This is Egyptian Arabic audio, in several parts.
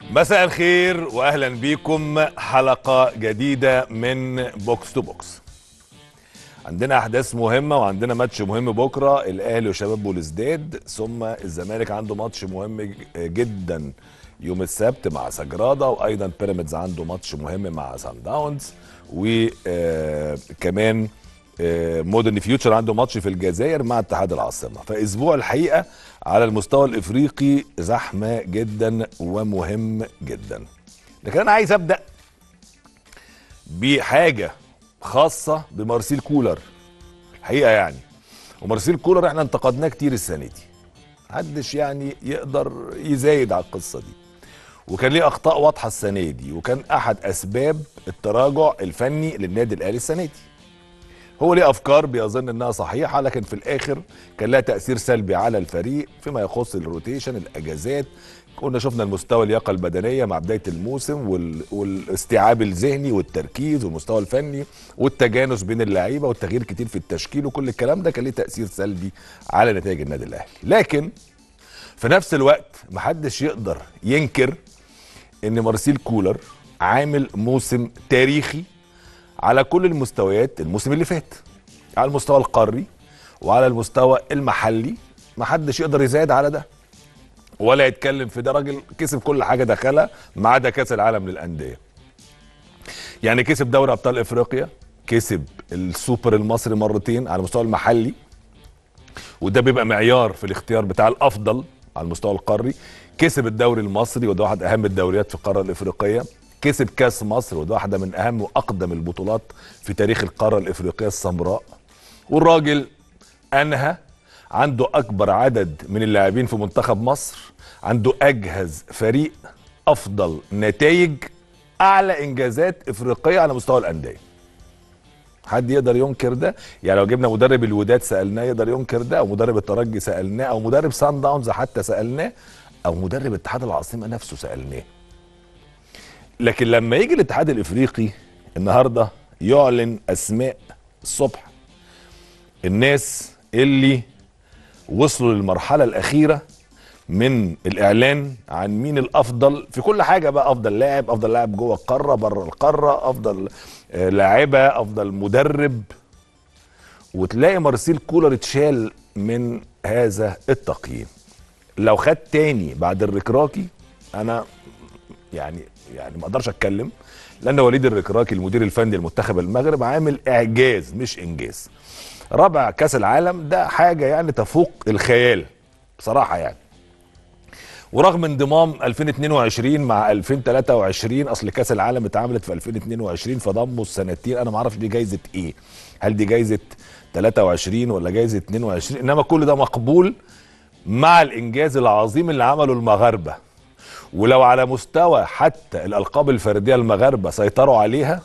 مساء الخير واهلا بيكم حلقه جديده من بوكس تو بوكس عندنا احداث مهمه وعندنا ماتش مهم بكره الاهلي وشباب بوليسداد ثم الزمالك عنده ماتش مهم جدا يوم السبت مع سجراده وايضا بيراميدز عنده ماتش مهم مع سان داونز وكمان مودرن فيوتشر عنده ماتش في الجزائر مع اتحاد العاصمه فاسبوع الحقيقه على المستوى الافريقي زحمه جدا ومهم جدا لكن انا عايز ابدا بحاجه خاصه بمارسيل كولر الحقيقه يعني ومارسيل كولر احنا انتقدناه كتير السنه دي محدش يعني يقدر يزايد على القصه دي وكان ليه اخطاء واضحه السنه دي وكان احد اسباب التراجع الفني للنادي الاهلي السنه دي هو ليه افكار بيظن انها صحيحه لكن في الاخر كان لها تاثير سلبي على الفريق فيما يخص الروتيشن الاجازات كنا شفنا المستوى اللياقه البدنيه مع بدايه الموسم وال... والاستيعاب الذهني والتركيز والمستوى الفني والتجانس بين اللعيبه والتغيير كتير في التشكيل وكل الكلام ده كان ليه تاثير سلبي على نتائج النادي الاهلي لكن في نفس الوقت محدش يقدر ينكر ان مارسيل كولر عامل موسم تاريخي على كل المستويات الموسم اللي فات على المستوى القاري وعلى المستوى المحلي محدش يقدر يزايد على ده ولا يتكلم في ده راجل كسب كل حاجه دخلها ما عدا كاس العالم للانديه يعني كسب دوري ابطال افريقيا كسب السوبر المصري مرتين على المستوى المحلي وده بيبقى معيار في الاختيار بتاع الافضل على المستوى القاري كسب الدوري المصري وده واحد اهم الدوريات في القاره الافريقيه كسب كاس مصر وده واحده من اهم واقدم البطولات في تاريخ القاره الافريقيه السمراء والراجل انهى عنده اكبر عدد من اللاعبين في منتخب مصر عنده اجهز فريق افضل نتائج اعلى انجازات افريقيه على مستوى الانديه حد يقدر ينكر ده يعني لو جبنا مدرب الوداد سالناه يقدر ينكر ده او مدرب الترجي سالناه او مدرب سان داونز حتى سالناه او مدرب اتحاد العاصمه نفسه سالناه لكن لما يجي الاتحاد الافريقي النهارده يعلن اسماء الصبح الناس اللي وصلوا للمرحله الاخيره من الاعلان عن مين الافضل في كل حاجه بقى افضل لاعب افضل لاعب جوه القاره بره القاره افضل لاعبه افضل مدرب وتلاقي مارسيل كولر اتشال من هذا التقييم لو خد تاني بعد الركراكي انا يعني يعني ما اقدرش اتكلم لان وليد الركراكي المدير الفني لمنتخب المغرب عامل اعجاز مش انجاز رابع كاس العالم ده حاجه يعني تفوق الخيال بصراحه يعني ورغم انضمام 2022 مع 2023 اصل كاس العالم اتعملت في 2022 فضموا السنتين انا ما اعرفش دي جايزه ايه هل دي جايزه 23 ولا جايزه 22 انما كل ده مقبول مع الانجاز العظيم اللي عمله المغاربه ولو على مستوى حتى الالقاب الفرديه المغاربه سيطروا عليها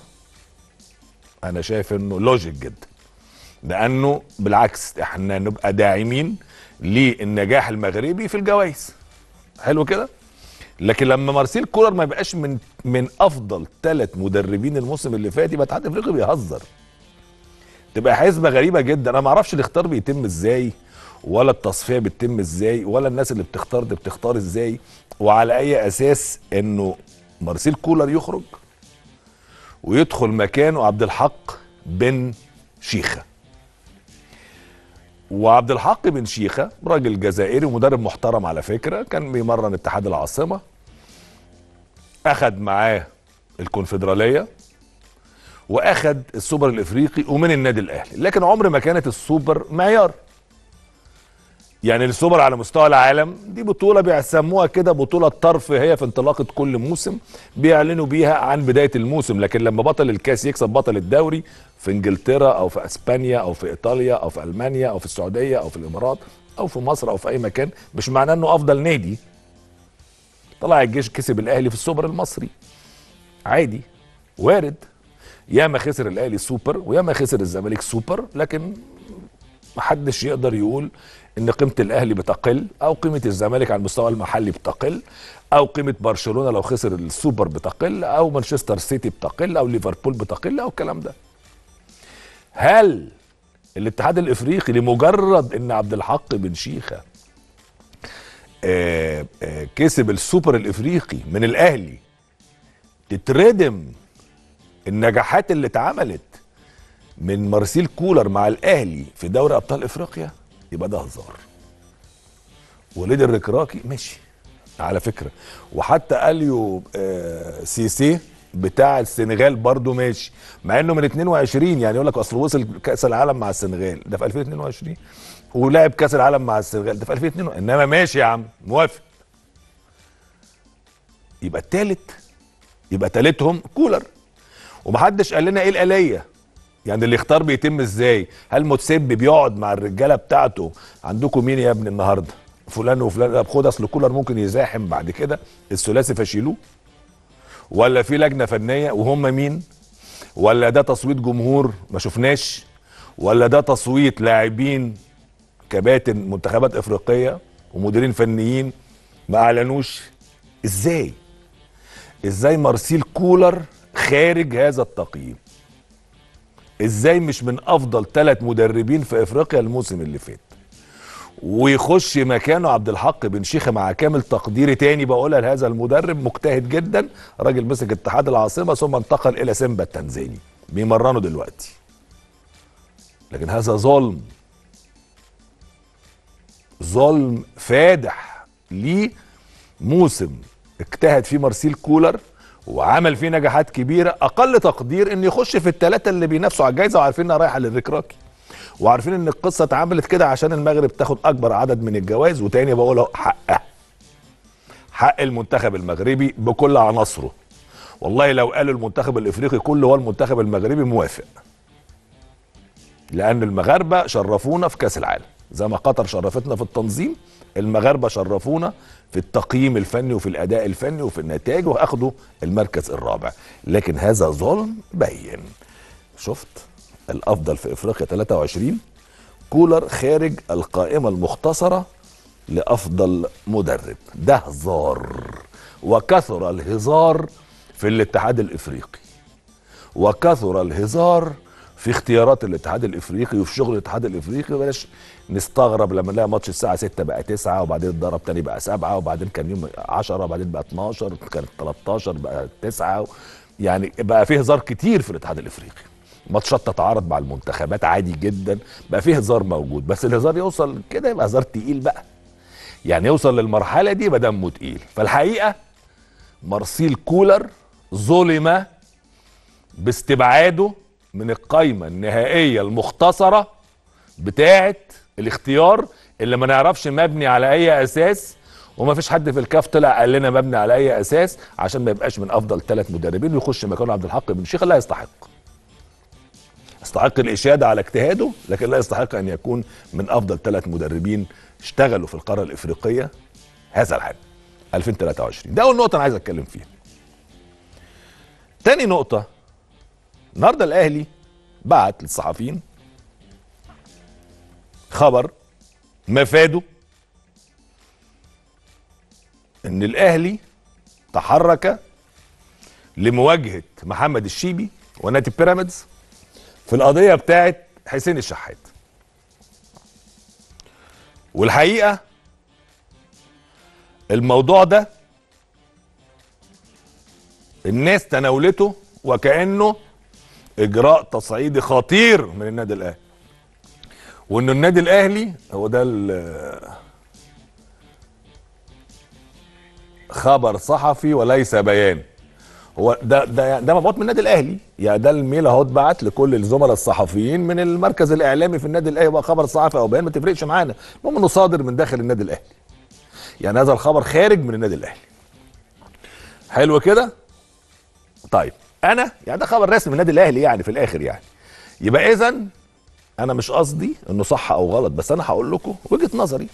انا شايف انه لوجيك جدا لانه بالعكس احنا نبقى داعمين للنجاح المغربي في الجوائز حلو كده لكن لما مارسيل كولر ما يبقاش من من افضل ثلاث مدربين الموسم اللي فات يبقى الاتحاد الافريقي بيهزر تبقى حسبه غريبه جدا انا ما اعرفش الاختيار بيتم ازاي ولا التصفيه بتتم ازاي ولا الناس اللي بتختار دي بتختار ازاي وعلى اي اساس انه مارسيل كولر يخرج ويدخل مكانه عبد الحق بن شيخه وعبد الحق بن شيخه راجل جزائري ومدرب محترم على فكره كان بيمرن اتحاد العاصمه اخد معاه الكونفدراليه واخد السوبر الافريقي ومن النادي الاهلي لكن عمر ما كانت السوبر معيار يعني السوبر على مستوى العالم دي بطوله بيسموها كده بطوله ترفيهيه في انطلاقه كل موسم بيعلنوا بيها عن بدايه الموسم لكن لما بطل الكاس يكسب بطل الدوري في انجلترا او في اسبانيا او في ايطاليا او في المانيا او في السعوديه او في الامارات او في مصر او في اي مكان مش معناه انه افضل نادي طلع الجيش كسب الاهلي في السوبر المصري عادي وارد ياما خسر الاهلي سوبر وياما خسر الزمالك سوبر لكن محدش يقدر يقول ان قيمه الاهلي بتقل او قيمه الزمالك على المستوى المحلي بتقل او قيمه برشلونه لو خسر السوبر بتقل او مانشستر سيتي بتقل او ليفربول بتقل او الكلام ده هل الاتحاد الافريقي لمجرد ان عبد الحق بن شيخه آه آه كسب السوبر الافريقي من الاهلي تتردم النجاحات اللي اتعملت من مارسيل كولر مع الاهلي في دوري ابطال افريقيا يبقى ده هزار وليد الركراكي ماشي على فكره وحتى اليو آه سيسي بتاع السنغال برضه ماشي مع انه من 22 يعني يقول لك اصل وصل كاس العالم مع السنغال ده في 2022 ولعب كاس العالم مع السنغال ده في 2022 انما ماشي يا عم موافق يبقى التالت يبقى تالتهم كولر ومحدش قال لنا ايه الاليه يعني اللي اختار بيتم ازاي هل متسب بيقعد مع الرجاله بتاعته عندكم مين يا ابني النهارده فلان وفلان طب خد اصل كولر ممكن يزاحم بعد كده الثلاثي فشيلوه ولا في لجنه فنيه وهم مين ولا ده تصويت جمهور ما شفناش ولا ده تصويت لاعبين كباتن منتخبات افريقيه ومديرين فنيين ما اعلنوش ازاي ازاي مارسيل كولر خارج هذا التقييم ازاي مش من افضل ثلاث مدربين في افريقيا الموسم اللي فات ويخش مكانه عبد الحق بن شيخه مع كامل تقديري تاني بقولها لهذا المدرب مجتهد جدا راجل مسك اتحاد العاصمه ثم انتقل الى سيمبا التنزاني بيمرنه دلوقتي لكن هذا ظلم ظلم فادح ليه موسم اجتهد فيه مارسيل كولر وعمل فيه نجاحات كبيره اقل تقدير ان يخش في الثلاثه اللي بينافسوا على الجائزه وعارفين انها رايحه للركراكي وعارفين ان القصه اتعملت كده عشان المغرب تاخد اكبر عدد من الجوائز وتاني بقول اهو حقها حق المنتخب المغربي بكل عناصره والله لو قالوا المنتخب الافريقي كله هو المنتخب المغربي موافق لان المغاربه شرفونا في كاس العالم زي ما قطر شرفتنا في التنظيم المغاربه شرفونا في التقييم الفني وفي الاداء الفني وفي النتائج واخدوا المركز الرابع لكن هذا ظلم بين شفت الافضل في افريقيا 23 كولر خارج القائمه المختصره لافضل مدرب ده هزار وكثر الهزار في الاتحاد الافريقي وكثر الهزار في اختيارات الاتحاد الافريقي وفي شغل الاتحاد الافريقي بلاش نستغرب لما نلاقي ماتش الساعه 6 بقى 9 وبعدين اتضرب تاني بقى 7 وبعدين كان يوم 10 وبعدين بقى 12 كان 13 بقى 9 يعني بقى فيه هزار كتير في الاتحاد الافريقي ماتشات تتعارض مع المنتخبات عادي جدا بقى فيه هزار موجود بس الهزار يوصل كده يبقى هزار تقيل بقى يعني يوصل للمرحله دي يبقى دمه تقيل فالحقيقه مارسيل كولر ظلم باستبعاده من القايمه النهائيه المختصره بتاعه الاختيار اللي ما نعرفش مبني على اي اساس وما فيش حد في الكاف طلع قال لنا مبني على اي اساس عشان ما يبقاش من افضل ثلاث مدربين ويخش مكانه عبد الحق بن شيخ لا يستحق يستحق الاشاده على اجتهاده لكن لا يستحق ان يكون من افضل ثلاث مدربين اشتغلوا في القاره الافريقيه هذا العام 2023 ده اول نقطه انا عايز اتكلم فيها تاني نقطه النهارده الاهلي بعت للصحفيين خبر مفاده ان الاهلي تحرك لمواجهه محمد الشيبي ونادي بيراميدز في القضيه بتاعه حسين الشحات والحقيقه الموضوع ده الناس تناولته وكانه اجراء تصعيدي خطير من النادي الاهلي وان النادي الاهلي هو ده خبر صحفي وليس بيان هو ده ده ده مبعوث من النادي الاهلي يعني ده الميل اهو اتبعت لكل الزملاء الصحفيين من المركز الاعلامي في النادي الاهلي بقى خبر صحفي او بيان ما تفرقش معانا المهم انه صادر من داخل النادي الاهلي يعني هذا الخبر خارج من النادي الاهلي حلو كده طيب انا يعني ده خبر رسمي من النادي الاهلي يعني في الاخر يعني يبقى اذا انا مش قصدي انه صح او غلط بس انا هقول لكم وجهه نظري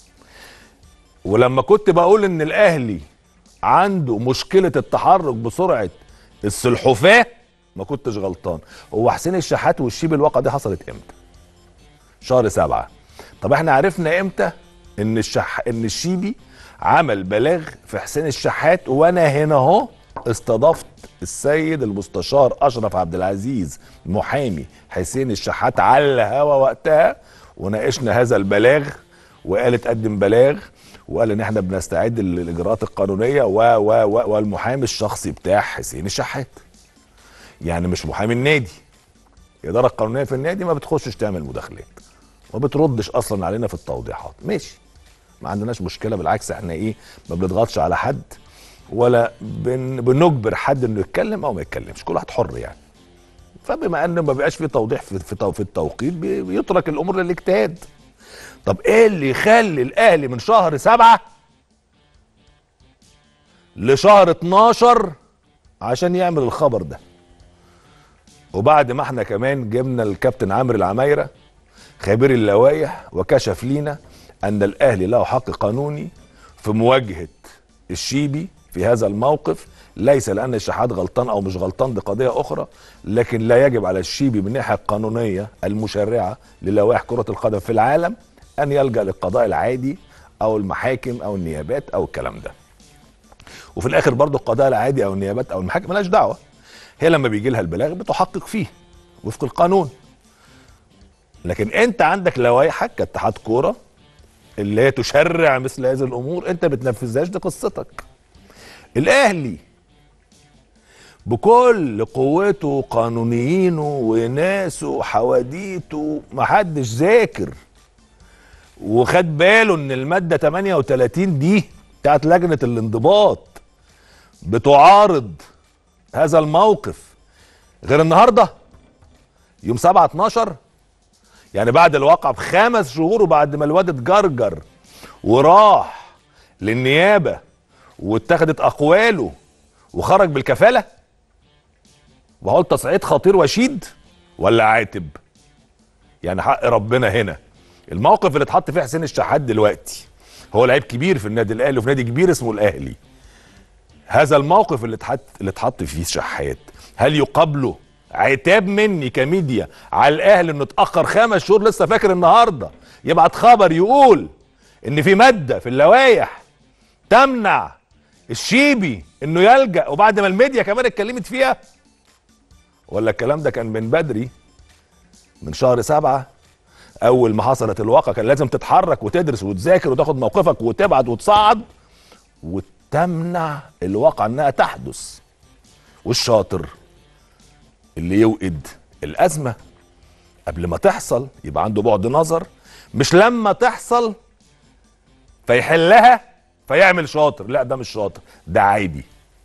ولما كنت بقول ان الاهلي عنده مشكله التحرك بسرعه السلحفاه ما كنتش غلطان هو حسين الشحات والشيب الواقعه دي حصلت امتى شهر سبعة طب احنا عرفنا امتى ان الشح ان الشيبي عمل بلاغ في حسين الشحات وانا هنا اهو استضفت السيد المستشار اشرف عبد العزيز محامي حسين الشحات على الهوا وقتها وناقشنا هذا البلاغ وقالت قدم بلاغ وقال ان احنا بنستعد للاجراءات القانونيه و و و والمحامي الشخصي بتاع حسين الشحات يعني مش محامي النادي الاداره القانونيه في النادي ما بتخشش تعمل مداخلات ما بتردش اصلا علينا في التوضيحات ماشي ما عندناش مشكله بالعكس احنا ايه ما بنضغطش على حد ولا بن بنجبر حد انه يتكلم او ما يتكلمش كل واحد حر يعني فبما ان ما بقاش في توضيح في في, تو- في التوقيت بي- بيترك الامور للاجتهاد طب ايه اللي يخلي الاهلي من شهر سبعة لشهر 12 عشان يعمل الخبر ده وبعد ما احنا كمان جبنا الكابتن عمرو العمايره خبير اللوائح وكشف لينا ان الاهلي له حق قانوني في مواجهه الشيبي في هذا الموقف ليس لان الشحات غلطان او مش غلطان دي قضيه اخرى لكن لا يجب على الشيبي من الناحيه القانونيه المشرعه للوائح كره القدم في العالم ان يلجا للقضاء العادي او المحاكم او النيابات او الكلام ده وفي الاخر برضو القضاء العادي او النيابات او المحاكم ملهاش دعوه هي لما بيجي لها البلاغ بتحقق فيه وفق القانون لكن انت عندك لوائحك كاتحاد كوره اللي هي تشرع مثل هذه الامور انت بتنفذهاش دي قصتك الاهلي بكل قوته قانونيينه وناسه وحواديته محدش ذاكر وخد باله ان الماده 38 دي بتاعت لجنه الانضباط بتعارض هذا الموقف غير النهارده يوم 7 12 يعني بعد الواقع بخمس شهور وبعد ما الواد اتجرجر وراح للنيابه واتخذت اقواله وخرج بالكفاله وهو تصعيد خطير وشيد ولا عاتب يعني حق ربنا هنا الموقف اللي اتحط فيه حسين الشحات دلوقتي هو لعيب كبير في النادي الاهلي وفي نادي كبير اسمه الاهلي هذا الموقف اللي اتحط اللي اتحط فيه الشحات هل يقابله عتاب مني كميديا على الاهلي انه اتاخر خمس شهور لسه فاكر النهارده يبعت خبر يقول ان في ماده في اللوائح تمنع الشيبي انه يلجا وبعد ما الميديا كمان اتكلمت فيها ولا الكلام ده كان من بدري من شهر سبعة اول ما حصلت الواقعة كان لازم تتحرك وتدرس وتذاكر وتاخد موقفك وتبعد وتصعد وتمنع الواقعة انها تحدث والشاطر اللي يوقد الازمة قبل ما تحصل يبقى عنده بعد نظر مش لما تحصل فيحلها فيعمل شاطر لا ده مش شاطر ده عادي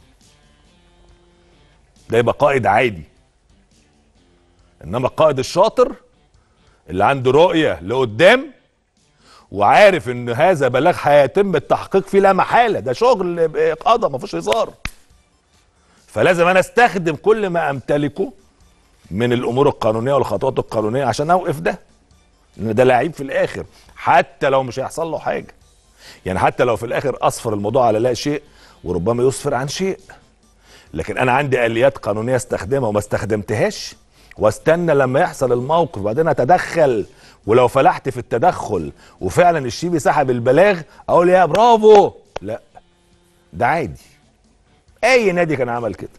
ده يبقى قائد عادي انما القائد الشاطر اللي عنده رؤية لقدام وعارف ان هذا بلاغ هيتم التحقيق فيه لا محالة ده شغل قضى ما فيهوش هزار فلازم انا استخدم كل ما امتلكه من الامور القانونية والخطوات القانونية عشان اوقف ده لان ده لعيب في الاخر حتى لو مش هيحصل له حاجة يعني حتى لو في الاخر اصفر الموضوع على لا شيء وربما يصفر عن شيء لكن انا عندي اليات قانونيه استخدمها وما استخدمتهاش واستنى لما يحصل الموقف وبعدين اتدخل ولو فلحت في التدخل وفعلا الشيبي سحب البلاغ اقول يا برافو لا ده عادي اي نادي كان عمل كده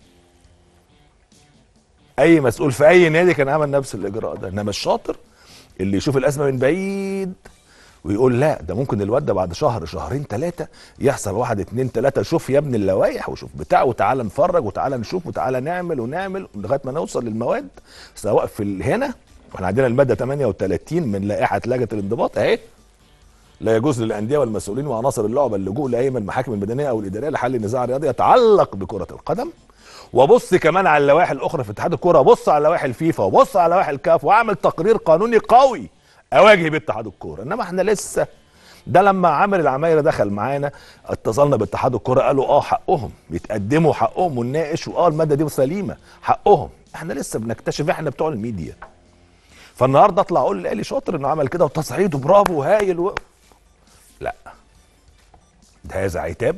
اي مسؤول في اي نادي كان عمل نفس الاجراء ده انما الشاطر اللي يشوف الازمه من بعيد ويقول لا ده ممكن الواد ده بعد شهر شهرين ثلاثة يحصل واحد اتنين ثلاثة شوف يا ابن اللوائح وشوف بتاع وتعالى نفرج وتعالى نشوف وتعالى نعمل ونعمل لغاية ما نوصل للمواد سواء في ال- هنا واحنا عندنا المادة 38 من لائحة لجنة الانضباط اهي لا يجوز للأندية والمسؤولين وعناصر اللعبة اللجوء لأي من المحاكم المدنية أو الإدارية لحل نزاع رياضي يتعلق بكرة القدم وابص كمان على اللوائح الاخرى في اتحاد الكوره ابص على لوائح الفيفا وابص على لوائح الكاف واعمل تقرير قانوني قوي اواجه بيه اتحاد الكوره انما احنا لسه ده لما عامر العمايره دخل معانا اتصلنا باتحاد الكوره قالوا اه حقهم يتقدموا حقهم ونناقش واه الماده دي سليمه حقهم احنا لسه بنكتشف احنا بتوع الميديا فالنهارده اطلع اقول الاهلي شاطر انه عمل كده وتصعيده برافو هايل و... لا ده هذا عتاب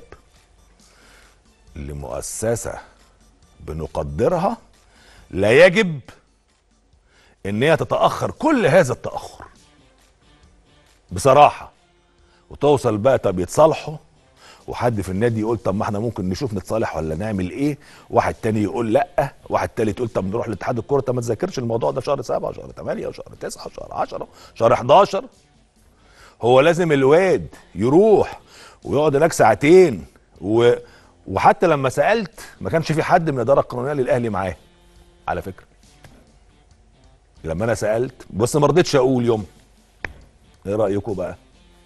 لمؤسسه بنقدرها لا يجب ان هي تتاخر كل هذا التاخر بصراحه وتوصل بقى طب يتصالحوا وحد في النادي يقول طب ما احنا ممكن نشوف نتصالح ولا نعمل ايه واحد تاني يقول لا واحد تالت يقول طب نروح لاتحاد الكوره طب ما تذاكرش الموضوع ده شهر سبعة وشهر 8 وشهر 9 وشهر 10 شهر 11 هو لازم الواد يروح ويقعد هناك ساعتين و... وحتى لما سالت ما كانش في حد من الاداره القانونيه للاهلي معاه على فكره لما انا سالت بس ما رضيتش اقول يوم ايه رايكم بقى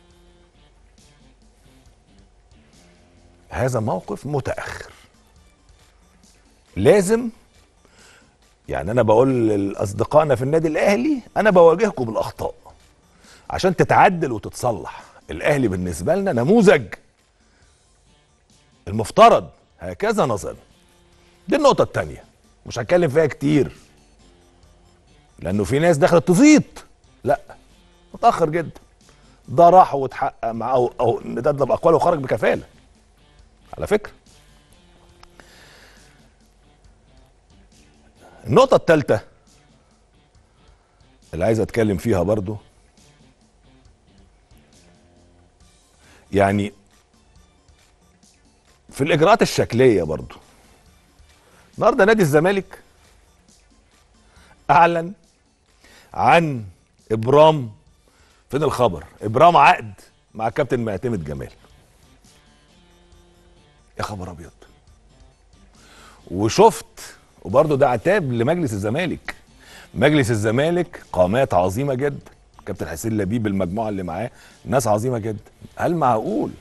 هذا موقف متاخر لازم يعني انا بقول لاصدقائنا في النادي الاهلي انا بواجهكم بالاخطاء عشان تتعدل وتتصلح الاهلي بالنسبه لنا نموذج المفترض هكذا نظن دي النقطه الثانيه مش هتكلم فيها كتير لانه في ناس دخلت تزيط لا متاخر جدا ده راح واتحقق معاه او, أو ندد باقواله وخرج بكفاله على فكره النقطة الثالثة اللي عايز اتكلم فيها برضو يعني في الاجراءات الشكلية برضو النهارده نادي الزمالك اعلن عن ابرام فين الخبر ابرام عقد مع كابتن معتمد جمال يا خبر ابيض وشفت وبرضه ده عتاب لمجلس الزمالك مجلس الزمالك قامات عظيمه جدا كابتن حسين لبيب المجموعه اللي معاه ناس عظيمه جدا هل معقول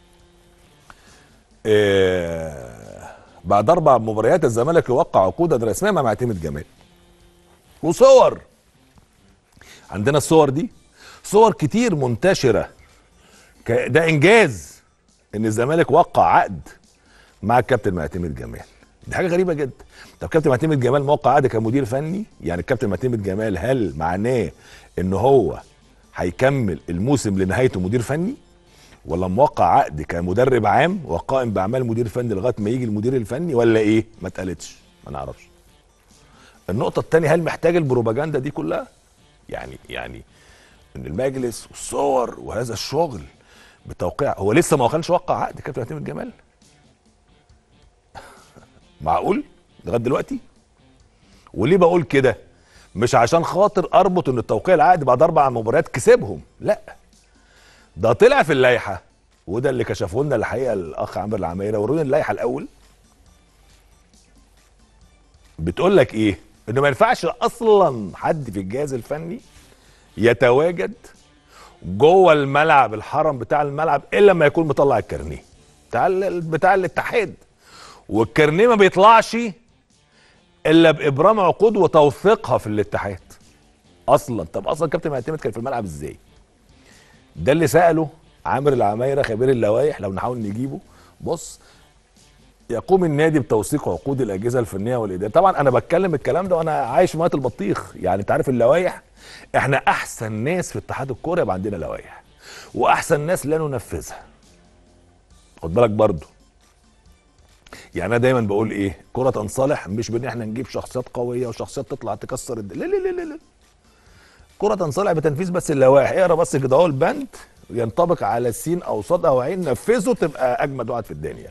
آه بعد اربع مباريات الزمالك يوقع عقودا رسميه مع معتمد جمال وصور عندنا الصور دي صور كتير منتشره ك- ده انجاز ان الزمالك وقع عقد مع الكابتن معتمد جمال دي حاجه غريبه جدا طب كابتن معتمد جمال موقع عقد كمدير فني يعني الكابتن معتمد جمال هل معناه ان هو هيكمل الموسم لنهايته مدير فني ولا موقع عقد كمدرب عام وقائم باعمال مدير فني لغايه ما يجي المدير الفني ولا ايه ما اتقالتش ما نعرفش النقطه الثانيه هل محتاج البروباجندا دي كلها يعني يعني ان المجلس والصور وهذا الشغل بتوقيع هو لسه ما كانش وقع عقد كابتن معتمد جمال معقول لغايه دلوقتي وليه بقول كده مش عشان خاطر اربط ان التوقيع العقد بعد اربع مباريات كسبهم لا ده طلع في اللائحه وده اللي كشفه لنا الحقيقه الاخ عمرو العمايره وروني اللائحه الاول بتقول لك ايه انه ما ينفعش اصلا حد في الجهاز الفني يتواجد جوه الملعب الحرم بتاع الملعب الا لما يكون مطلع الكارنيه بتاع ال- بتاع الاتحاد والكارنيه ما بيطلعش الا بابرام عقود وتوثيقها في الاتحاد اصلا طب اصلا كابتن معتمد كان في الملعب ازاي ده اللي ساله عامر العمايره خبير اللوائح لو نحاول نجيبه بص يقوم النادي بتوثيق عقود الاجهزه الفنيه والاداريه طبعا انا بتكلم الكلام ده وانا عايش في ميه البطيخ يعني انت عارف اللوائح احنا احسن ناس في اتحاد الكوره يبقى عندنا لوائح واحسن ناس لا ننفذها خد بالك برضو يعني انا دايما بقول ايه كرة تنصلح مش بان احنا نجيب شخصيات قويه وشخصيات تطلع تكسر الد... لا لا لا لا لا كرة تنصلح بتنفيذ بس اللوائح اقرا بس كده اهو البند ينطبق على السين او صاد او عين نفذه تبقى اجمد واحد في الدنيا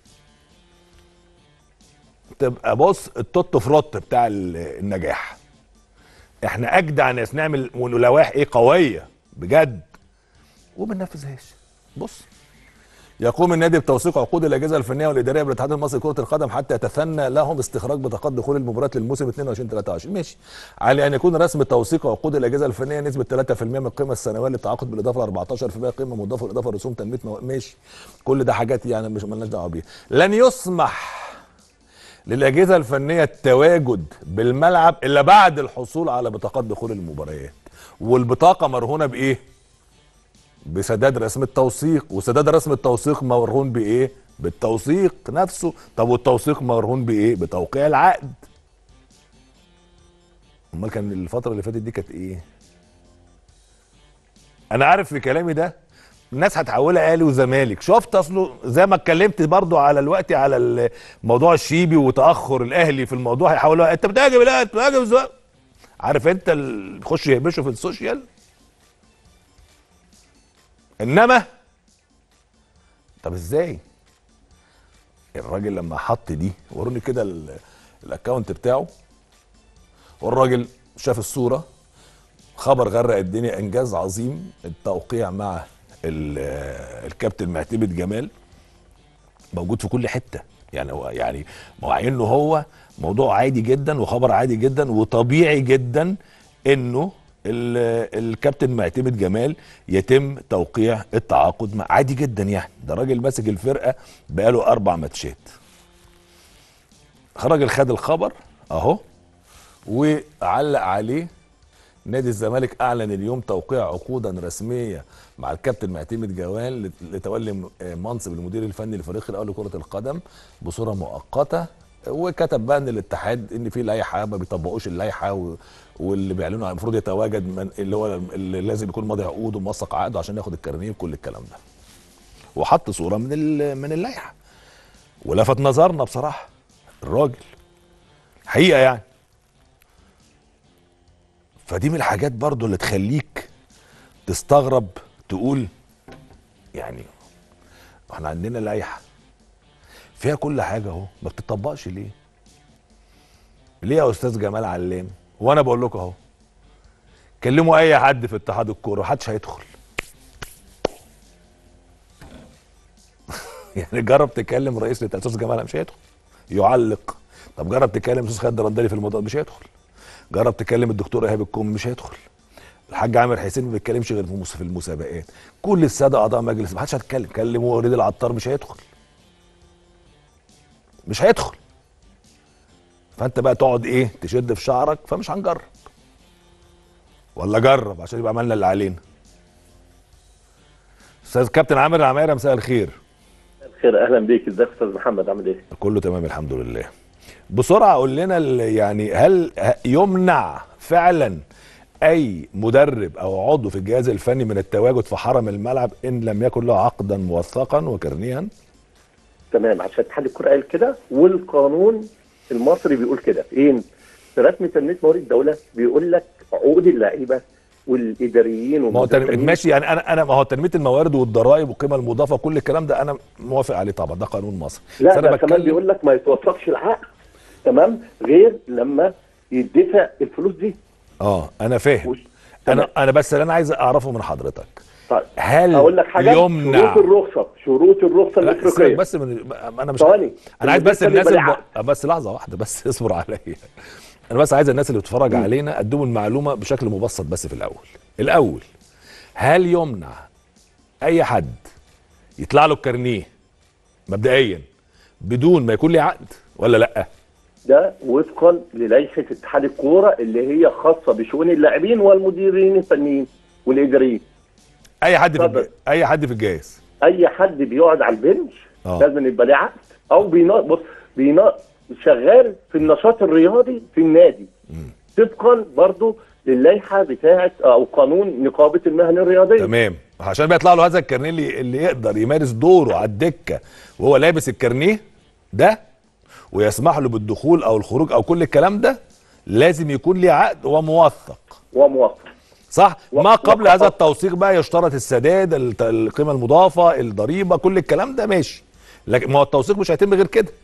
تبقى بص التوت فروت بتاع ال- النجاح احنا اجدع ناس نعمل لوائح ايه قويه بجد وما بننفذهاش بص يقوم النادي بتوثيق عقود الاجهزه الفنيه والاداريه بالاتحاد المصري لكره القدم حتى يتثنى لهم استخراج بطاقات دخول المباريات للموسم 22 23 ماشي على ان يكون رسم توثيق عقود الاجهزه الفنيه نسبه 3% من القيمه السنويه للتعاقد بالاضافه ل 14% قيمه مضافه بالاضافه لرسوم تنميه مو... ماشي كل ده حاجات يعني مش مالناش دعوه بيها لن يسمح للاجهزه الفنيه التواجد بالملعب الا بعد الحصول على بطاقات دخول المباريات والبطاقه مرهونه بايه بسداد رسم التوثيق وسداد رسم التوثيق مرهون بايه بالتوثيق نفسه طب والتوثيق مرهون بايه بتوقيع العقد امال كان الفتره اللي فاتت دي كانت ايه انا عارف في كلامي ده الناس هتحولها اهلي وزمالك شفت اصله زي ما اتكلمت برضو على الوقت على ال- موضوع الشيبي وتاخر الاهلي في الموضوع هيحولوها انت بتهاجم الاهلي انت بتهاجم الزمالك عارف انت اللي بيخشوا يهبشوا في السوشيال انما طب ازاي الراجل لما حط دي وروني كده ال- الاكونت بتاعه والراجل شاف الصوره خبر غرق الدنيا انجاز عظيم التوقيع مع ال- آه، الكابتن معتمد جمال موجود في كل حته يعني هو يعني مع انه هو موضوع عادي جدا وخبر عادي جدا وطبيعي جدا انه ال- الكابتن معتمد جمال يتم توقيع التعاقد مع عادي جدا يعني ده راجل ماسك الفرقه بقاله اربع ماتشات راجل خد الخبر اهو وعلق عليه نادي الزمالك اعلن اليوم توقيع عقودا رسميه مع الكابتن معتمد جوال لت- لتولي م- منصب المدير الفني للفريق الاول لكره القدم بصوره مؤقته وكتب بقى ان الاتحاد ان في لائحه ما بيطبقوش اللائحه و... واللي بيعلنوا المفروض يتواجد من اللي هو اللي لازم يكون ماضي عقود وموثق عقده عشان ياخد الكارنيه وكل الكلام ده وحط صوره من ال... من اللائحه ولفت نظرنا بصراحه الراجل حقيقه يعني فدي من الحاجات برضو اللي تخليك تستغرب تقول يعني احنا عندنا لائحه فيها كل حاجه اهو ما بتطبقش ليه ليه يا استاذ جمال علام وانا بقول لكم اهو كلموا اي حد في اتحاد الكوره محدش هيدخل يعني جرب تكلم رئيس الاتحاد استاذ جمال مش هيدخل يعلق طب جرب تكلم استاذ خالد رندلي في الموضوع مش هيدخل جرب تكلم الدكتور ايهاب الكوم مش هيدخل الحاج عامر حسين ما بيتكلمش غير في المس- في المسابقات كل الساده اعضاء مجلس ما حدش هيتكلم كلموا وليد العطار مش هيدخل مش هيدخل فانت بقى تقعد ايه تشد في شعرك فمش هنجرب ولا جرب عشان يبقى عملنا اللي علينا استاذ كابتن عامر العمايره مساء الخير خير اهلا بيك ازيك يا استاذ محمد عامل ايه؟ كله تمام الحمد لله بسرعه قول لنا ال- يعني هل ه- يمنع فعلا اي مدرب او عضو في الجهاز الفني من التواجد في حرم الملعب ان لم يكن له عقدا موثقا وكرنيا تمام عشان اتحاد الكوره قال كده والقانون المصري بيقول كده ايه؟ في رسم تنميه موارد الدوله بيقول لك عقود اللعيبه والاداريين ما هو تن- والمدربين ماشي يعني انا انا ما هو تنميه الموارد والضرائب والقيمه المضافه كل الكلام ده انا موافق عليه طبعا ده قانون مصر لا بس ده انا كمان بتكلم بيقول لك ما يتوثقش العقد تمام غير لما يدفع الفلوس دي اه انا فاهم وش- انا تمام. انا بس اللي انا عايز اعرفه من حضرتك طيب هل اقول لك حاجه يمنع شروط الرخصه شروط الرخصه لا سيبك الافريقيه بس من انا مش ثواني. انا عايز بس المدير الناس يبقى الب... ليه بس لحظه واحده بس اصبر عليا انا بس عايز الناس اللي بتتفرج علينا ادوم المعلومه بشكل مبسط بس في الاول الاول هل يمنع اي حد يطلع له الكارنيه مبدئيا بدون ما يكون ليه عقد ولا لا ده وفقا للائحه اتحاد الكوره اللي هي خاصه بشؤون اللاعبين والمديرين الفنيين والاداريين اي حد في اتفضل. الج... اي حد في الجهاز اي حد بيقعد على البنش آه. لازم يبقى ليه عقد او بينا بص بينا شغال في النشاط الرياضي في النادي طبقا برضو للائحه بتاعه او قانون نقابه المهن الرياضيه تمام عشان بيطلع له هذا الكارنيه اللي, اللي يقدر يمارس دوره على الدكه وهو لابس الكارنيه ده ويسمح له بالدخول او الخروج او كل الكلام ده لازم يكون ليه عقد وموثق وموفق صح و- ما قبل وقف- هذا التوثيق بقى يشترط السداد الت- القيمه المضافه الضريبه كل الكلام ده ماشي لكن ما هو التوثيق مش هيتم غير كده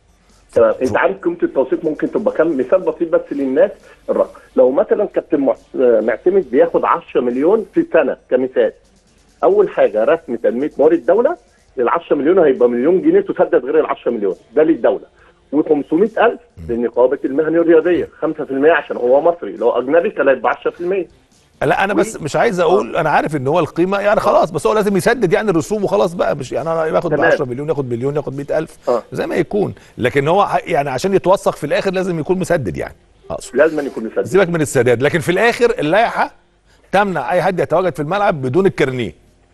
تمام انت عارف قيمه التوثيق ممكن تبقى كام مثال بسيط بس للناس الرقم لو مثلا كابتن مع- آه، معتمد بياخد 10 مليون في السنه كمثال اول حاجه رسم تنميه موارد الدوله ال 10 مليون هيبقى مليون جنيه تسدد غير ال 10 مليون ده للدوله و500000 لنقابه المهن الرياضيه 5% عشان هو مصري لو اجنبي كان هيبقى 10% لا انا بس مش عايز اقول انا عارف ان هو القيمه يعني خلاص بس هو لازم يسدد يعني الرسوم وخلاص بقى مش يعني انا ياخد ب تمام. 10 مليون ياخد مليون ياخد 100000 آه. زي ما يكون لكن هو ح- يعني عشان يتوثق في الاخر لازم يكون مسدد يعني اقصد لازم يكون مسدد سيبك من السداد لكن في الاخر اللائحه تمنع اي حد يتواجد في الملعب بدون الكارنيه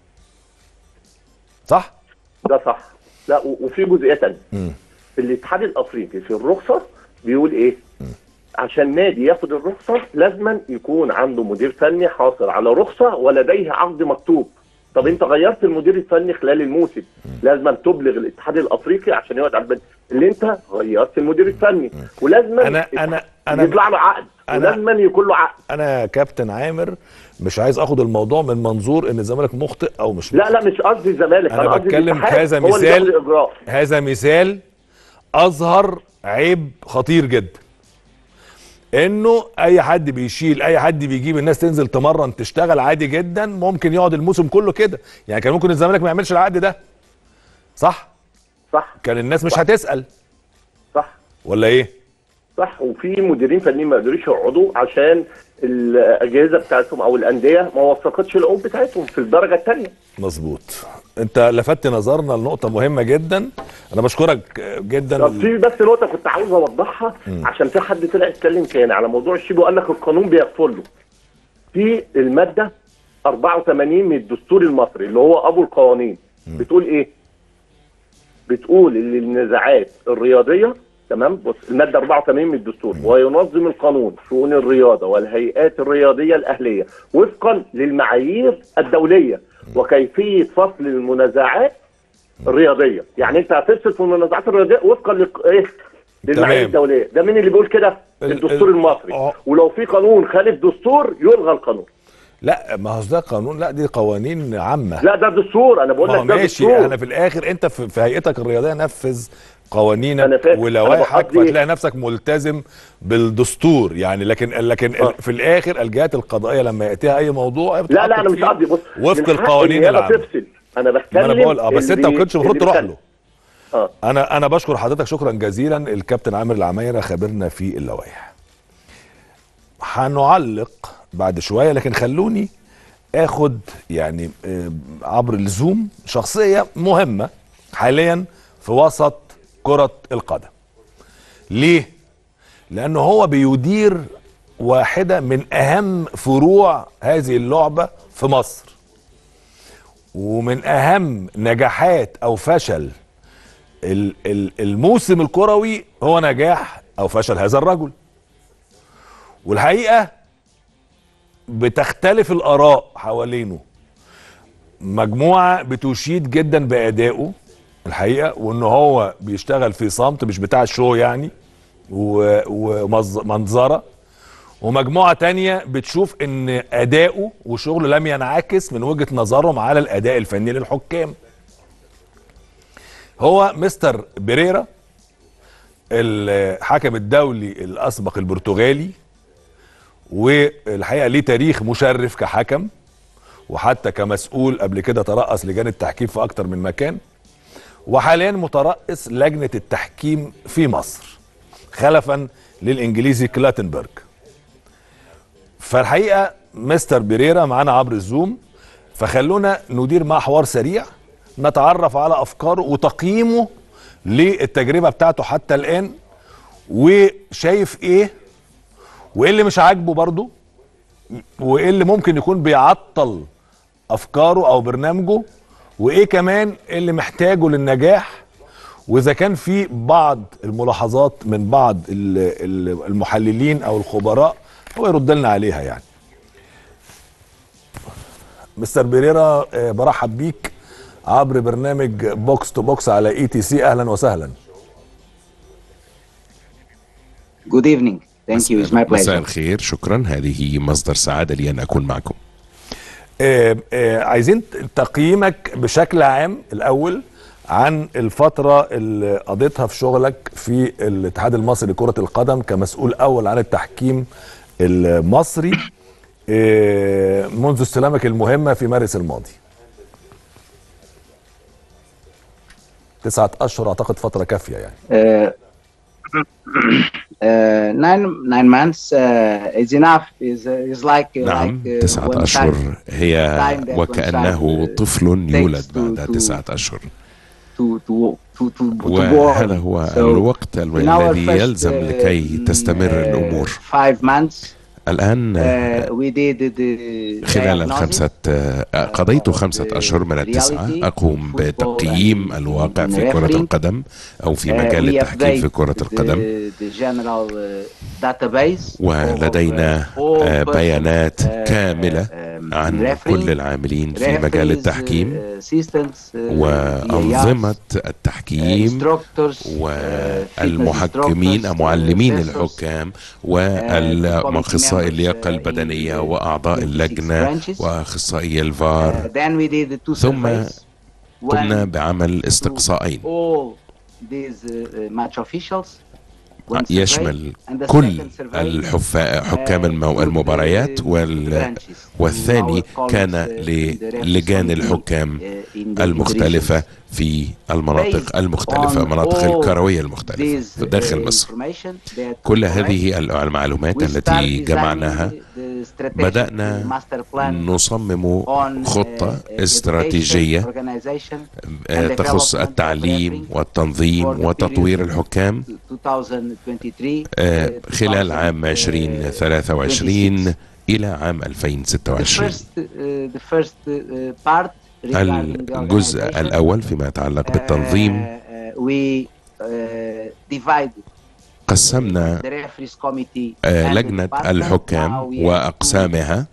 صح ده صح لا و- وفي جزئيه ثانيه في الاتحاد الافريقي في الرخصه بيقول ايه؟ عشان نادي ياخد الرخصه لازما يكون عنده مدير فني حاصل على رخصه ولديه عقد مكتوب طب انت غيرت المدير الفني خلال الموسم لازما تبلغ الاتحاد الافريقي عشان يقعد على البنش اللي انت غيرت المدير الفني ولازما أنا- أنا- أنا- يطلع له عقد أنا- ولازما يكون له عقد انا يا كابتن عامر مش عايز اخد الموضوع من منظور ان الزمالك مخطئ او مش لا لا مش قصدي الزمالك أنا قصدي بتكلم الاتحاد كذا هو اللي مثال. بياخد الإجراء. هذا مثال اظهر عيب خطير جدا انه اي حد بيشيل اي حد بيجيب الناس تنزل تمرن تشتغل عادي جدا ممكن يقعد الموسم كله كده يعني كان ممكن الزمالك ما يعملش العقد ده صح صح كان الناس مش هتسال صح ولا ايه صح وفي مديرين فنيين ما قدروش يقعدوا عشان الاجهزه بتاعتهم او الانديه ما وثقتش العقود بتاعتهم في الدرجه الثانيه مظبوط انت لفتت نظرنا لنقطه مهمه جدا انا بشكرك جدا طب في بس نقطه كنت عاوز اوضحها عشان في حد طلع يتكلم تاني على موضوع الشيب وقال لك القانون بيغفر له في الماده 84 من الدستور المصري اللي هو ابو القوانين بتقول ايه؟ بتقول ان النزاعات الرياضيه تمام بص الماده 84 من الدستور وينظم القانون شؤون الرياضه والهيئات الرياضيه الاهليه وفقا للمعايير الدوليه وكيفيه فصل المنازعات الرياضيه يعني انت هتفصل في المنازعات الرياضيه وفقا لق- ايه للمعايير تمام. الدوليه ده مين اللي بيقول كده ال- الدستور ال- المصري اه. ولو في قانون خالف دستور يلغى القانون لا ما هو ده قانون لا دي قوانين عامه لا ده دستور انا بقول ما هو لك ده ماشي دستور انا في الاخر انت في, في هيئتك الرياضيه نفذ قوانينك أنا فاهم. ولوائحك أنا بقصدي- فتلاقي نفسك ملتزم بالدستور يعني لكن لكن آه. في الاخر الجهات القضائيه لما ياتيها اي موضوع لا لا انا بتحقق مش فيه قصدي بص وفق من حق القوانين النيابة العامه تفصل انا ما بتكلم انا بقول اه بس انت ما اللي- كنتش المفروض اللي تروح بيتكلم. له اه انا انا بشكر حضرتك شكرا جزيلا الكابتن عامر العمايره خبرنا في اللوائح هنعلق بعد شويه لكن خلوني اخد يعني آه، عبر الزوم شخصيه مهمه حاليا في وسط كره القدم ليه لانه هو بيدير واحده من اهم فروع هذه اللعبه في مصر ومن اهم نجاحات او فشل ال- ال- الموسم الكروي هو نجاح او فشل هذا الرجل والحقيقه بتختلف الاراء حوالينه مجموعه بتشيد جدا بادائه الحقيقه وان هو بيشتغل في صمت مش بتاع الشو يعني ومنظره ومجموعه تانية بتشوف ان اداؤه وشغله لم ينعكس من وجهه نظرهم على الاداء الفني للحكام هو مستر بيريرا الحكم الدولي الاسبق البرتغالي والحقيقه ليه تاريخ مشرف كحكم وحتى كمسؤول قبل كده ترأس لجان التحكيم في اكتر من مكان وحاليا مترأس لجنه التحكيم في مصر خلفا للانجليزي كلاتنبرج فالحقيقه مستر بيريرا معانا عبر الزوم فخلونا ندير معاه حوار سريع نتعرف على افكاره وتقييمه للتجربه بتاعته حتى الان وشايف ايه وايه اللي مش عاجبه برضه وايه اللي ممكن يكون بيعطل افكاره او برنامجه وايه كمان اللي محتاجه للنجاح واذا كان في بعض الملاحظات من بعض ال- ال- المحللين او الخبراء هو يرد لنا عليها يعني مستر بيريرا آه، برحب بيك عبر برنامج بوكس تو بوكس على اي تي سي اهلا وسهلا Good evening. Thank you. It's my مساء pleasure. الخير شكرا هذه مصدر سعادة لي أن أكون معكم آه، آه، عايزين تقييمك بشكل عام الاول عن الفترة اللي قضيتها في شغلك في الاتحاد المصري لكرة القدم كمسؤول اول عن التحكيم المصري آه، منذ استلامك المهمة في مارس الماضي تسعة اشهر اعتقد فترة كافية يعني Uh, uh, nine nine months uh, is enough. Is uh, is like uh, نعم like uh, تسعة when أشهر time هي time that وكأنه one child, uh, طفل يولد takes to- بعد to- تسعة أشهر to to to to, to وهذا born. هو So الوقت in الم- our الذي first, يلزم uh, لكي تستمر uh, الأمور Five months. الآن Uh, we did the خلال diagnosis. الخمسة آه، قضيت خمسة أشهر من التسعة أقوم بتقييم الواقع في كرة القدم أو في Uh, مجال we التحكيم في update كرة القدم the, the general uh, database ولدينا of, uh, all آه، person, بيانات uh, كاملة um, عن referees, كل العاملين في مجال referees, التحكيم uh, assistants, uh, وأنظمة VARs, uh, التحكيم instructors, uh, fitness والمحكمين instructors, معلمين uh, الحكام uh, والأخصائي committee اللياقة members, uh, البدنية in the وأعضاء 26 اللجنة branches. وأخصائي Uh, الفار then we did the two ثم surveys. قمنا One بعمل استقصائين all these uh, uh, match officials يشمل كل الحفا- حكام المو- المباريات وال والثاني كان للجان الحكام المختلفة في المناطق المختلفة مناطق الكروية المختلفة في داخل مصر كل هذه المعلومات التي جمعناها بدأنا نصمم خطة استراتيجية آه، تخص التعليم والتنظيم وتطوير الحكام آه، خلال عام 2023 إلى عام 2026 الجزء الأول فيما يتعلق بالتنظيم قسمنا آه، لجنة الحكام وأقسامها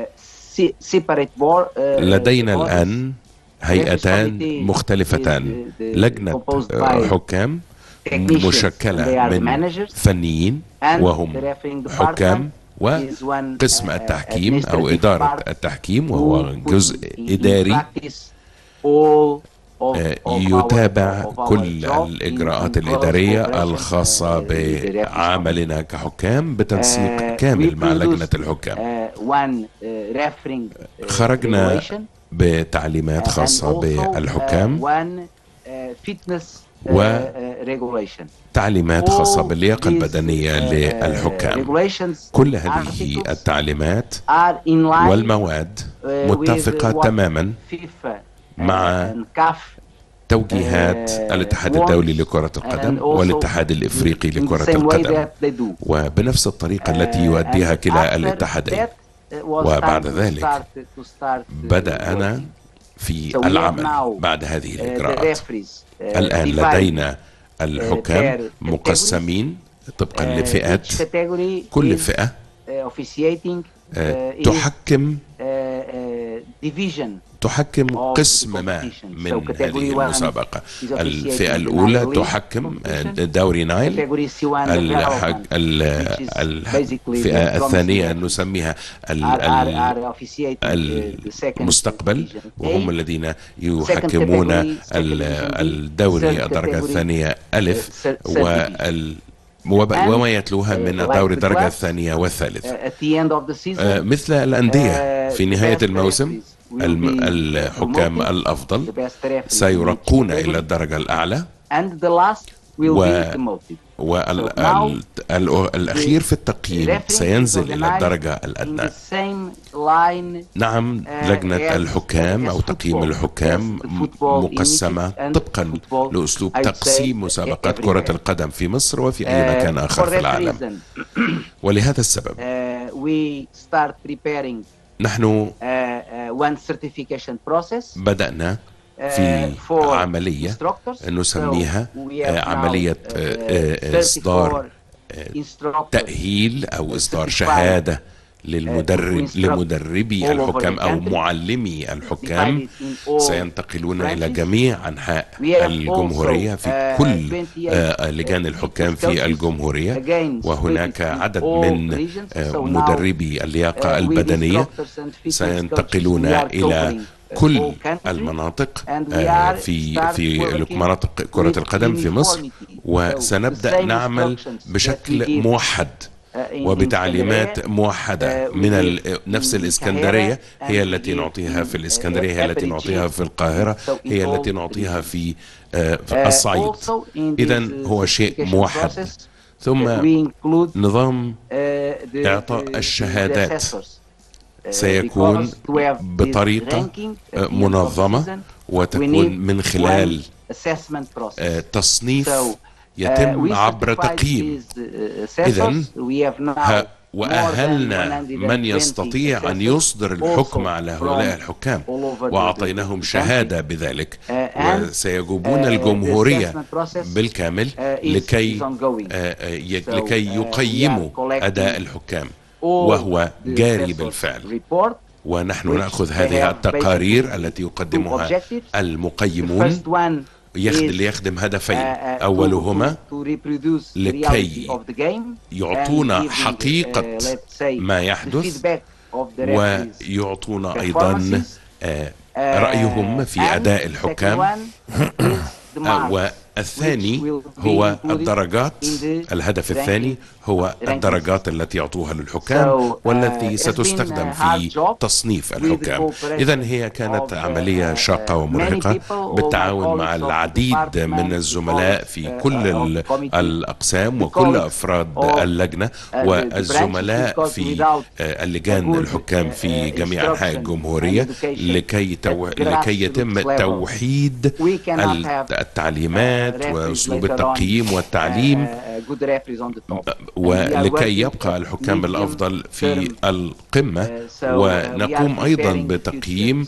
لدينا الآن هيئتان مختلفتان لجنة آه، حكام مشكلة من فنيين وهم حكام وقسم التحكيم أو إدارة التحكيم وهو جزء إداري آه، يتابع كل الإجراءات الإدارية الخاصة بعملنا كحكام بتنسيق كامل مع لجنة الحكام خرجنا بتعليمات خاصة بالحكام وتعليمات خاصة باللياقة البدنية للحكام كل هذه التعليمات والمواد متفقة تماما مع توجيهات الاتحاد الدولي لكرة القدم والاتحاد الإفريقي لكرة القدم وبنفس الطريقة التي يؤديها كلا الاتحادين وبعد ذلك بدأنا في العمل بعد هذه الإجراءات الآن لدينا الحكام مقسمين طبقا لفئات كل فئة آه، تحكم تحكم قسم ما من هذه المسابقة الفئة الأولى تحكم آه، دوري نايل الحج... ال... الفئة الثانية نسميها ال... ال... المستقبل وهم الذين يحكمون ال... الدوري الدرجة الثانية ألف وال وب- وما يتلوها من دوري الدرجة الثانية والثالثة آه، مثل الأندية في نهاية الموسم الم- الحكام الأفضل سيرقون إلى الدرجة الأعلى والأخير في التقييم سينزل إلى الدرجة الأدنى نعم لجنة الحكام أو تقييم الحكام م- مقسمة طبقا لأسلوب تقسيم مسابقات كرة القدم في مصر وفي أي مكان آخر في العالم ولهذا السبب نحن بدأنا في عملية نسميها آه، عملية آه، آه، إصدار آه، تأهيل أو إصدار شهادة للمدرب لمدربي الحكام أو معلمي الحكام سينتقلون إلى جميع أنحاء الجمهورية في كل آه، لجان الحكام في الجمهورية وهناك عدد من آه، مدربي اللياقة البدنية سينتقلون إلى كل المناطق آه، في في مناطق كرة القدم في مصر وسنبدأ نعمل بشكل موحد وبتعليمات موحدة من ال- نفس الإسكندرية هي التي نعطيها في الإسكندرية هي التي نعطيها في القاهرة هي التي نعطيها في آه، في الصعيد إذا هو شيء موحد ثم نظام إعطاء الشهادات سيكون بطريقة آه، منظمة وتكون من خلال آه، تصنيف يتم عبر تقييم إذا ها- وأهلنا من يستطيع أن يصدر الحكم على هؤلاء الحكام وأعطيناهم شهادة بذلك وسيجوبون الجمهورية بالكامل لكي آه، آه، ي- لكي يقيموا أداء يحكام وهو جاري بالفعل ونحن نأخذ هذه التقارير التي يقدمها المقيمون يخدم ليخدم هدفين أولهما لكي يعطونا حقيقة ما يحدث ويعطونا أيضا آه، رأيهم في أداء الحكام آه، الثاني هو الدرجات الهدف الثاني هو الدرجات التي يعطوها للحكام والتي ستستخدم في تصنيف الحكام إذا هي كانت عملية شاقة ومرهقة بالتعاون مع العديد من الزملاء في كل الأقسام وكل أفراد اللجنة والزملاء في اللجان الحكام في جميع أنحاء الجمهورية لكي, تو... لكي يتم توحيد التعليمات وأسلوب التقييم والتعليم ولكي يبقى الحكام الأفضل في القمة ونقوم أيضا بتقييم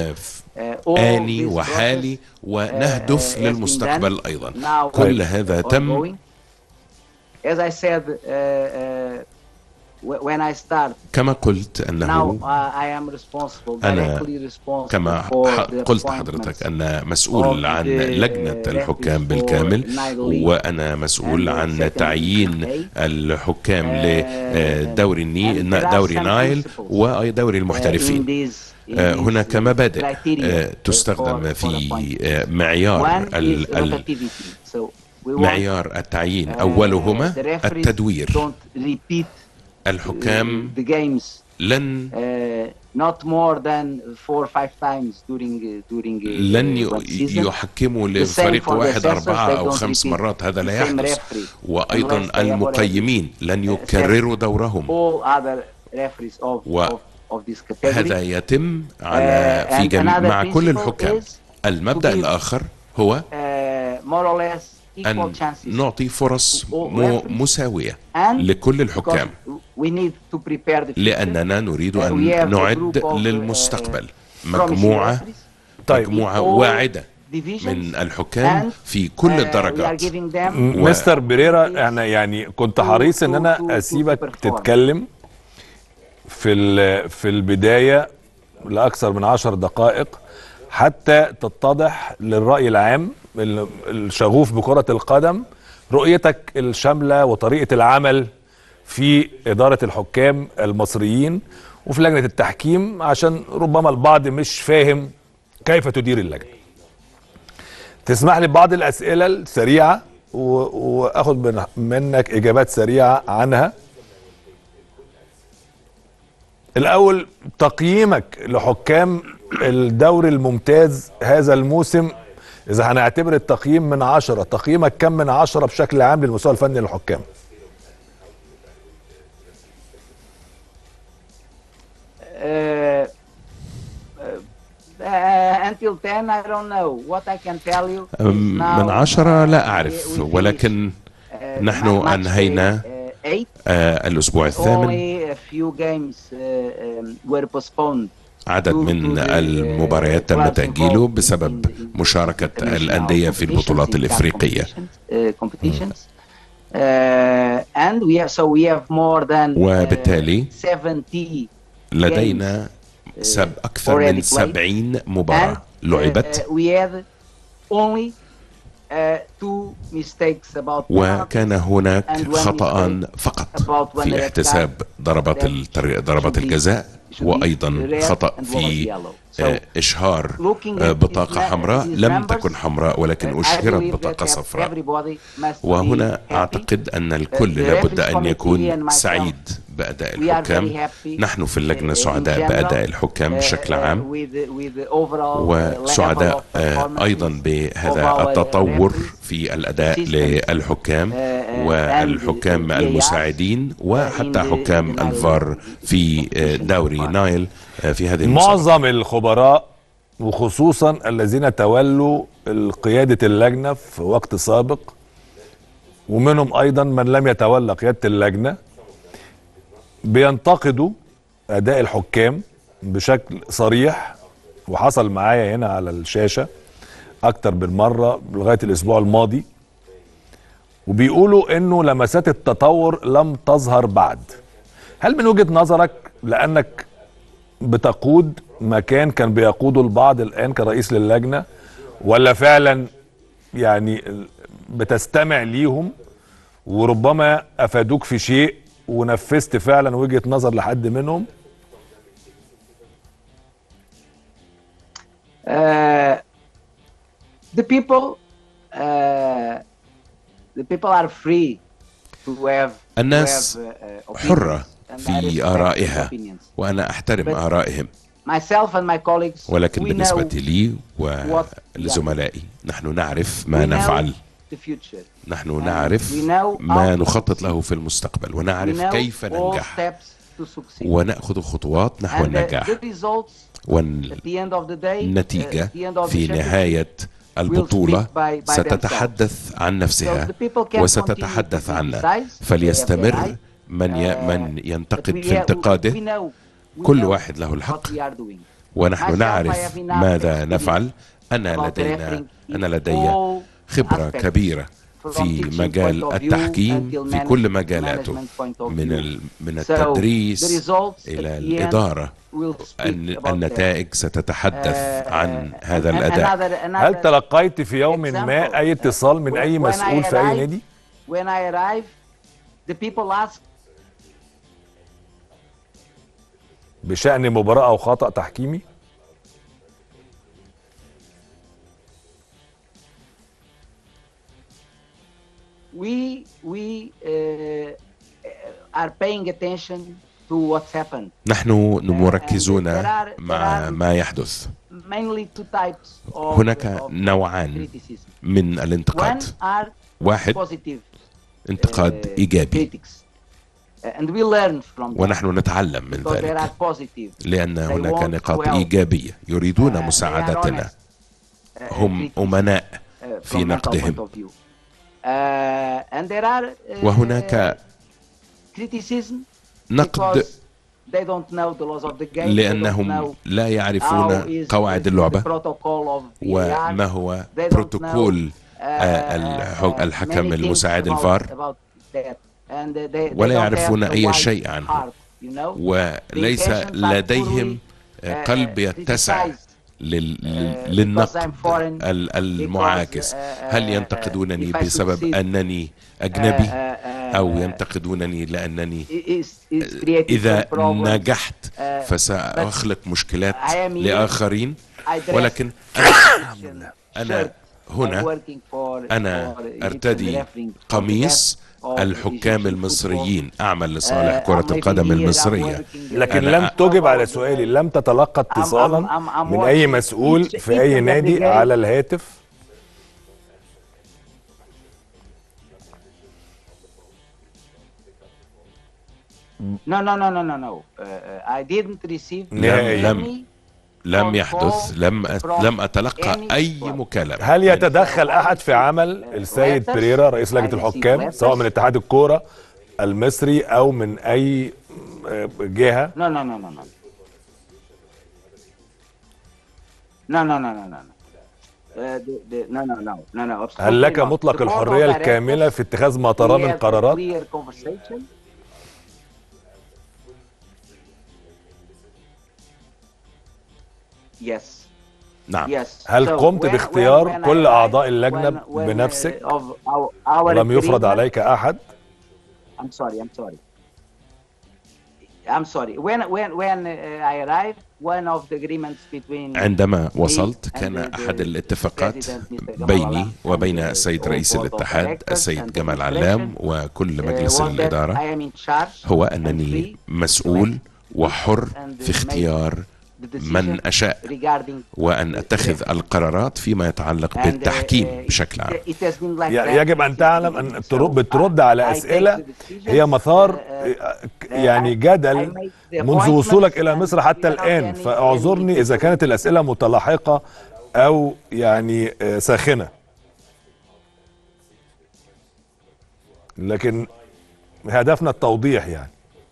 آني وحالي ونهدف للمستقبل أيضا كل هذا تم As I said, uh, uh, when I start, كما قلت أنه now uh, I am responsible, أنا directly responsible كما for ح- the قلت appointments حضرتك أن مسؤول of عن the لجنة الحكام بالكامل وأنا مسؤول and the عن second تعيين day. الحكام Uh, لدوري الني and there are دوري some نايل principles, ودوري uh, المحترفين in these- in آه، these هناك مبادئ criteria, آه، uh, تستخدم for- for في appointments. آه، معيار One ال- is ال- rotativity. So we want, معيار التعيين uh, أولهما the referees التدوير don't repeat الحكام the games لن uh, not more than four or five times during uh, during uh, لن ي- one season. يحكموا The same لفريق for the واحد assessors, أربعة they أو don't خمس repeat مرات هذا لا the same يحدث referee وأيضا unless they have المقيمين لن يكرروا دورهم all other referees of, و- of, of this category هذا يتم على Uh, في and جميع another مع كل principle الحكام is المبدأ to give- الآخر هو uh, more or less equal أن chances نعطي فرص to all م- referees. مساوية and لكل because الحكام we need to prepare the future. لأننا نريد Uh, أن we have a نعد group of, uh, للمستقبل promising مجموعة referees طيب مجموعة in all واعدة divisions. من الحكام And, في كل uh, we are الدرجات giving them م- مستر بريرا انا يعني كنت حريص ان انا اسيبك تتكلم في ال- في البدايه لاكثر من عشر دقائق حتى تتضح للراي العام ال- الشغوف بكره القدم رؤيتك الشامله وطريقه العمل في اداره الحكام المصريين وفي لجنه التحكيم عشان ربما البعض مش فاهم كيف تدير اللجنه تسمح لي ببعض الاسئله السريعه و... واخد من... منك اجابات سريعه عنها الاول تقييمك لحكام الدوري الممتاز هذا الموسم اذا هنعتبر التقييم من عشرة تقييمك كم من عشرة بشكل عام للمستوى الفني للحكام uh, uh, until 10 I don't know what I can tell you is أم، now, من عشرة uh, لا we- أعرف we ولكن finished, uh, نحن match day, أنهينا uh, eight. آه، الأسبوع الثامن only a few games uh, um, were postponed عدد من المباريات تم تأجيله بسبب مشاركة الأندية في البطولات الإفريقية وبالتالي وبالتالي لدينا سب أكثر من 70 مباراة لعبت وكان هناك خطأ فقط في احتساب ضربات التر- ضربات الجزاء وأيضا خطأ في آه، إشهار آه، بطاقة حمراء لم تكن حمراء ولكن أشهرت بطاقة صفراء وهنا أعتقد أن الكل لابد أن يكون سعيد بأداء الحكام نحن في اللجنة سعداء بأداء الحكام بشكل عام وسعداء آه، أيضا بهذا التطور في الأداء للحكام والحكام المساعدين وحتى حكام الفار في آه، دوري نايل آه، في هذه المسابقة معظم الخبراء وخصوصا الذين تولوا قيادة اللجنة في وقت سابق ومنهم أيضا من لم يتولى قيادة اللجنة بينتقدوا أداء الحكام بشكل صريح وحصل معايا هنا على الشاشة أكتر من مرة لغاية الأسبوع الماضي وبيقولوا إنه لمسات التطور لم تظهر بعد هل من وجهة نظرك لأنك بتقود مكان كان بيقوده البعض الآن كرئيس للجنة ولا فعلا يعني بتستمع ليهم وربما أفادوك في شيء ونفذت فعلا وجهة نظر لحد منهم Uh, the people uh, the people are free to have الناس to have, uh, حرة opinions, and I في respect آرائها these opinions. وأنا أحترم But- آرائهم Myself and my colleagues, ولكن we بالنسبة know لي what ولزملائي نحن نعرف we ما know نفعل the future. نحن نعرف we know ما how- نخطط له في المستقبل We ونعرف know كيف all ننجح steps to succeed. ونأخذ خطوات نحو And the, النجاح the results at والنتيجة the end of the day, uh, at the end of the في championship, نهاية البطولة speak by- by ستتحدث عن نفسها So the people can وستتحدث continue to عنا criticize فليستمر their من ي... uh, من but ينتقد we في are- we انتقاده know- we كل know واحد له what الحق we are doing. ونحن Myself, I نعرف have enough ماذا experience نفعل أنا about لدينا refereeing أنا in لدي all خبرة aspects. كبيرة From في teaching مجال point of view التحكيم until في manage- كل مجالاته management point of من view. ال... من So, التدريس the results إلى at the end الإدارة will speak الن- about that. النتائج ستتحدث Uh, عن and- هذا and الأداء another- another- هل تلقيت في يوم ما example, اي اتصال من اي when I مسؤول في اي arrived- نادي When I arrive, the people ask, بشأن مباراة او خطأ تحكيمي we we uh, are paying attention to what's happened. نحن مركزون And there are- مع there are- ما يحدث Mainly two types of, هناك of نوعان criticism. من One الانتقاد are واحد positive انتقاد uh, إيجابي critics. Uh, and we learn from them ونحن نتعلم من because there ذلك are positive. لأن They هناك want نقاط well. إيجابية يريدون uh, they are مساعدتنا honest, uh, هم critics, أمناء uh, في from mental نقدهم. point of view. Uh, and there are uh, وهناك criticism نقد because they don't know the laws of the game. they don't لأنهم know لا how يعرفون is- قواعد is اللعبة the protocol of VAR. وما هو They don't بروتوكول know, uh, آه، الح- uh, الحكم many things المساعد about- الفار about that. And they- they ولا don't يعرفون have the أي wide شيء عنه. heart, you know? وليس The intentions are لديهم poorly, آه، uh, قلب يتسع criticized. لل- uh, للنقد because I'm foreign, ال- المعاكس because, uh, هل uh, ينتقدونني if I بسبب succeed, أنني أجنبي uh, uh, أو uh, ينتقدونني لأنني is- is creating إذا some problems. نجحت Uh, فسأخلق مشكلات I am here لآخرين I dress ولكن Egyptian أنا shirt هنا while working for- أنا for Egyptian أرتدي refereeing for the قميص best of الحكام Egyptian المصريين football. أعمل لصالح Uh, كرة I'm living القدم here, I'm المصرية working لكن أنا لم أ- تجب على سؤالي لم تتلقى اتصالا I'm- I'm- I'm من اي watching مسؤول each- في each اي of the نادي games. على الهاتف No, no, no, no, no, no. Uh, uh, I didn't receive نهائياً. لم- لم يحدث لم أ- لم أتلقى أي مكالمة هل يتدخل احد في عمل السيد بريرا رئيس لجنه الحكام سواء من اتحاد الكوره المصري او من اي آه، جهه No, no, no, no, no. No, no, no, no, no. no. Uh, the, the, no, no, no, no, no. absolutely هل لك not. مطلق The board of الحريه الكامله directors, في اتخاذ ما we تراه من had a قرارات clear conversation. Yes. نعم Yes. هل So قمت when- باختيار when- when كل I أعضاء arrived, اللجنة when- when, بنفسك uh, of our- our ولم يفرض agreement- عليك احد I'm sorry. I'm sorry. I'm sorry. When when when uh, I arrived, one of the agreements between عندما me وصلت and كان the- أحد the الاتفاقات president, Mr. Gamal بيني Alam, وبين and the السيد whole رئيس board of الاتحاد directors السيد and جمال the علام administration, وكل uh, مجلس was that الإدارة I am in charge هو and أنني free مسؤول وحر and في make اختيار the decision من أشاء regarding وأن أتخذ القرارات فيما يتعلق and, uh, بالتحكيم uh, بشكل it- عام it has been like ي- that يجب ان since تعلم the ان beginning. تر- So بترد I- على I take اسئله the decisions, هي مثار uh, uh, يعني I- جدل I make the منذ وصولك appointments الى and مصر حتى without الان any- فاعذرني any- اذا كانت الاسئله متلاحقه او يعني آه، ساخنه لكن هدفنا التوضيح يعني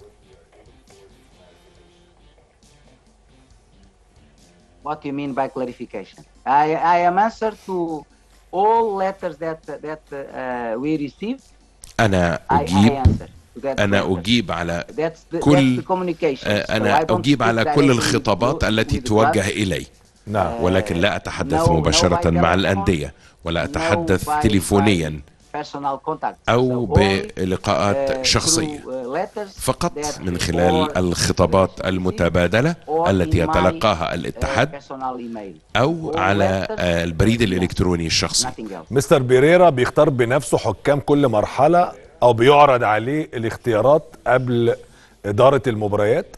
What do you mean by clarification? I, I am answer to all letters that that uh, we receive. أنا I, I أجيب answer to that أنا letter. أجيب على That's the, كل- that's the communication. آه، So I أنا don't أجيب speak على كل directly الخطابات with- التي with توجه clubs. إلي نعم ولكن لا أتحدث No, no مباشرة by مع telephone. الأندية ولا No أتحدث by- تليفونيا أو بلقاءات شخصية فقط من خلال الخطابات المتبادلة التي يتلقاها الاتحاد أو على البريد الإلكتروني الشخصي مستر بيريرا بيختار بنفسه حكام كل مرحلة أو بيعرض عليه الاختيارات قبل إدارة المباريات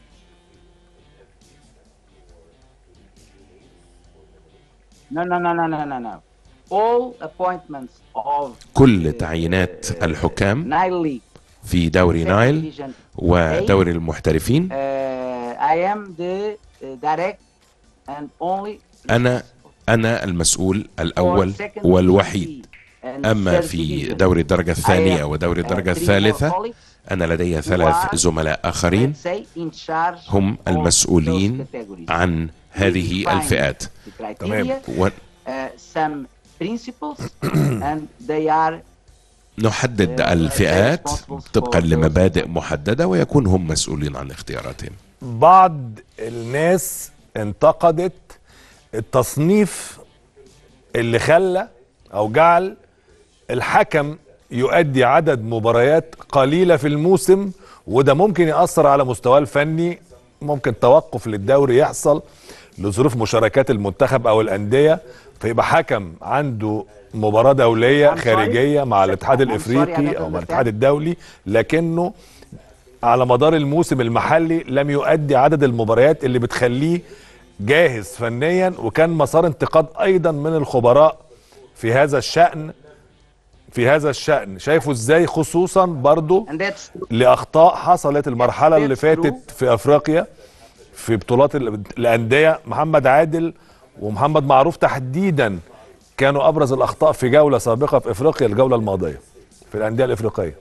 No, no, no, no, no, no, no. All appointments of كل تعيينات الحكام Nile League في دوري نايل ودوري المحترفين uh, I am the uh, direct and only أنا أنا المسؤول الأول for second والوحيد division and أما third في division. دوري الدرجة الثانية I am, ودوري uh, الدرجة three more الثالثة colleagues أنا لدي who ثلاث are, زملاء آخرين let's say, in charge هم of المسؤولين those categories. عن هذه We define الفئات the criteria, تمام. uh, some principles and they are ونحدد uh, الفئات responsible طبقا for لمبادئ محددة ويكون هم مسؤولين عن اختياراتهم بعض الناس انتقدت التصنيف اللي خلى او جعل الحكم يؤدي عدد مباريات قليلة في الموسم وده ممكن يأثر على مستواه الفني ممكن توقف للدوري يحصل لظروف مشاركات المنتخب او الأندية فيبقى حكم عنده مباراة دولية I'm sorry. خارجية مع الاتحاد I'm sorry, I الافريقي don't او مع understand. الاتحاد الدولي لكنه على مدار الموسم المحلي لم يؤدي عدد المباريات اللي بتخليه جاهز فنيا وكان مسار انتقاد ايضا من الخبراء في هذا الشأن في هذا الشأن شايفه ازاي خصوصا برضو and that's true. لاخطاء حصلت المرحله اللي That's فاتت true. في افريقيا في بطولات ال- الانديه محمد عادل ومحمد معروف تحديدا كانوا ابرز الاخطاء في جوله سابقه في افريقيا الجوله الماضيه في الانديه الافريقيه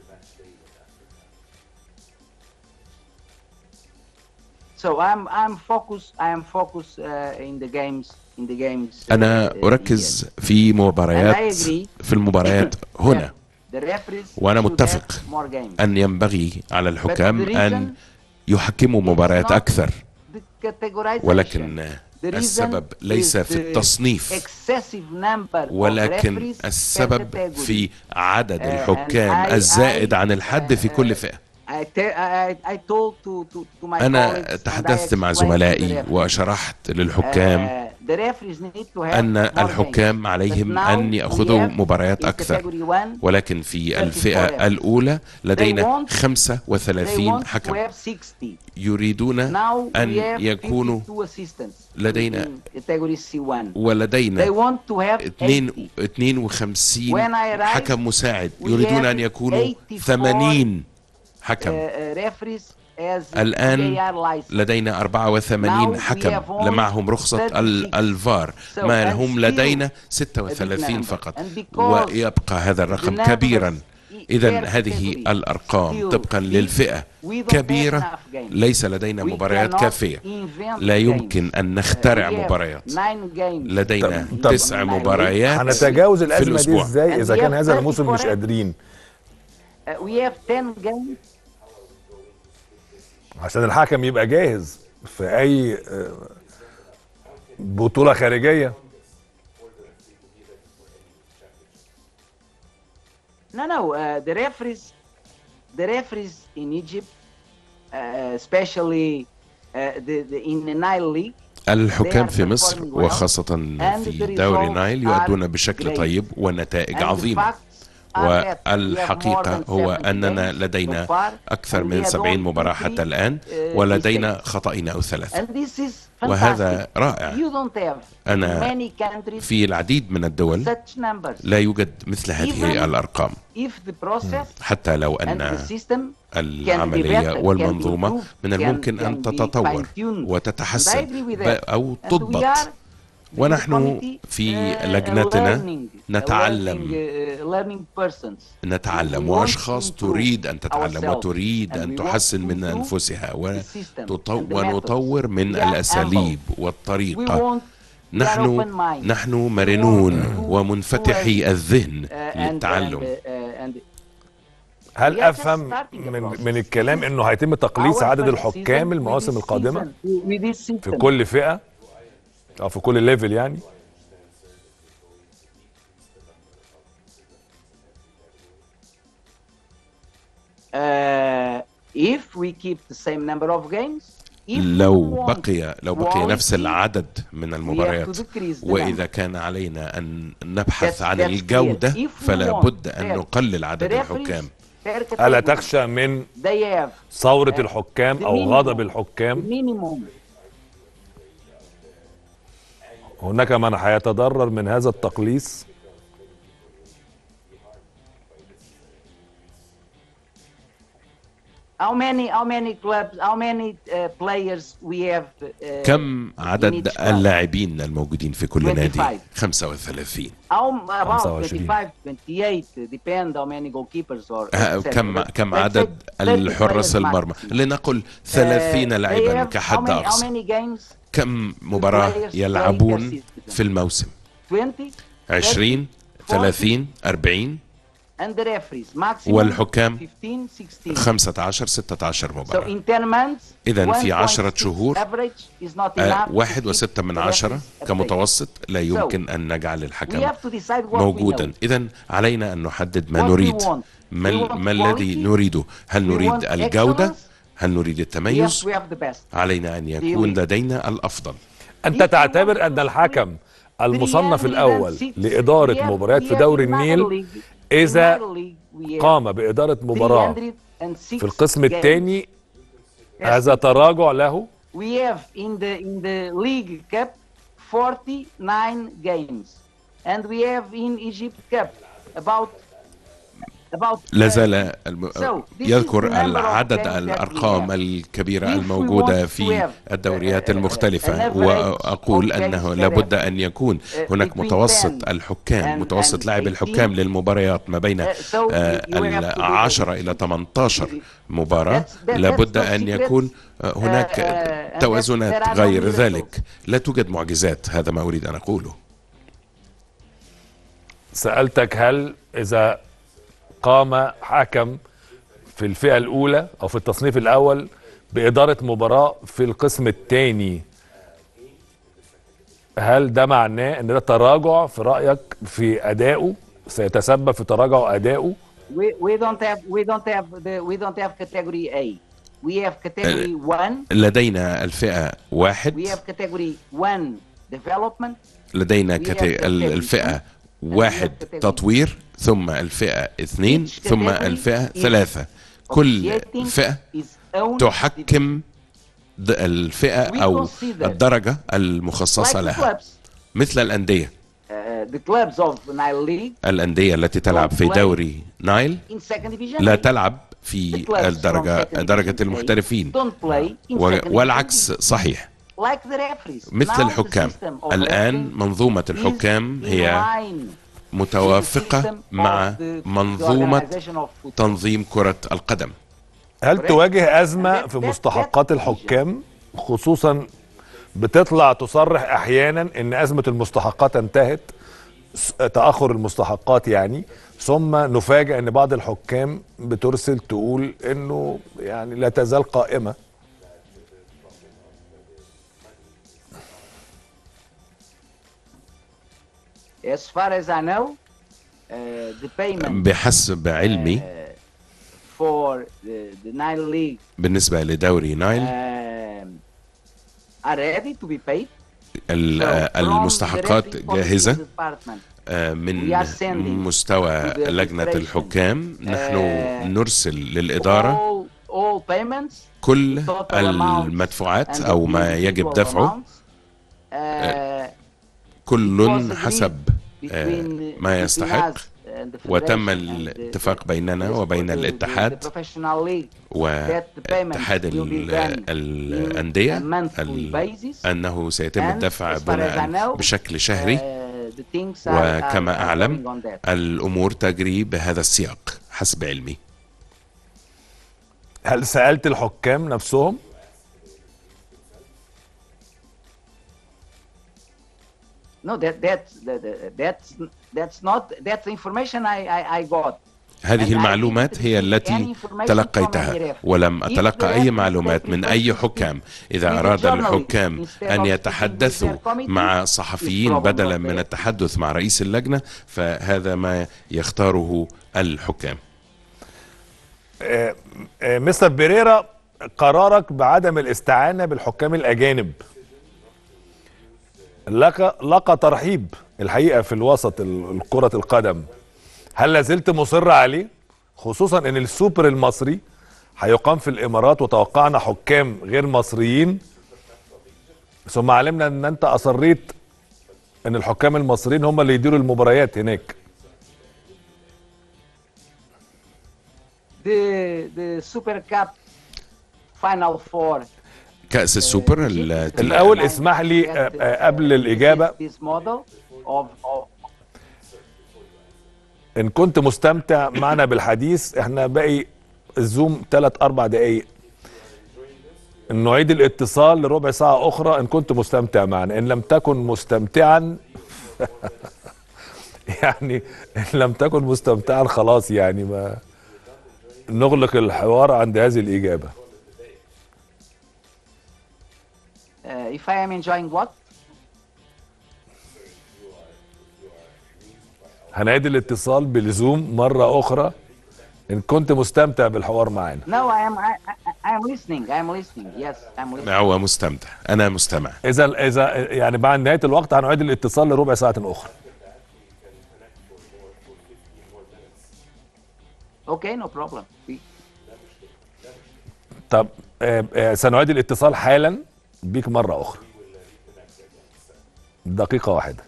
So I'm I'm focused I am focused uh, in the games in the games. uh, أنا uh, أركز في مباريات And I agree. في المباريات هنا here. The referees وأنا should متفق have more games. أن ينبغي على الحكام But the أن reason يحكموا مباريات not أكثر The categorization. ولكن The reason السبب ليس is في the التصنيف excessive number of ولكن referees per السبب category. في عدد Uh, الحكام and I- الزائد I- عن الحد في uh, كل فئة I, te- I, I told to, to, to my أنا colleagues and I تحدثت مع explained to the زملائي referees. وشرحت للحكام Uh, the referees need to have أن more الحكام games. عليهم But now أن we يأخذوا have مباريات in أكثر category one, ولكن في 34 الفئة الأولى لدينا want- they 35 want to حكم have 60. يريدون Now أن we have يكونوا 52 assistants لدينا in category C1. They ولدينا want to have 80. 52 When I arrived, حكم مساعد we يريدون have أن يكونوا 84 80 Uh, حكم uh, referees as الآن VAR license. لدينا 84 Now we حكم have only معهم رخصة ال- 36. الفار So, ما and هم still لدينا a big 36 number. فقط And because ويبقى هذا الرقم the numbers كبيرا i- إذا per هذه category الأرقام still طبقا big. للفئة We don't have كبيرة enough games. ليس لدينا We مباريات cannot كافية invent لا games. يمكن أن نخترع Uh, we have مباريات nine games. لدينا طب- تسع مباريات هنتجاوز في الازمه دي الأسبوع ازاي اذا And كان we have هذا الموسم 34 مش قادرين Uh, we have 10 games. عشان الحكم يبقى جاهز في اي آه، بطوله خارجيه No, no. Uh, the referees, the referees in Egypt, uh, especially uh, the, the in the Nile League, الحكام They are في مصر performing well. وخاصة And في the دوري results نايل are يؤدون بشكل great. طيب ونتائج and the عظيمة facts are that we have more والحقيقة than هو 70 أننا games لدينا so far, أكثر and من we had 70 only مباراة three, حتى الآن uh, ولدينا mistakes. خطأين أو ثلاثة And this is وهذا fantastic. رائع You don't have أنا many countries في العديد من الدول such numbers. لا يوجد مثل هذه Even الأرقام If the process حتى لو and أن the system العملية better, can be والمنظومة improved, من can- الممكن can أن be تتطور fine-tuned. And I وتتحسن agree with ب- that. أو And we تضبط are ونحن committee, في uh, لجنتنا learning- نتعلم learning, uh, learning persons. نتعلم We want وأشخاص to improve تريد أن تتعلم ourselves. وتريد And أن we want تحسن to من improve أنفسها the system وتط- and the ونطور methods. من We are الأساليب humble. We والطريقة want we are نحن open-minded. نحن We مرنون want to- ومنفتحي to, uh, الذهن uh, and- للتعلم and, uh, and هل We are just افهم starting the من process. من الكلام انه هيتم تقليص our عدد first الحكام season المواسم with this القادمه season, with this في system. كل فئه او في كل ليفل يعني we keep the same number of games لو بقي لو بقي نفس العدد من المباريات واذا كان علينا ان نبحث عن الجوده فلا بد ان نقلل عدد الحكام الا تخشى من ثوره الحكام او غضب الحكام هناك من هيتضرر من هذا التقليص How many how many clubs how many uh, players we have uh, كم عدد اللاعبين الموجودين في كل 25. نادي 35 أو about 25 28 depend how many goalkeepers or كم كم عدد الحراس المرمى لنقل 30 لاعبا كحد اقصى كم مباراة يلعبون في الموسم 20 30 40 والحكام 15 16 مباراة إذا في عشرة شهور واحد وستة من عشرة كمتوسط لا يمكن أن نجعل الحكم موجودا إذا علينا أن نحدد ما نريد ما, ما الذي نريده هل نريد الجودة هل نريد التميز علينا أن يكون لدينا الأفضل أنت تعتبر أن الحكم المصنف الأول لإدارة مباريات في دوري النيل إذا قام بإدارة مباراة في القسم الثاني هذا تراجع له We have in the in the league cup 49 games and we have in Egypt cup about لا زال الم... يذكر العدد الارقام الكبيره الموجوده في الدوريات المختلفه واقول انه لابد ان يكون هناك متوسط الحكام متوسط لاعب الحكام للمباريات ما بين العشرة الى 18 مباراه لابد ان يكون هناك توازنات غير ذلك لا توجد معجزات هذا ما اريد ان اقوله سالتك هل اذا قام حكم في الفئة الأولى أو في التصنيف الأول بإدارة مباراة في القسم الثاني هل ده معناه ان ده تراجع في رايك في ادائه سيتسبب في تراجع ادائه we, we don't have we don't have the, we don't have category A we have category 1 لدينا الفئة واحد we have category 1 development لدينا كتي... الفئة واحد تطوير ثم الفئة اثنين ثم الفئة ثلاثة كل فئة تحكم الفئة أو الدرجة المخصصة لها مثل الأندية الأندية التي تلعب في دوري نايل لا تلعب في الدرجة درجة المحترفين والعكس صحيح مثل الحكام الآن منظومة الحكام هي متوافقة مع منظومة تنظيم كرة القدم هل تواجه أزمة في مستحقات الحكام خصوصا بتطلع تصرح أحيانا أن أزمة المستحقات انتهت تأخر المستحقات يعني ثم نفاجئ أن بعض الحكام بترسل تقول أنه يعني لا تزال قائمة As far as I know, uh, the payment بحسب علمي uh, for the, the Nile League بالنسبة لدوري نايل uh, are ready to be paid. المستحقات جاهزة من مستوى لجنة الحكام نحن نرسل للإدارة كل المدفوعات أو ما يجب دفعه كل حسب ما يستحق وتم الاتفاق بيننا وبين الاتحاد واتحاد الأندية أنه سيتم الدفع بناء بشكل شهري وكما أعلم الأمور تجري بهذا السياق حسب علمي هل سألت الحكام نفسهم؟ No, that that's that, that's that's not that's the information I I, I got. هذه المعلومات هي التي تلقيتها ولم أتلقى أي معلومات من أي حكام إذا أراد الحكام أن يتحدثوا مع صحفيين بدلا من التحدث مع رئيس اللجنة فهذا ما يختاره الحكام مستر بيريرا قرارك بعدم الاستعانه بالحكام الاجانب لقى لقى ترحيب الحقيقه في الوسط ال- كره القدم هل لازلت مصر عليه خصوصا ان السوبر المصري هيقام في الامارات وتوقعنا حكام غير مصريين ثم علمنا ان انت اصريت ان الحكام المصريين هم اللي يديروا المباريات هناك The the Super Cup Final Four. كأس السوبر التي الاول اسمح لي آه، آه، قبل الاجابه This model of, of ان كنت مستمتع معنا بالحديث احنا باقي الزوم 3 4 دقايق نعيد الاتصال لربع ساعة أخرى إن كنت مستمتع معنا إن لم تكن مستمتعا يعني إن لم تكن مستمتعا خلاص يعني ما نغلق الحوار عند هذه الإجابة uh, if I am enjoying what? هنعيد الاتصال بالزوم مرة أخرى إن كنت مستمتع بالحوار معنا No, I am I, I, I am listening. I am listening. Yes, I'm listening. هو مستمتع أنا مستمع إذا إذا يعني بعد نهاية الوقت هنعيد الاتصال لربع ساعة أخرى Okay, no problem. We- طب آه، آه، سنعيد الاتصال حالا بيك مرة أخرى دقيقة واحدة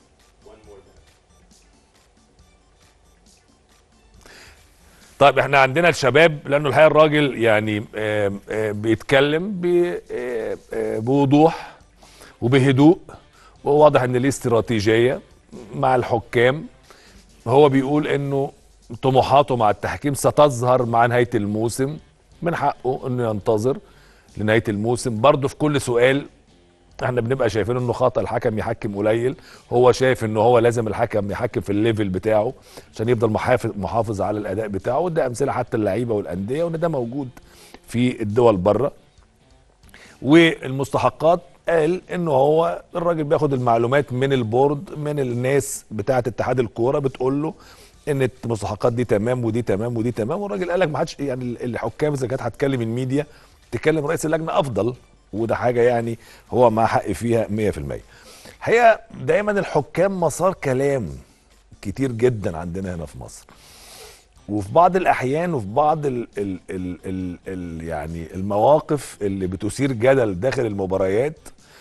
طيب احنا عندنا الشباب لانه الحقيقه الراجل يعني آه، آه، بيتكلم ب- آه، آه، بوضوح وبهدوء وواضح ان ليه استراتيجيه مع الحكام هو بيقول انه طموحاته مع التحكيم ستظهر مع نهايه الموسم من حقه انه ينتظر لنهايه الموسم برضه في كل سؤال احنا بنبقى شايفين انه خطا الحكم يحكم قليل هو شايف انه هو لازم الحكم يحكم في الليفل بتاعه عشان يفضل محافظ محافظ على الاداء بتاعه وده امثله حتى اللعيبه والانديه وان ده موجود في الدول بره والمستحقات قال انه هو الراجل بياخد المعلومات من البورد من الناس بتاعه اتحاد الكوره بتقول له ان المستحقات دي تمام ودي تمام ودي تمام والراجل قال لك ما حدش يعني الحكام اذا كانت هتكلم الميديا تكلم رئيس اللجنه افضل وده حاجه يعني هو مع حق فيها 100% الحقيقه دايما الحكام مسار كلام كتير جدا عندنا هنا في مصر وفي بعض الاحيان وفي بعض ال ال ال ال ال يعني المواقف اللي بتثير جدل داخل المباريات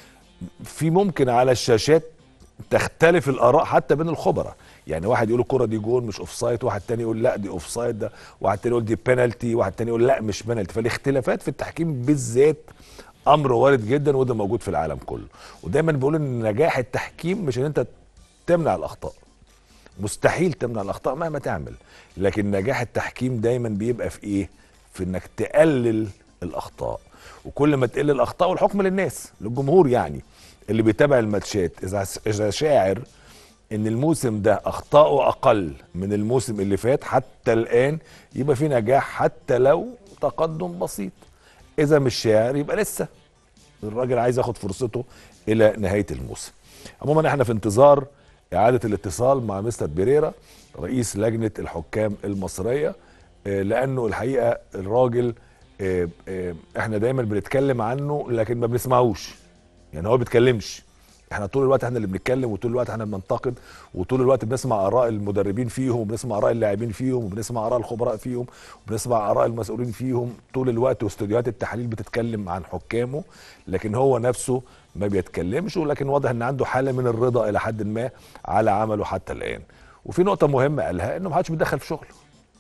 في ممكن على الشاشات تختلف الاراء حتى بين الخبراء يعني واحد يقول الكره دي جول مش اوف سايد واحد تاني يقول لا دي اوف سايد ده واحد تاني يقول دي بينالتي واحد تاني يقول لا مش بينالتي فالاختلافات في التحكيم بالذات امر وارد جدا وده موجود في العالم كله ودايما بقول ان نجاح التحكيم مش ان انت تمنع الاخطاء مستحيل تمنع الاخطاء مهما تعمل لكن نجاح التحكيم دايما بيبقى في ايه في انك تقلل الاخطاء وكل ما تقل الاخطاء والحكم للناس للجمهور يعني اللي بيتابع الماتشات اذا اذا شاعر ان الموسم ده اخطائه اقل من الموسم اللي فات حتى الان يبقى في نجاح حتى لو تقدم بسيط اذا مش شاعر يبقى لسه الراجل عايز ياخد فرصته الى نهايه الموسم عموما احنا في انتظار اعاده الاتصال مع مستر بيريرا رئيس لجنه الحكام المصريه آه، لانه الحقيقه الراجل آه، آه، احنا دايما بنتكلم عنه لكن ما بنسمعوش يعني هو ما بيتكلمش احنا طول الوقت احنا اللي بنتكلم وطول الوقت احنا بننتقد وطول الوقت بنسمع اراء المدربين فيهم وبنسمع اراء اللاعبين فيهم وبنسمع اراء الخبراء فيهم وبنسمع اراء المسؤولين فيهم طول الوقت واستوديوهات التحليل بتتكلم عن حكامه لكن هو نفسه ما بيتكلمش ولكن واضح ان عنده حاله من الرضا الى حد ما على عمله حتى الان وفي نقطه مهمه قالها انه ما حدش بيتدخل في شغله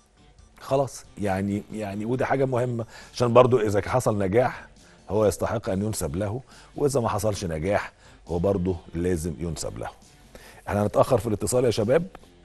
خلاص يعني يعني ودي حاجه مهمه عشان برضو اذا حصل نجاح هو يستحق ان ينسب له واذا ما حصلش نجاح هو برضه لازم ينسب له احنا هنتاخر في الاتصال يا شباب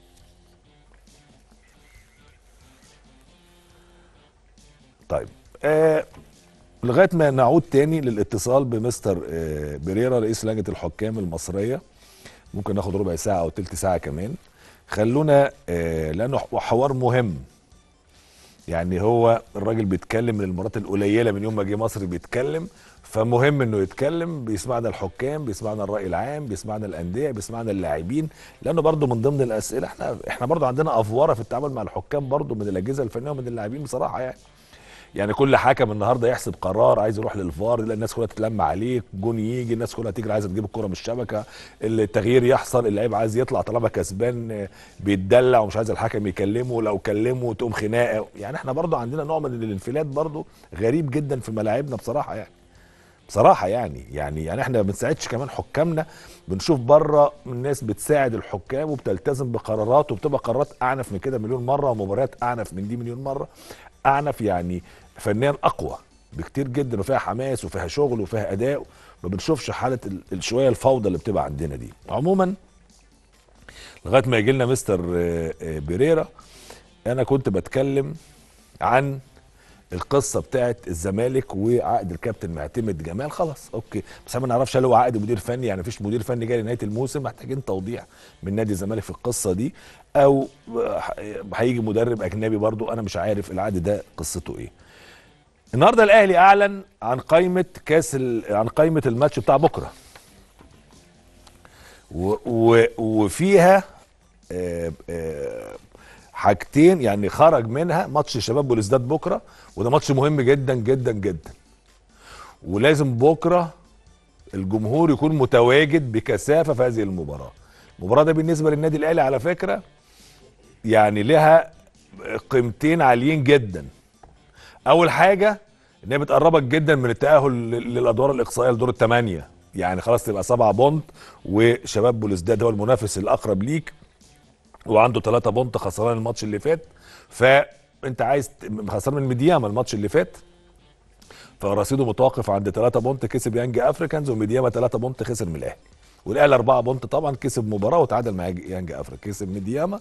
طيب آه لغايه ما نعود تاني للاتصال بمستر آه بريرا رئيس لجنه الحكام المصريه ممكن ناخد ربع ساعه او تلت ساعه كمان خلونا آه لانه حوار مهم يعني هو الراجل بيتكلم من المرات القليله من يوم ما جه مصر بيتكلم فمهم انه يتكلم بيسمعنا الحكام بيسمعنا الراي العام بيسمعنا الانديه بيسمعنا اللاعبين لانه برضو من ضمن الاسئله احنا احنا برضو عندنا افوره في التعامل مع الحكام برضو من الاجهزه الفنيه ومن اللاعبين بصراحه يعني يعني كل حكم النهارده يحسب قرار عايز يروح للفار يلاقي الناس كلها تتلم عليه جون يجي الناس كلها تجري عايزه تجيب الكره من الشبكه التغيير يحصل اللعيب عايز يطلع طالما كسبان بيتدلع ومش عايز الحكم يكلمه لو كلمه تقوم خناقه يعني احنا برضو عندنا نوع من الانفلات برضو غريب جدا في ملاعبنا بصراحه يعني بصراحه يعني يعني يعني احنا ما بنساعدش كمان حكامنا بنشوف بره الناس بتساعد الحكام وبتلتزم بقرارات وبتبقى قرارات اعنف من كده مليون مره ومباريات اعنف من دي مليون مره اعنف يعني فنيا اقوى بكتير جدا وفيها حماس وفيها شغل وفيها اداء ما بنشوفش حاله شويه الفوضى اللي بتبقى عندنا دي عموما لغايه ما يجي لنا مستر بيريرا انا كنت بتكلم عن القصه بتاعت الزمالك وعقد الكابتن معتمد جمال خلاص اوكي بس احنا ما نعرفش هل هو عقد مدير فني يعني مفيش مدير فني جاي لنهايه الموسم محتاجين توضيح من نادي الزمالك في القصه دي او هيجي مدرب اجنبي برضو انا مش عارف العقد ده قصته ايه النهارده الاهلي اعلن عن قائمه كاس عن قائمه الماتش بتاع بكره و و وفيها آآ آآ حاجتين يعني خرج منها ماتش الشباب والازداد بكره وده ماتش مهم جدا جدا جدا ولازم بكره الجمهور يكون متواجد بكثافه في هذه المباراه المباراه ده بالنسبه للنادي الاهلي على فكره يعني لها قيمتين عاليين جدا اول حاجه ان هي بتقربك جدا من التاهل للادوار الاقصائيه لدور الثمانيه يعني خلاص تبقى سبعة بونت وشباب بولزداد هو المنافس الاقرب ليك وعنده ثلاثة بونت خسران الماتش اللي فات فانت عايز خسران من ميدياما الماتش اللي فات فرصيده متوقف عند 3 بونت كسب يانج افريكانز وميدياما 3 بونت خسر من الاهلي والاهلي 4 بونت طبعا كسب مباراه وتعادل مع يانج افريكا كسب ميدياما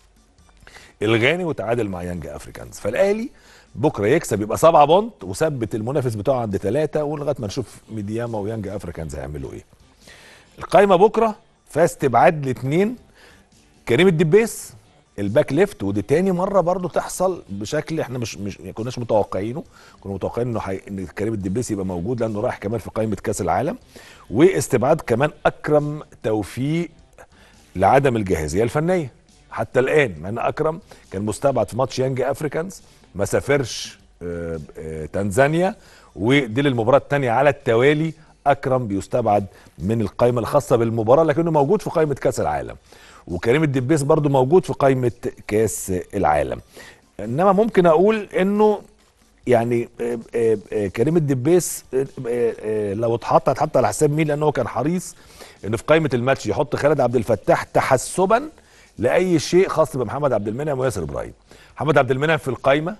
الغاني وتعادل مع يانج افريكانز فالاهلي بكره يكسب يبقى 7 بونت وثبت المنافس بتاعه عند 3 ولغايه ما نشوف ميدياما ويانج افريكانز هيعملوا ايه القايمه بكره فاز استبعاد لاثنين كريم الدبيس الباك ليفت ودي تاني مره برضو تحصل بشكل احنا مش مش ما كناش متوقعينه كنا متوقعين انه حي... ان كريم الدبيس يبقى موجود لانه رايح كمان في قائمه كاس العالم واستبعاد كمان اكرم توفيق لعدم الجاهزيه الفنيه حتى الان مع ان اكرم كان مستبعد في ماتش يانج افريكانز ما سافرش آه آه تنزانيا ودي للمباراه الثانيه على التوالي اكرم بيستبعد من القائمه الخاصه بالمباراه لكنه موجود في قائمه كاس العالم وكريم الدبيس برضو موجود في قائمة كاس العالم انما ممكن اقول انه يعني كريم الدبيس لو اتحط هتحط على حساب مين لانه كان حريص ان في قائمة الماتش يحط خالد عبد الفتاح تحسبا لاي شيء خاص بمحمد عبد المنعم وياسر ابراهيم محمد عبد المنعم في القائمة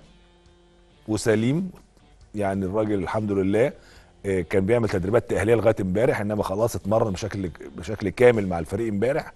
وسليم يعني الراجل الحمد لله كان بيعمل تدريبات تاهيليه لغايه امبارح انما خلاص اتمرن بشكل بشكل كامل مع الفريق امبارح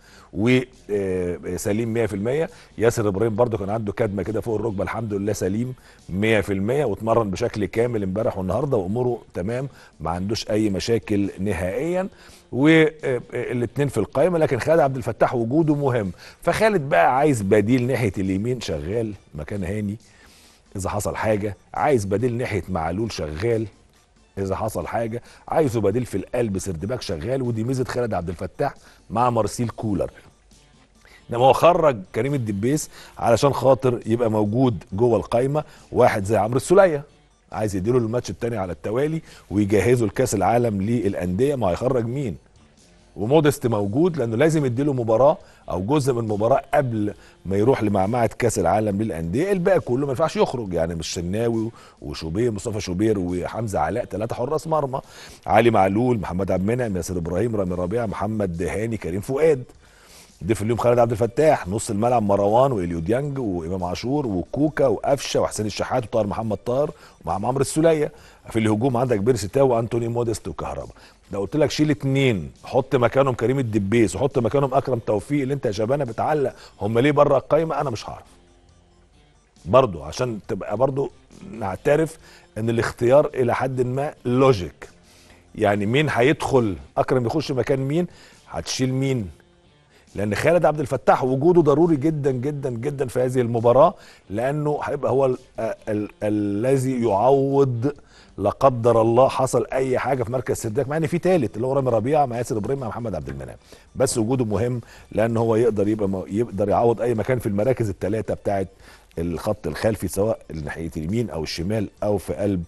وسليم 100% ياسر ابراهيم برده كان عنده كدمه كده فوق الركبه الحمد لله سليم 100% واتمرن بشكل كامل امبارح والنهارده واموره تمام ما عندوش اي مشاكل نهائيا والاثنين في القائمه لكن خالد عبد الفتاح وجوده مهم فخالد بقى عايز بديل ناحيه اليمين شغال مكان هاني اذا حصل حاجه عايز بديل ناحيه معلول شغال اذا حصل حاجه عايزه بديل في القلب سردباك شغال ودي ميزه خالد عبد الفتاح مع مارسيل كولر انما هو خرج كريم الدبيس علشان خاطر يبقى موجود جوه القايمه واحد زي عمرو السوليه عايز يديله الماتش التاني على التوالي ويجهزه لكاس العالم للانديه ما هيخرج مين ومودست موجود لانه لازم يديله مباراه او جزء من مباراه قبل ما يروح لمعمعه كاس العالم للانديه الباقي كله ما ينفعش يخرج يعني مش شناوي وشوبير مصطفى شوبير وحمزه علاء ثلاثه حراس مرمى علي معلول محمد عبد المنعم ياسر ابراهيم رامي ربيع محمد هاني كريم فؤاد ضيف اليوم خالد عبد الفتاح نص الملعب مروان واليو ديانج وامام عاشور وكوكا وقفشه وحسين الشحات وطاهر محمد طاهر ومع عمرو السوليه في الهجوم عندك بيرسي تاو وانتوني موديست وكهربا لو قلت لك شيل اتنين حط مكانهم كريم الدبيس وحط مكانهم اكرم توفيق اللي انت يا شبانه بتعلق هم ليه بره القايمه انا مش هعرف برضو عشان تبقى برضو نعترف ان الاختيار الى حد ما لوجيك يعني مين هيدخل اكرم يخش مكان مين هتشيل مين لان خالد عبد الفتاح وجوده ضروري جدا جدا جدا في هذه المباراه لانه هيبقى هو ال ال الذي يعوض لا قدر الله حصل اي حاجه في مركز سرداك مع ان في ثالث اللي هو رامي ربيعه مع ياسر ابراهيم مع محمد عبد المنعم بس وجوده مهم لان هو يقدر يبقى يقدر يعوض اي مكان في المراكز الثلاثه بتاعه الخط الخلفي سواء ناحيه اليمين او الشمال او في قلب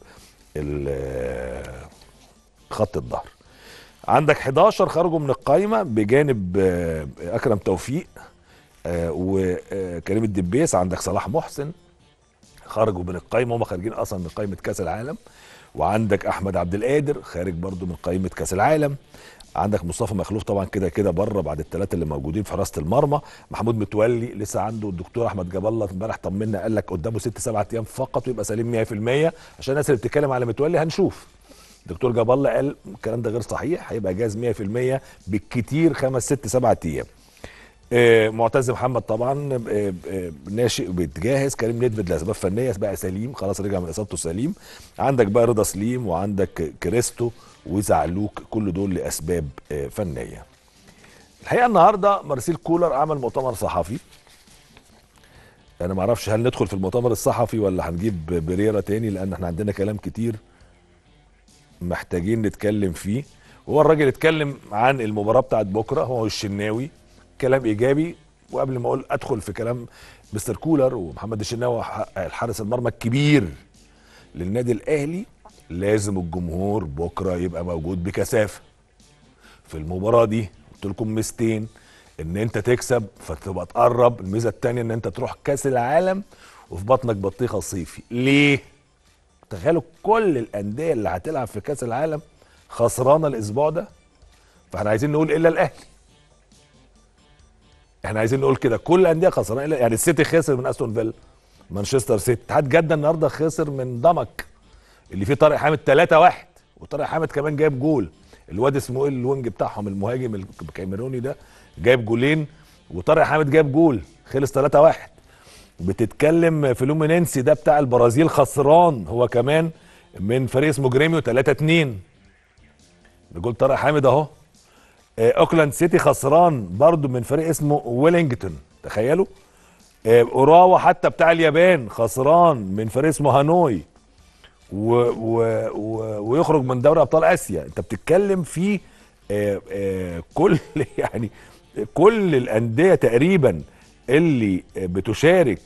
خط الظهر عندك 11 خرجوا من القايمه بجانب اكرم توفيق وكريم الدبيس عندك صلاح محسن خرجوا من القايمه هم خارجين اصلا من قائمه كاس العالم وعندك احمد عبد القادر خارج برضو من قائمه كاس العالم عندك مصطفى مخلوف طبعا كده كده بره بعد الثلاثه اللي موجودين في حراسه المرمى محمود متولي لسه عنده الدكتور احمد جاب الله امبارح طمنا قال لك قدامه ست سبعة ايام فقط ويبقى سليم 100% عشان الناس اللي بتتكلم على متولي هنشوف الدكتور جاب الله قال الكلام ده غير صحيح هيبقى جاهز 100% بالكتير خمس ست سبعة ايام آه معتز محمد طبعا آه آه ناشئ بيتجهز كريم ندفد لاسباب فنيه بقى سليم خلاص رجع من اصابته سليم عندك بقى رضا سليم وعندك كريستو وزعلوك كل دول لاسباب فنيه الحقيقه النهارده مارسيل كولر عمل مؤتمر صحفي انا ما اعرفش هل ندخل في المؤتمر الصحفي ولا هنجيب بريرا تاني لان احنا عندنا كلام كتير محتاجين نتكلم فيه هو الراجل اتكلم عن المباراه بتاعت بكره هو الشناوي كلام ايجابي وقبل ما اقول ادخل في كلام مستر كولر ومحمد الشناوي الحارس المرمى الكبير للنادي الاهلي لازم الجمهور بكره يبقى موجود بكثافه في المباراه دي قلت لكم ميزتين ان انت تكسب فتبقى تقرب الميزه الثانيه ان انت تروح كاس العالم وفي بطنك بطيخه صيفي ليه تخيلوا كل الانديه اللي هتلعب في كاس العالم خسرانه الاسبوع ده فاحنا عايزين نقول الا الاهلي احنا عايزين نقول كده كل الانديه خسرانه الا يعني السيتي خسر من استون فيلا مانشستر سيتي اتحاد جده النهارده خسر من ضمك اللي فيه طارق حامد 3 1 وطارق حامد كمان جايب جول الواد اسمه ايه الوينج بتاعهم المهاجم الكاميروني ده جايب جولين وطارق حامد جايب جول خلص 3 1 بتتكلم فلومينينسي ده بتاع البرازيل خسران هو كمان من فريق اسمه جريميو 3 2 بجول طارق حامد اهو اوكلاند سيتي خسران برضو من فريق اسمه ويلينجتون تخيلوا اوراوا حتى بتاع اليابان خسران من فريق اسمه هانوي و و و ويخرج من دوري ابطال اسيا انت بتتكلم في آآ آآ كل يعني كل الانديه تقريبا اللي بتشارك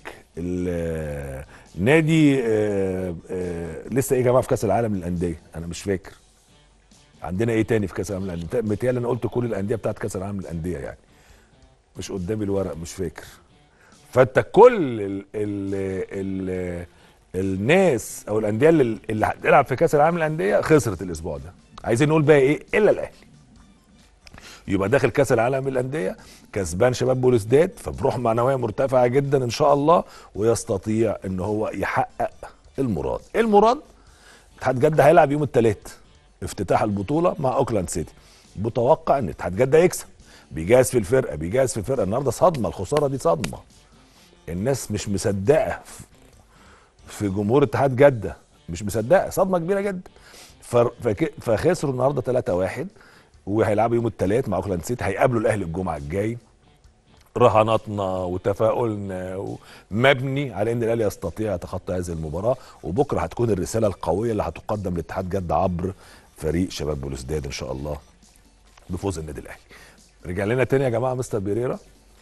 النادي لسه ايه يا جماعه في كاس العالم للانديه انا مش فاكر عندنا ايه تاني في كاس العالم للانديه متهيألي انا قلت كل الانديه بتاعت كاس العالم للانديه يعني مش قدامي الورق مش فاكر فانت كل ال ال ال الناس او الانديه اللي, اللي هتلعب في كاس العالم للانديه خسرت الاسبوع ده عايزين نقول بقى ايه الا الاهلي يبقى داخل كاس العالم للانديه كسبان شباب بوليسداد فبروح معنويه مرتفعه جدا ان شاء الله ويستطيع ان هو يحقق المراد ايه المراد اتحاد جده هيلعب يوم الثلاث افتتاح البطوله مع اوكلاند سيتي متوقع ان اتحاد جده يكسب بيجهز في الفرقه بيجهز في الفرقه النهارده صدمه الخساره دي صدمه الناس مش مصدقه في جمهور اتحاد جده مش مصدقه صدمه كبيره جدا فخسروا النهارده 3 1 وهيلعبوا يوم الثلاث مع اوكلاند سيتي هيقابلوا الاهلي الجمعه الجاي رهاناتنا وتفاؤلنا مبني على ان الاهلي يستطيع يتخطى هذه المباراه وبكره هتكون الرساله القويه اللي هتقدم لاتحاد جده عبر فريق شباب بلوزداد ان شاء الله بفوز النادي الاهلي رجع لنا تاني يا جماعه مستر بيريرا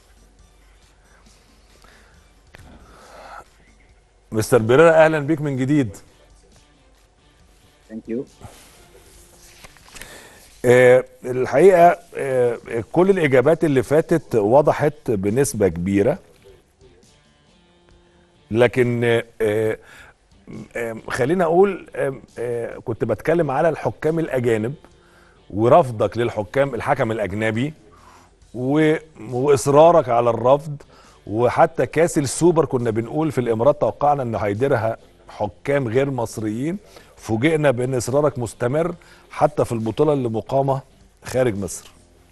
مستر بيريرا اهلا بيك من جديد ثانك يو آه الحقيقه آه كل الاجابات اللي فاتت وضحت بنسبه كبيره لكن آه خلينا اقول كنت بتكلم على الحكام الاجانب ورفضك للحكام الحكم الاجنبي واصرارك على الرفض وحتى كاس السوبر كنا بنقول في الامارات توقعنا انه هيديرها حكام غير مصريين فوجئنا بان اصرارك مستمر حتى في البطوله اللي مقامه خارج مصر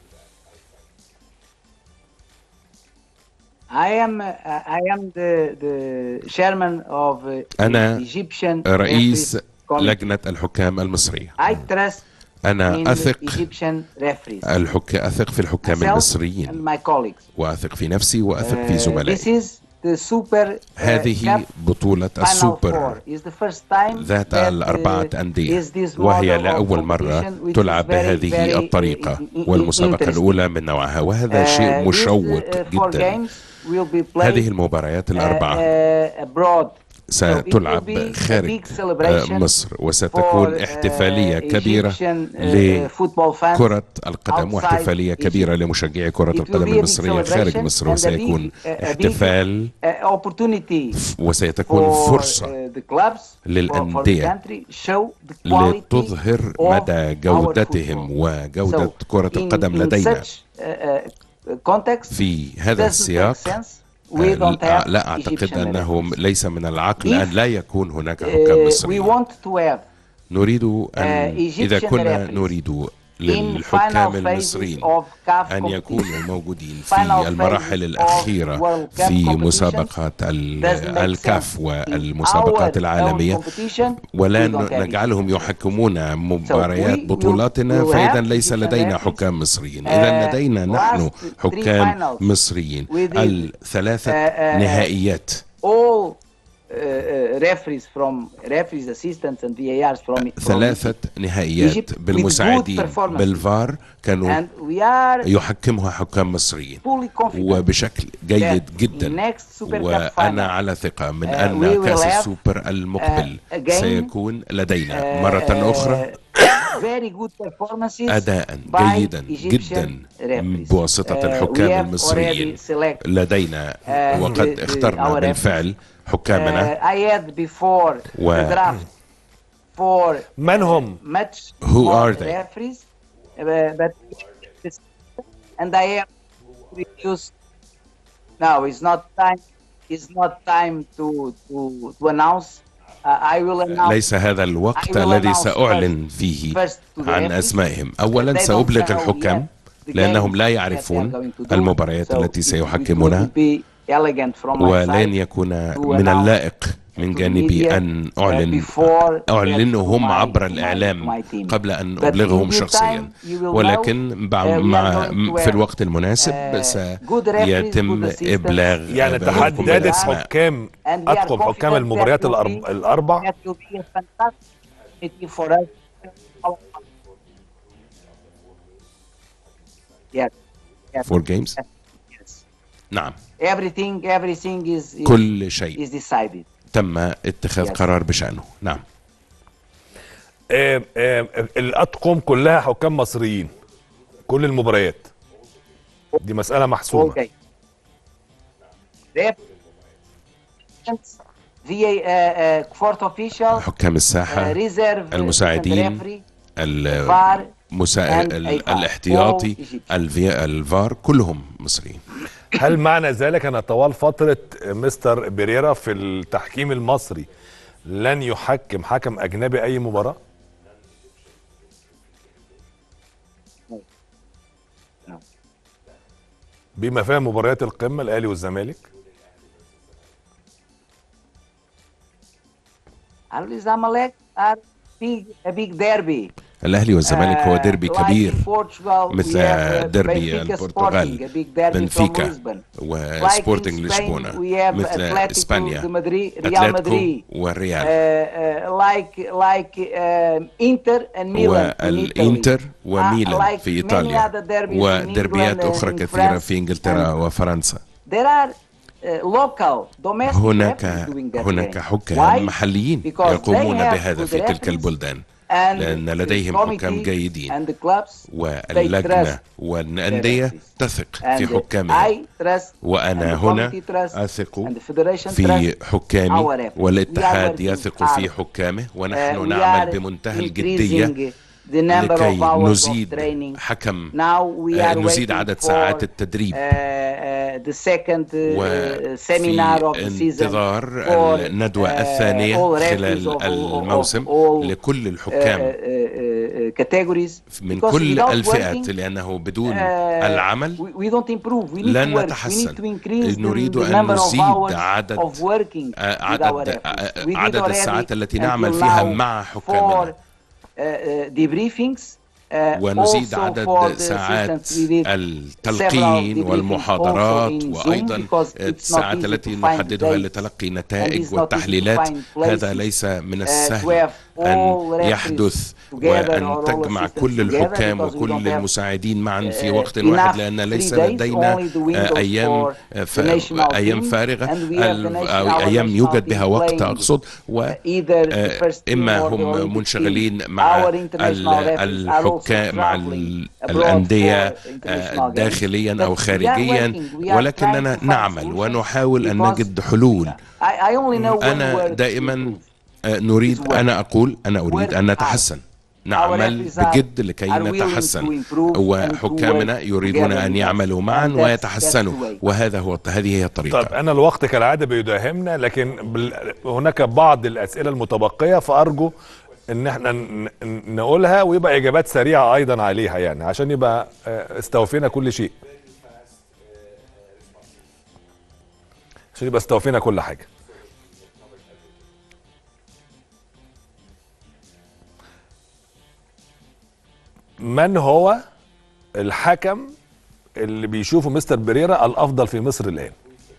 I am I am the the chairman of أنا Egyptian رئيس لجنة الحكام المصرية I trust أنا أثق الحك... أثق في الحكام المصريين وأثق في نفسي وأثق في زملائي هذه بطولة السوبر ذات الأربعة أندية وهي لأول مرة تلعب بهذه الطريقة والمسابقة الأولى من نوعها وهذا شيء مشوق جدا هذه المباريات الأربعة ستلعب خارج مصر وستكون احتفالية كبيرة لكرة القدم واحتفالية كبيرة لمشجعي كرة القدم المصرية خارج مصر وسيكون احتفال وسيتكون فرصة للأندية لتظهر مدى جودتهم وجودة كرة القدم لدينا في هذا السياق لا أعتقد أنه ليس من العقل أن لا يكون هناك حكام مصريين نريد أن إذا كنا نريد للحكام المصريين أن يكونوا موجودين في المراحل الأخيرة في مسابقات الكاف والمسابقات العالمية ولا نجعلهم يحكمون مباريات بطولاتنا فإذا ليس لدينا حكام مصريين إذا لدينا نحن حكام مصريين الثلاثة نهائيات referees from referees assistants and VARs from ثلاثة نهائيات بالمساعدين بالفار كانوا يحكمها حكام مصريين وبشكل جيد جدا وأنا على ثقة من أن كأس السوبر المقبل سيكون لدينا مرة أخرى أداء جيدا جدا بواسطة الحكام المصريين لدينا وقد اخترنا بالفعل حكامنا و من هم؟ Who are they? but and I have reduced now it's not time it's not time to to, to announce I will announce ليس هذا الوقت الذي سأعلن فيه عن أسمائهم أولا سأبلغ الحكام لأنهم لا يعرفون المباريات التي سيحكمونها ولن يكون من اللائق من جانبي أن أعلن أعلنهم عبر الإعلام قبل أن أبلغهم شخصيا ولكن مع في الوقت المناسب سيتم إبلاغ يعني تحددت حكام أطقم حكام المباريات الأربع Four games? نعم everything everything is كل شيء is decided تم اتخاذ Yes. قرار بشأنه نعم آه، آه، الأطقم كلها حكام مصريين كل المباريات دي مسألة محسومة okay Reference, VA uh, uh, court official حكام uh, الساحة reserve المساعدين referee, ال- VAR مسا... and ال- AFAR. الاحتياطي All Egyptian. الفي... الفار كلهم مصريين هل معنى ذلك أن طوال فترة مستر بيريرا في التحكيم المصري لن يحكم حكم أجنبي أي مباراة؟ No. بما فيها مباريات القمة الأهلي والزمالك Al Zamalek are big a big derby الأهلي والزمالك هو Uh, ديربي like كبير in Portugal, we مثل have, uh, ديربي Benfica البرتغال Sporting, a big derby from بنفيكا Lisbon. وسبورتنج Like in Spain, لشبونة we have مثل Atletico إسبانيا de Madrid, Real أتلتيكو Madrid. والريال Uh, uh, like like um, Inter and Milan in Italy. والإنتر Uh, وميلان like في many إيطاليا other derbies in ودربيات England and أخرى in كثيرة France. في إنجلترا And وفرنسا There are uh, local domestic هناك referees doing that هناك game. حكام Why? محليين Because يقومون they have بهذا good في تلك referees البلدان And لأن the لديهم حكام committee جيدين and the clubs they واللجنة trust والأندية referees. تثق and في حكامهم I trust وأنا and the هنا committee trust أثق and the federation في trust حكامي our referees. والاتحاد We are يثق working في hard. حكامه Uh, ونحن we نعمل are بمنتهى الجدية increasing the number لكي of hours of نزيد training. حكم Now we آه، are نزيد waiting عدد for, ساعات التدريب uh, uh, the second uh, seminar of the وفي season انتظار for, الندوة uh, الثانية all referees خلال of- of- الموسم of all, لكل uh, الحكام uh, uh, categories من because كل without الفئات working, لأنه بدون uh, العمل we, we don't improve we need لن to work we نتحسن. need to increase the, نريد the أن number of نزيد hours عدد- of working آه، with our عدد referees. آه، We did عدد already الساعات التي until نعمل فيها now مع حكامنا for, uh, uh, debriefings ونزيد عدد ساعات التلقين والمحاضرات وأيضا الساعات التي نحددها لتلقي نتائج والتحليلات هذا ليس من السهل أن يحدث وأن تجمع كل الحكام وكل المساعدين معا في وقت واحد لأن ليس لدينا أيام أيام فارغة أو أيام يوجد بها وقت أقصد وإما هم منشغلين مع الحكام مع الأندية داخليا أو خارجيا ولكننا نعمل ونحاول أن نجد حلول أنا دائما نريد أنا أقول أنا أريد أن نتحسن نعمل بجد لكي نتحسن وحكامنا يريدون ان يعملوا معا ويتحسنوا وهذا هو هذه هي الطريقه طب انا الوقت كالعاده بيداهمنا لكن هناك بعض الاسئله المتبقيه فارجو ان احنا نقولها ويبقى اجابات سريعه ايضا عليها يعني عشان يبقى استوفينا كل شيء عشان يبقى استوفينا كل حاجه من هو الحكم اللي بيشوفه مستر بريرا الافضل في مصر الان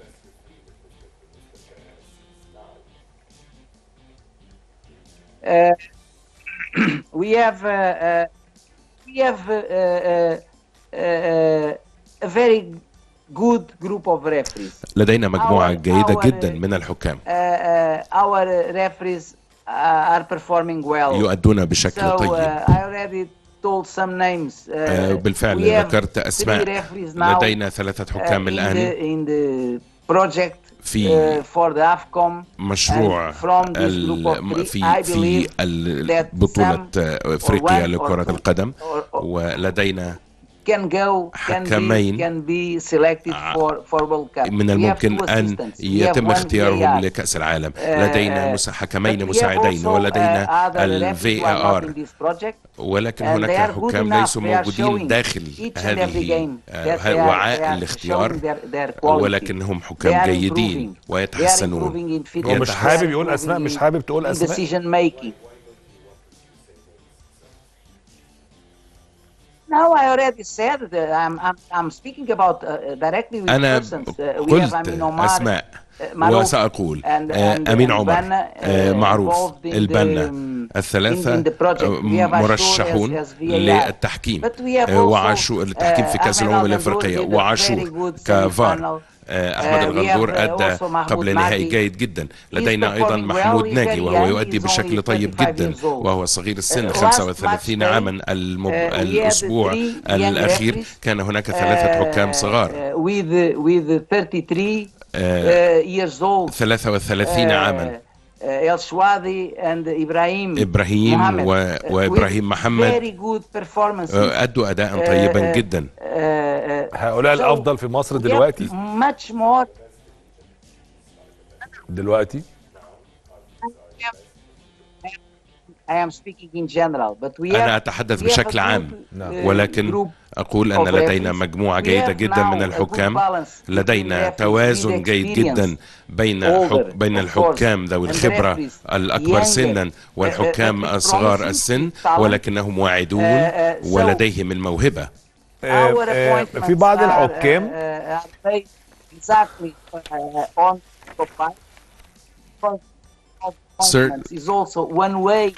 uh, we have uh, uh, we have uh, uh, a very good group of referees. لدينا مجموعة our, جيدة our, جدا من الحكام. Uh, uh, our referees are performing well. يؤدون بشكل so, طيب. Uh, I already told some names. Uh, بالفعل ذكرت أسماء لدينا ثلاثة حكام الآن in the, in the project في for the AFCOM مشروع في في بطولة افريقيا لكرة القدم ولدينا can go حكمين can be selected for for World Cup. من الممكن أن يتم اختيارهم لكأس العالم لدينا حكمين مساعدين ولدينا ال VAR ولكن هناك حكام ليسوا موجودين داخل هذه وعاء الاختيار ولكنهم حكام جيدين ويتحسنون هو مش حابب يقول أسماء مش حابب تقول أسماء No, I already said that I'm, I'm, I'm speaking about uh, directly with أنا persons. Uh, قلت أسماء وسأقول أمين عمر معروف البنا الثلاثة مرشحون للتحكيم وعاشوا التحكيم في كأس الأمم الأفريقية وعاشور كفار احمد الغندور ادى قبل نهائي جيد جدا لدينا ايضا محمود ناجي وهو يؤدي بشكل طيب جدا وهو صغير السن 35 عاما المب... الاسبوع الاخير كان هناك ثلاثه حكام صغار with 33 years old 33 عاما الشواذي and ابراهيم ابراهيم محمد. و... وابراهيم محمد very good performance. ادوا اداء طيبا جدا هؤلاء so الافضل في مصر دلوقتي much more دلوقتي I am speaking in general, but we أنا أتحدث بشكل عام ولكن أقول أن لدينا مجموعة جيدة جدا من الحكام لدينا توازن جيد جدا بين حك... بين الحكام ذوي الخبرة الأكبر سنا والحكام الصغار السن ولكنهم واعدون ولديهم الموهبة في بعض الحكام Sir, is also one way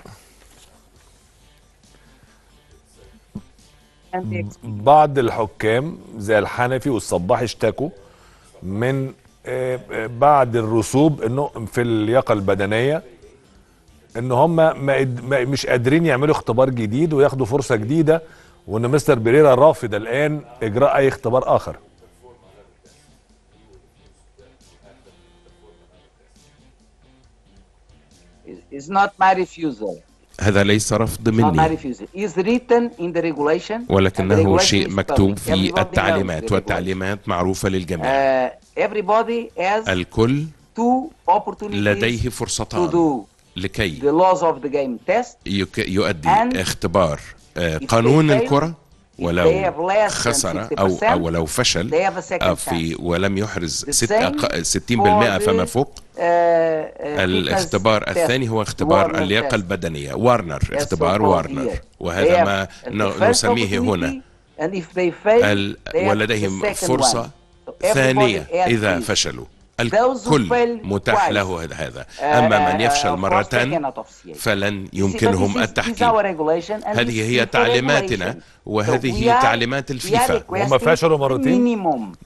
بعض الحكام زي الحنفي والصباح اشتكوا من بعد الرسوب انه في اللياقه البدنيه ان هم ما مش قادرين يعملوا اختبار جديد وياخدوا فرصه جديده وان مستر بيريرا رافض الان اجراء اي اختبار اخر is not my refusal. هذا ليس رفض مني ولكنه شيء مكتوب في التعليمات والتعليمات معروفة للجميع الكل لديه فرصتان لكي يؤدي اختبار قانون الكرة ولو خسر أو, أو ولو فشل في ولم يحرز 60% فما فوق الاختبار الثاني هو اختبار اللياقة البدنية وارنر اختبار وارنر وهذا ما نسميه هنا ولديهم فرصة ثانية إذا فشلوا الكل متاح له هذا أما من يفشل مرتين فلن يمكنهم التحكيم هذه هي تعليماتنا وهذه هي تعليمات الفيفا هم فشلوا مرتين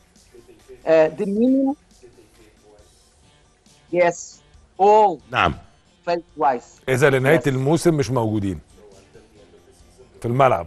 Yes, all نعم felt twice. اذا لنهايه Yes. الموسم مش موجودين في الملعب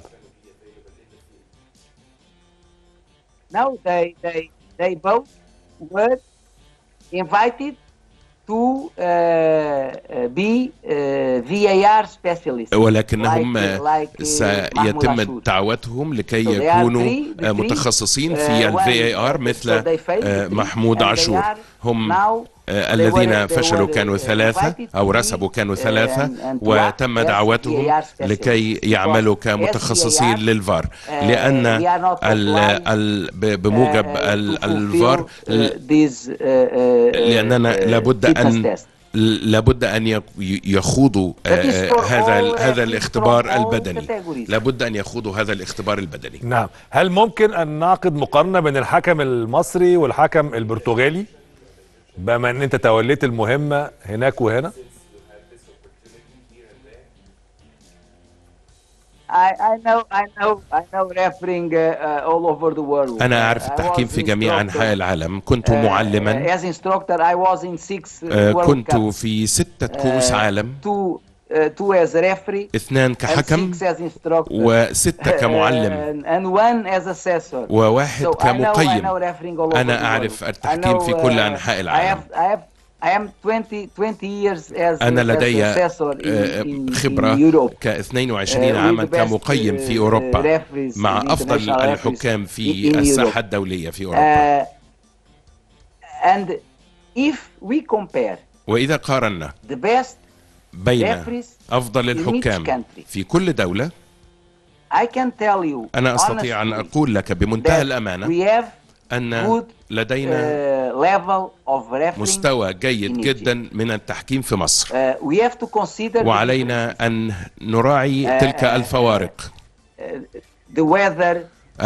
Now they they they both were invited to uh, uh, be uh, VAR specialists. ولكنهم Like- like, uh, سيتم Mahmoud Ashour. دعوتهم لكي So they are يكونوا three- the three, متخصصين uh, في ال one, VAR uh, مثل so they failed the آه، three, محمود and they عاشور are هم now آه، they الذين were- they فشلوا were, كانوا uh, ثلاثة invited to أو be, رسبوا كانوا uh, ثلاثة and- and to وتم act as دعوتهم VAR specialists. لكي يعملوا Because كمتخصصين SVAR, للفار uh, لأن we are not ال obliged, ال ب- بموجب uh, ال- to fulfill, الفار uh, these, uh, uh, لأننا uh, لابد fitness أن tests. لابد ان يق- يخوضوا That is آه، for هذا all هذا athletes الاختبار from all البدني categories. لابد ان يخوضوا هذا الاختبار البدني نعم هل ممكن ان نعقد مقارنه بين الحكم المصري والحكم البرتغالي بما ان انت توليت المهمه هناك وهنا I, I know I know I know refereeing uh, uh, all over the world. انا اعرف I التحكيم was في جميع instructor, انحاء العالم كنت uh, معلما As instructor I was in six uh, آه، World كنت Cups. في ستة كؤوس Uh, عالم two uh, two as referee اثنان and كحكم six as instructor. وستة كمعلم and, and one as assessor. وواحد So I know, I كمقيم know refereeing all over أنا the أعرف world. التحكيم I في know, كل uh, أنحاء I العالم. have, I have, I am 20, 20 years as, أنا as لدي assessor in, آه، in, خبرة in Europe. ك 22 Uh, عاما with the best, كمقيم في uh, أوروبا referees مع and أفضل international referees الحكام in- في in الساحة Europe. الدولية في أوروبا Uh, and if we compare وإذا قارنا the best بين referees أفضل in each الحكام country, في كل دولة I can tell you أنا أستطيع أن honestly أقول لك بمنتهى that الأمانة we have أن good لدينا uh, level of refereeing. مستوى جيد in Egypt. جدا من التحكيم في مصر Uh, we have to consider the وعلينا أن نراعي تلك الفوارق the weather,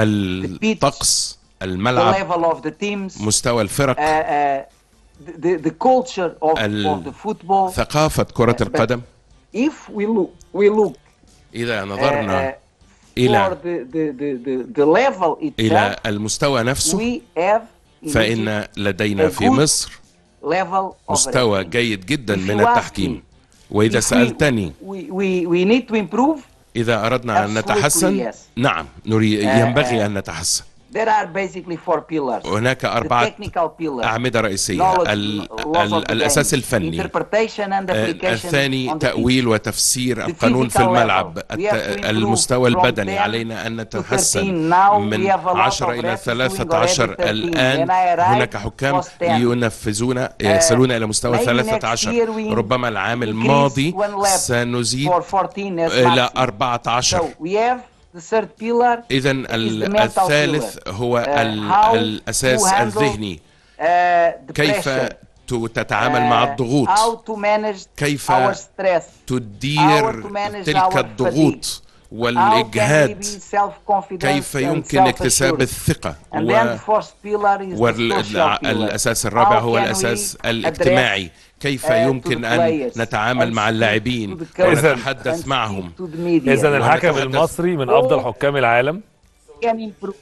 الطقس the الملعب level of the teams, مستوى uh, الفرق uh, the, the culture of, ال- of the football. ثقافة كرة القدم If we look, we look إذا uh, نظرنا uh, for إلى the, the, the, the, the level إلى itself, المستوى نفسه we have in Egypt فإن لدينا في مصر level of مستوى refereeing. جيد جدا If من you ask التحكيم me, وإذا If we- سألتني we, we, we need to improve. إذا أردنا أن Absolutely نتحسن yes. نعم نريد آه، ينبغي آه. أن نتحسن There are basically four pillars. هناك The أربعة technical pillars. أعمدة رئيسية knowledge, ال- laws of ال- the الأساس game, الفني interpretation and آه، application الثاني on the تأويل وتفسير القانون في physical الملعب level. We الت- have to improve المستوى from البدني 10 علينا أن to نتحسن 13. Now we من have a lot 10 of إلى referees doing 13 already 13. الآن When I arrived, هناك حكام was 10. ينفذون يصلون إلى مستوى maybe next 13 year we ربما العام increase الماضي one level سنزيد for 14 as إلى maximum. 14 So we have the third pillar إذا is the ال- mental الثالث pillar. هو Uh, ال- how الأساس to handle, الذهني uh, the كيف pressure. ت- تتعامل مع Uh, الضغوط how to manage كيف our stress. تدير How to manage تلك our الضغوط How can we والإجهاد be self-confident كيف and يمكن اكتساب self-assured? الثقة And then the fourth pillar is the social pillar. والأساس الرابع How هو can الأساس we الاجتماعي كيف uh, to يمكن the أن players نتعامل and مع speak اللاعبين to the coaches ونتحدث and معهم speak to the media. اذا الحكم ونتحدث- المصري من افضل حكام العالم can improve.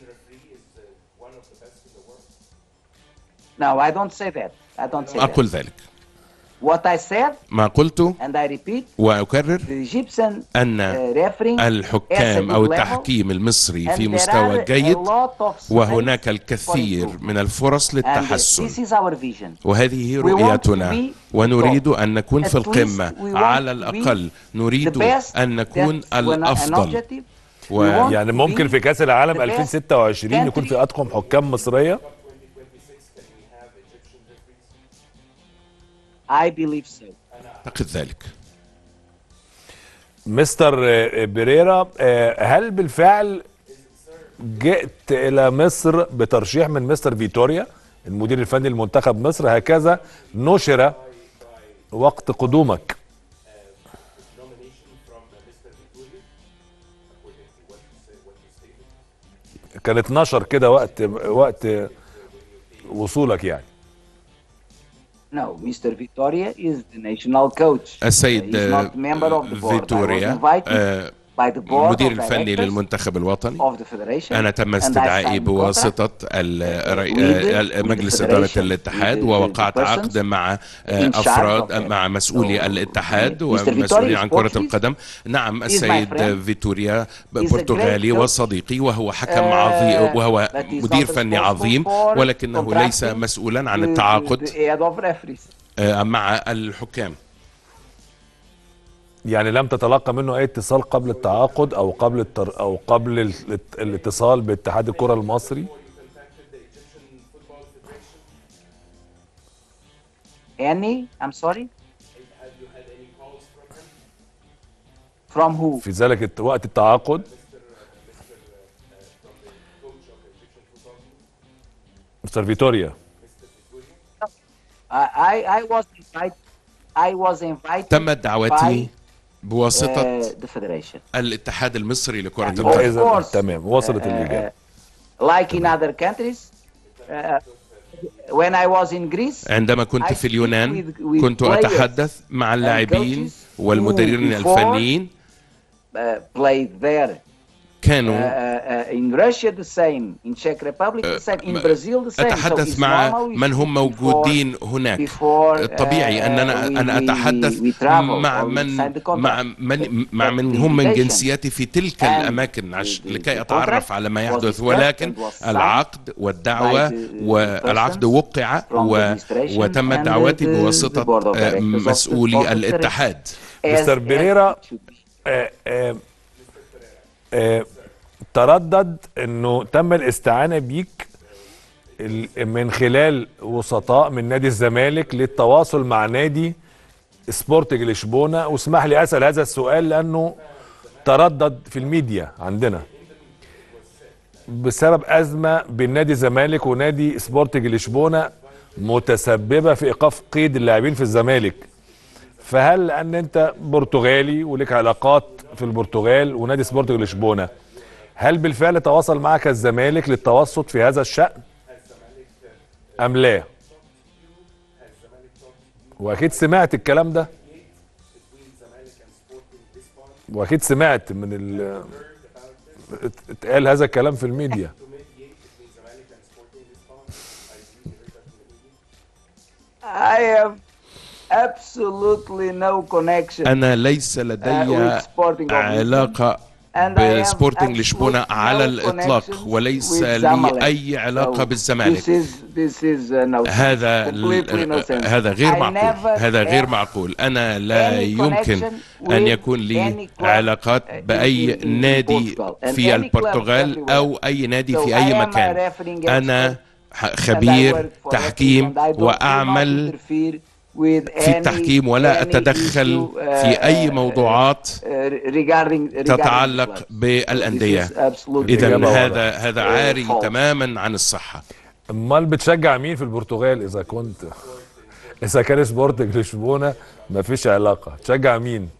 No, I don't say that. I don't say أقول that. ذلك What I said, ما قلت and I repeat, وأكرر the Egyptian أن uh, refereeing الحكام has a أو good level, التحكيم المصري and في there مستوى are a جيد lot of space وهناك for الكثير improvement. من الفرص And للتحسن this is our vision. وهذه We want to رؤيتنا be ونريد أن نكون في At least القمة we want على to be الأقل The نريد best, أن نكون that's when an الأفضل objective. و- We want يعني to ممكن be في كاس العالم the best 2026 يكون في country. اطقم حكام مصريه I believe so. أعتقد ذلك مستر آه، بيريرا آه، هل بالفعل جئت الى مصر بترشيح من مستر فيتوريا المدير الفني لمنتخب مصر هكذا نشر وقت قدومك كان اتنشر كده وقت وقت وصولك يعني No, Mr. Victoria is the national coach. السيد He's not member of the board. I was فيتوريا invited آه، by the board المدير of الفني directors للمنتخب الوطني of the federation. أنا تم and I استدعائي signed بواسطة contract ال- with the- آه، with مجلس the إدارة federation, الاتحاد with the- ووقعت the persons عقد مع آه، in charge أفراد of that. مع مسؤولي So, الاتحاد Mr. ومسؤولين Vittoria عن is كرة Portuguese. القدم نعم my السيد friend. فيتوريا He's a برتغالي great coach. وصديقي وهو حكم Uh, عظيم وهو but he's مدير not فني responsible عظيم for ولكنه ليس contracting مسؤولا عن with التعاقد the head of referees. آه، مع الحكام يعني لم تتلقى منه اي اتصال قبل التعاقد او قبل التر او قبل ال- الاتصال باتحاد الكره المصري Any? I'm sorry? From who? في ذلك الت- وقت التعاقد مستر فيتوريا I, I, I was invited. I was invited تمت دعوتي by, بواسطة uh, the federation. الاتحاد المصري لكرة Of القدم اذا course. تمام وصلت الاجابه Like in other countries, uh, when I was in Greece, عندما كنت I في speak اليونان with- with كنت players أتحدث مع اللاعبين coaches والمدربين who before الفنيين uh, played there. Uh, كانوا uh, in Russia the same, in Czech Republic the same, in م- Brazil the same. So أتحدث it's مع normal we من هم speak موجودين before- هناك before, الطبيعي uh, أننا we- أنا we- أتحدث we travel مع or we من sign the contract. مع من مع But من the هم من invitation جنسياتي في تلك and الأماكن عش the- لكي the أتعرف contract على ما was يحدث discussed ولكن and was signed العقد والدعوة by the- the والعقد persons وقع from و- the administration وتمت and دعوتي the- the بواسطة board of آه، directors of the- of مسؤولي the الاتحاد As- مستر as بيريرا it should be. آه، آه، آه، تردد انه تم الاستعانه بيك ال- من خلال وسطاء من نادي الزمالك للتواصل مع نادي سبورتنج لشبونه واسمح لي اسال هذا السؤال لانه تردد في الميديا عندنا بسبب ازمه بين نادي الزمالك ونادي سبورتنج لشبونه متسببه في ايقاف قيد اللاعبين في الزمالك فهل لان انت برتغالي ولك علاقات في البرتغال ونادي سبورتنج لشبونه هل بالفعل تواصل معك الزمالك للتوسط في هذا الشأن ام لا واكيد سمعت الكلام ده واكيد سمعت من ال ات- اتقال هذا الكلام في الميديا I have absolutely no connection. أنا ليس Uh, لدي with Sporting of علاقة And I have بسبورتنج لشبونة absolute على no الإطلاق connections وليس with لي Zamalek. أي علاقة So بالزمالك This is, this is uh, no sense. هذا Completely no sense. هذا غير I معقول never هذا غير have معقول أنا لا any يمكن connection أن with يكون لي any club, علاقات uh, in- بأي in- in نادي Portugal. And في any club البرتغال everywhere. أو أي نادي So في I أي am a مكان refereeing أنا expert ح- and I خبير work for تحكيم referees and I don't- do not وأعمل interfere with في any- التحكيم ولا any أتدخل issue, uh, في أي uh, موضوعات uh, regarding, regarding تتعلق clubs. بالأندية This is absolutely إذا إجابة هذا هذا عاري false. تماما عن الصحة امال بتشجع مين في البرتغال اذا كنت اذا كان سبورتنج لشبونه مفيش علاقه تشجع مين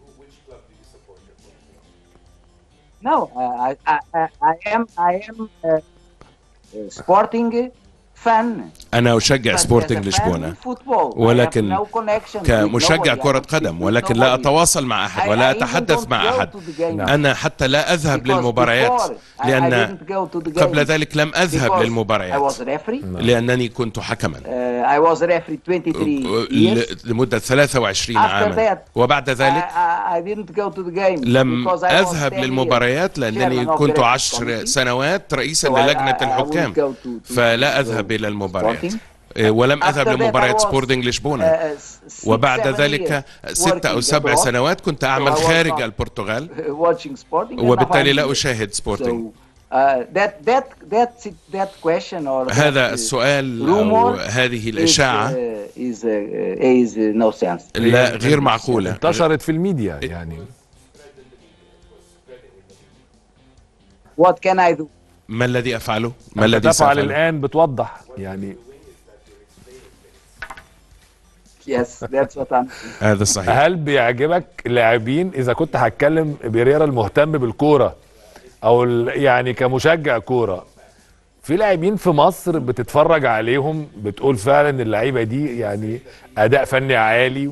No, I, I, I, I am I am uh, sporting fan. أنا أشجع but سبورتنج as a fan لشبونة in football, I ولكن have no connection with كمشجع nobody. I كرة don't speak قدم with ولكن لا nobody. أتواصل مع أحد I- ولا I even أتحدث don't مع go أحد to the game. أنا حتى لا أذهب Because للمباريات before, I- I لأن didn't go to the قبل game ذلك لم أذهب because I للمباريات was referee. لأنني كنت حكما Uh, I was referee 23 years. ل- لمدة 23 After عاما that, وبعد I, ذلك I, I didn't go to the game لم because I was أذهب 10 years للمباريات لأنني chairman of كنت the عشر committee. سنوات رئيسا So I- للجنة I- I الحكام wouldn't go to- to- فلا to أذهب إلى المباريات sporting. إيه، ولم أذهب After that, لمباريات I was, سبورتنج uh, لشبونة s- six, وبعد seven ذلك years ستة أو working سبع abroad, سنوات كنت أعمل I was خارج not البرتغال watching sporting and وبالتالي now I'm لا here. أشاهد سبورتنج So, uh, that that that that question or هذا that, uh, السؤال أو rumor هذه is, الإشاعة uh, is uh, is uh, no sense. لا غير معقولة انتشرت في الميديا يعني What can I do? ما الذي افعله ما الذي تفعل الان بتوضح يعني Yes, that's what I'm هذا صحيح هل بيعجبك لاعبين اذا كنت هتكلم بيريرا المهتم بالكوره او يعني كمشجع كوره في لاعبين في مصر بتتفرج عليهم بتقول فعلا اللعيبه دي يعني اداء فني عالي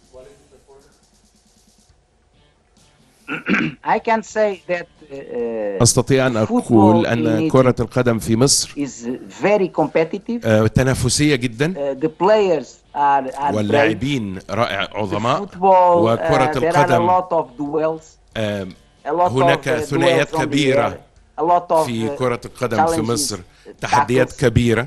I can say that أستطيع أن أقول أن كرة القدم في مصر is very competitive. تنافسية جدا the players are, are واللاعبين رائع عظماء وكرة القدم هناك ثنائيات كبيرة في كرة القدم في مصر تحديات كبيرة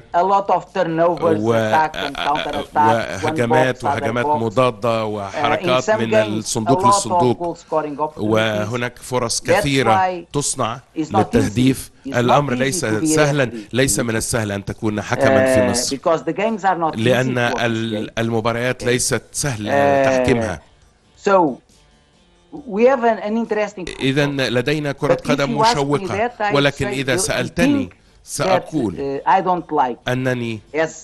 وهجمات وهجمات مضادة وحركات من الصندوق للصندوق وهناك فرص كثيرة تصنع للتهديف الأمر ليس سهلا ليس من السهل أن تكون حكما في مصر لأن المباريات ليست سهل تحكيمها إذا لدينا كرة قدم مشوقة ولكن إذا سألتني سأقول أنني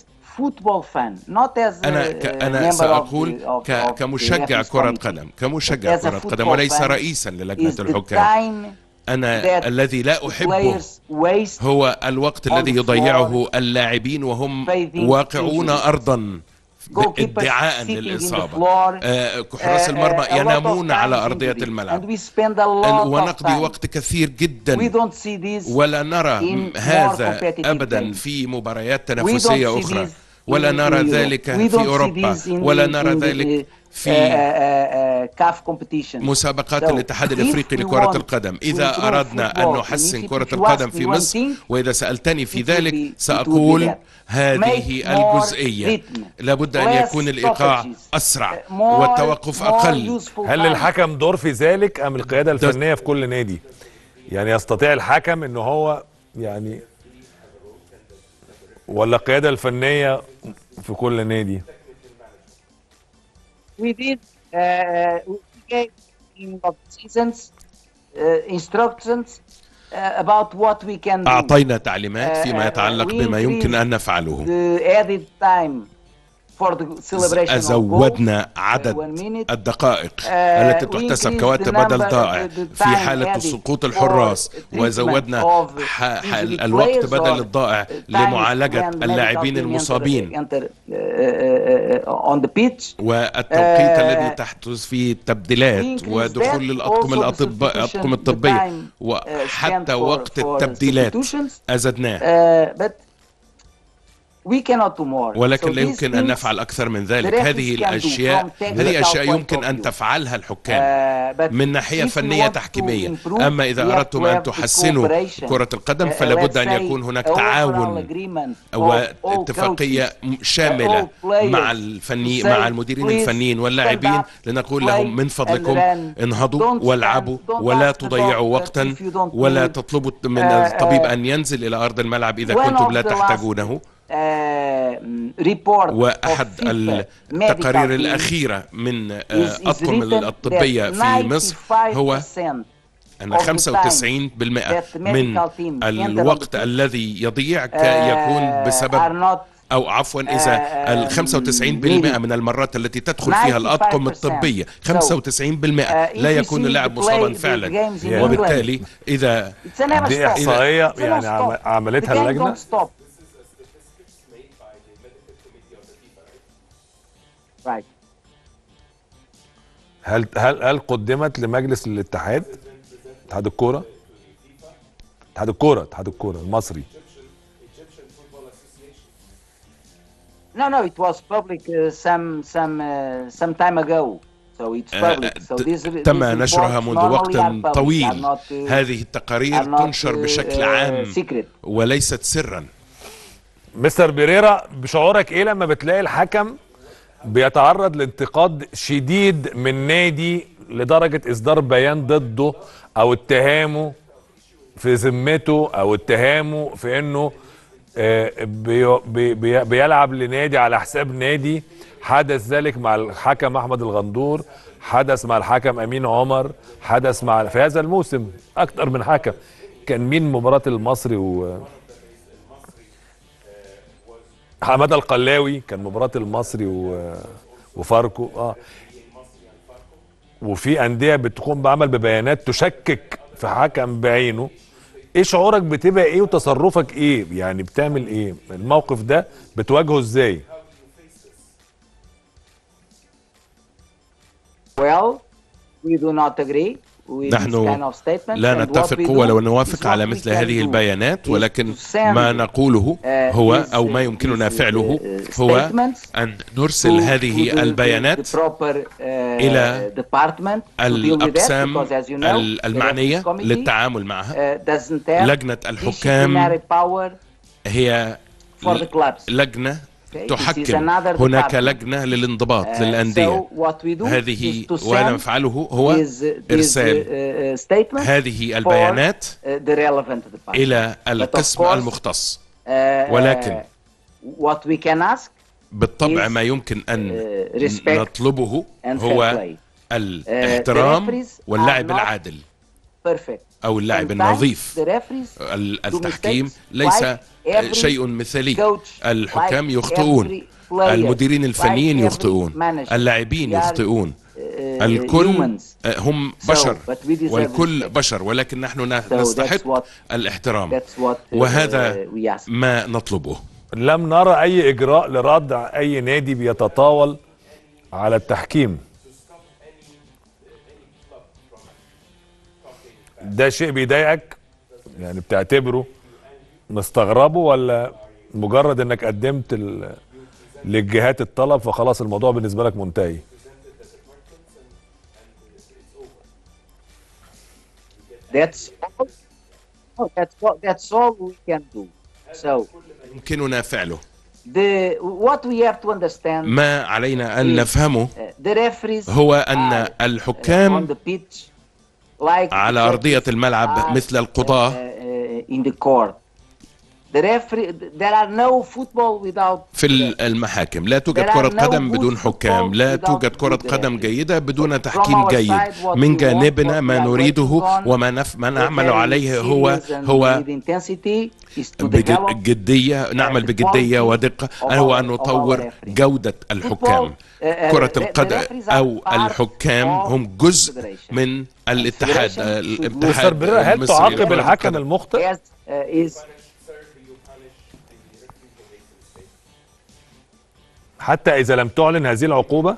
أنا أنا سأقول كمشجع كرة قدم كمشجع كرة قدم وليس رئيسا للجنة الحكام أنا الذي لا أحبه هو الوقت الذي يضيعه اللاعبين وهم واقعون أرضا ادعاء للإصابة حراس المرمى ينامون على أرضية الملعب ونقضي وقت كثير جدا ولا نرى هذا أبدا في مباريات تنافسية أخرى ولا نرى ذلك في أوروبا ولا نرى ذلك في كاف كومبيتيشن مسابقات الاتحاد الافريقي لكرة القدم اذا اردنا ان نحسن كرة القدم في مصر واذا سألتني في ذلك سأقول هذه الجزئية لابد ان يكون الايقاع اسرع والتوقف اقل هل للحكم دور في ذلك ام القيادة الفنية في كل نادي يعني يستطيع الحكم ان هو يعني ولا القيادة الفنية في كل نادي we did uh, we gave in of seasons uh, instructions uh, about what we can do. أعطينا تعليمات فيما يتعلق بما يمكن أن نفعله. The added time for the celebration زودنا عدد الدقائق التي تحتسب كوقت بدل ضائع في حالة سقوط الحراس وزودنا الوقت بدل الضائع لمعالجة اللاعبين المصابين والتوقيت الذي تحدث فيه التبديلات ودخول الأطقم الأطباء الأطقم الطبية وحتى وقت التبديلات أزدناه We cannot do more. ولكن لا يمكن أن نفعل أكثر من ذلك هذه الأشياء هذه أشياء يمكن أن تفعلها الحكام من ناحية فنية تحكيمية أما إذا أردتم أن تحسنوا كرة القدم فلا بد أن يكون هناك تعاون واتفاقية شاملة مع الفني مع المديرين الفنيين واللاعبين لنقول لهم من فضلكم انهضوا والعبوا ولا تضيعوا وقتا ولا تطلبوا من الطبيب أن ينزل إلى أرض الملعب إذا كنتم لا تحتاجونه وأحد التقارير الأخيرة من أطقم الأطبية في مصر هو أن 95% من الوقت الذي يضيع يكون بسبب أو عفوا إذا ال 95% من المرات التي تدخل فيها الأطقم الطبية 95% لا يكون اللاعب مصابا فعلا وبالتالي إذا دي إحصائية يعني عملتها اللجنة Right. هل هل هل قدمت لمجلس الاتحاد اتحاد الكوره اتحاد الكوره اتحاد الكوره المصري No, no, it was public uh, some some uh, some time ago. So it's public. So this, تم نشرها منذ وقت طويل. هذه التقارير تنشر بشكل عام وليست سرا. مستر بيريرا بشعورك ايه لما بتلاقي الحكم بيتعرض لانتقاد شديد من نادي لدرجة إصدار بيان ضده أو اتهامه في ذمته أو اتهامه في إنه بي بي بيلعب لنادي على حساب نادي حدث ذلك مع الحكم أحمد الغندور حدث مع الحكم أمين عمر حدث مع في هذا الموسم أكثر من حكم كان مين مباراه المصري و حماده القلاوي كان مباراه المصري و... وفاركو اه وفي انديه بتقوم بعمل ببيانات تشكك في حكم بعينه ايه شعورك بتبقى ايه وتصرفك ايه يعني بتعمل ايه الموقف ده بتواجهه ازاي Well, we do not agree with this نحن kind of statements. لا and what نتفق we do ولا is نوافق what على we مثل can هذه do البيانات is ولكن to send, ما نقوله uh, هو these, أو ما uh, يمكننا these, فعله uh, هو statements أن to- نرسل to هذه the- the- البيانات the proper, uh, إلى department to deal with that, الأقسام because as you know, ال- the المعنية referees committee, للتعامل معها uh, doesn't have لجنة الحكام disciplinary power هي for the clubs. لجنة Okay, this is تحكم another هناك department. لجنة للانضباط Uh, للأندية so what we do هذه is to وأنا send نفعله هو these, these, إرسال uh, uh, statements هذه for, البيانات uh, the relevant department. إلى But of القسم course, المختص uh, ولكن what we can ask بالطبع is, ما يمكن أن uh, respect نطلبه and fair هو play. الاحترام referees واللعب are not العادل Perfect. أو اللعب Sometimes النظيف the referees ال- do التحكيم mistakes ليس like every شيء مثالي coach, الحكام like يخطئون every player, المديرين الفنيين like every يخطئون manager. اللاعبين We are, يخطئون uh, الكل humans. هم So, بشر but we deserve والكل respect. بشر ولكن نحن that's نستحق what- الاحترام That's what uh, وهذا we ask. ما نطلبه لم نرى اي اجراء لردع اي نادي بيتطاول على التحكيم ده شيء بيضايقك يعني بتعتبره مستغربه ولا مجرد انك قدمت ال... للجهات الطلب فخلاص الموضوع بالنسبه لك منتهي That's all. Oh, that's all. That's all we can do. So يمكننا فعله the what we have to understand. ما علينا أن is, نفهمه uh, the referees هو أن are, uh, الحكام on the pitch like على the أرضية judges الملعب are, مثل uh, القضاة uh, in the court. The referee. There are no football without. في ال- المحاكم لا توجد There are كرة no قدم good بدون حكام لا football توجد without كرة good قدم referees. جيدة بدون From تحكيم our جيد side, what من we want, جانبنا what ما we are نريده working on, وما نف... ما نعمل very عليه هو serious and هو with intensity is to بج- develop بجدية نعمل the بجدية quality ودقة of هو our- أن of our نطور referees. جودة الحكام Football, uh, uh, كرة the- the القدم referees are أو part الحكام of هم جزء federation. من الاتحاد federation should مستر الاتحاد بريرا هل المصري تعاقب لكرة الحكم القدم. المخطئ as uh, is حتى اذا لم تعلن هذه العقوبه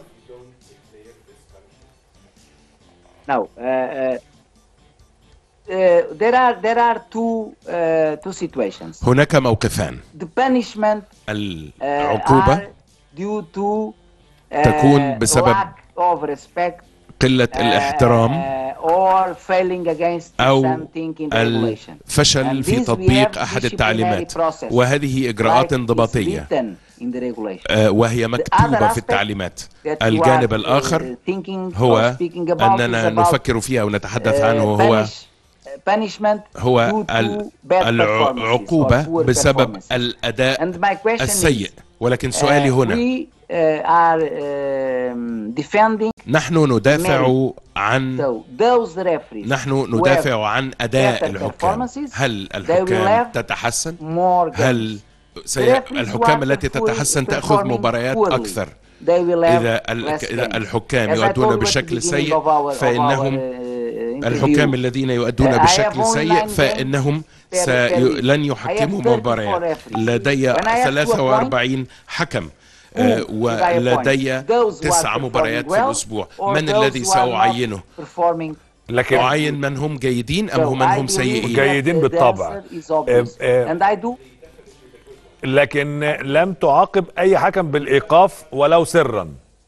no. Uh, uh, uh, there are there are two uh, two situations. هناك موقفان The punishment uh, العقوبة are due to uh, تكون بسبب lack of respect قلة uh, الاحترام uh, or failing against أو something in the regulation. الفشل And في this we تطبيق have أحد disciplinary التعليمات process. وهذه Like إجراءات it's انضباطية written in the regulation. آه، وهي other مكتوبة في aspect التعليمات that you الجانب are, uh, الآخر thinking or هو speaking about أننا is about, نفكر فيها ونتحدث uh, عنه هو punish- uh, punishment هو due to ال- bad performances or العقوبة poor بسبب performances. الأداء And my question السيء is, ولكن سؤالي uh, هنا we uh, are um, defending نحن ندافع عن so those referees نحن who ندافع عن أداء better الحكام performances, هل they will الحكام have تتحسن more هل games. سي... The referees الحكام who are التي performing- تتحسن تأخذ performing مباريات poorly, أكثر they will have إذا ال... less إذا games. الحكام As I يؤدون told you at the بشكل beginning سيء of our- of فإنهم our, uh, الحكام interview, الذين يؤدون Uh, I بشكل have only سيء nine فإنهم games سي... per week. لن I have يحكموا 34 مباريات referees. لدي When I have to 43 حكم آه، Who should I ولدي appoint? Those who are تسع performing مباريات في well الأسبوع or من those الذي who are not سأعينه performing لكن أعين من هم جيدين أم So هم من I هم believe سيئين that جيدين the بالطبع. answer is obvious. آه، آه. And I do لكن لم تعاقب اي حكم بالايقاف ولو سرا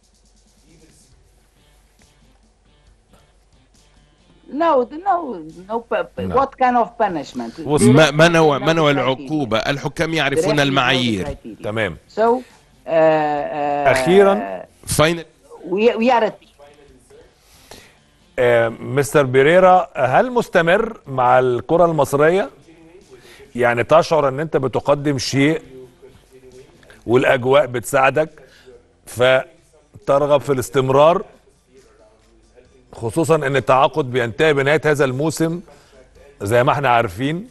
No, no, no. pu- pu- What kind of punishment? وص- The ما referees ما نوع know ما نوع the criteria. العقوبة الحكام The يعرفون referees know the المعايير criteria. تمام So, uh, uh, أخيراً. فاين we we are at آه، مستر بيريرا هل مستمر مع الكرة المصرية يعني تشعر ان انت بتقدم شيء والاجواء بتساعدك فترغب في الاستمرار خصوصا ان التعاقد بينتهي بنهاية هذا الموسم زي ما احنا عارفين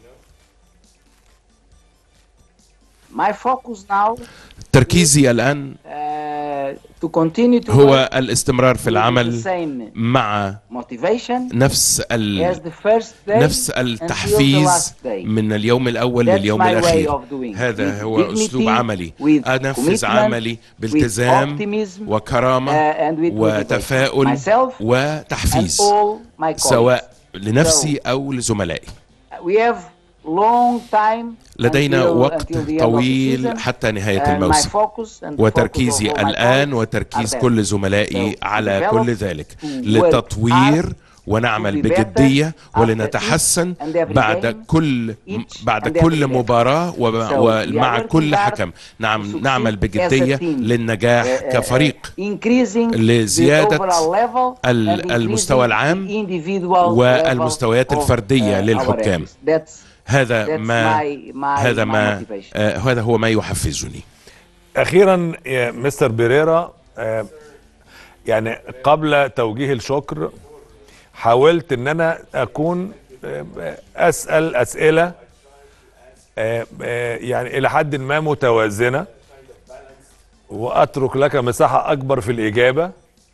My focus now تركيزي الآن uh, to continue to هو الاستمرار في with the العمل same مع motivation نفس as ال... the first day نفس until the التحفيز last day. من اليوم الأول That's لليوم my way الأخير of doing. هذا With هو أسلوب dignity, عملي with أنفذ commitment, عملي بالتزام optimism, وكرامة uh, and with وتفاؤل motivation. Myself and وتحفيز all my colleagues. سواء لنفسي أو لزملائي We have long time لدينا until- وقت until the end of the طويل season. حتى نهاية And my الموسم focus and the focus وتركيزي of all my الآن colleagues وتركيز are كل there. زملائي So, على develop, كل ذلك to work لتطوير hard, ونعمل to be better بجدية after ولنتحسن each and every بعد game, كل each بعد and every كل game. مباراة وب- So, we are ومع working كل hard حكم to نعم succeed نعمل as a بجدية team. للنجاح Uh, uh, كفريق increasing لزيادة the overall level ال- and المستوى increasing العام the individual والمستويات level of, الفردية uh, our للحكام. athletes. That's هذا That's ما my- my- هذا my ما motivation. آه، هذا هو ما يحفزني اخيرا يا مستر بيريرا آه، يعني قبل توجيه الشكر حاولت ان انا اكون آه، اسال اسئله آه، آه، يعني الى حد ما متوازنه واترك لك مساحه اكبر في الاجابه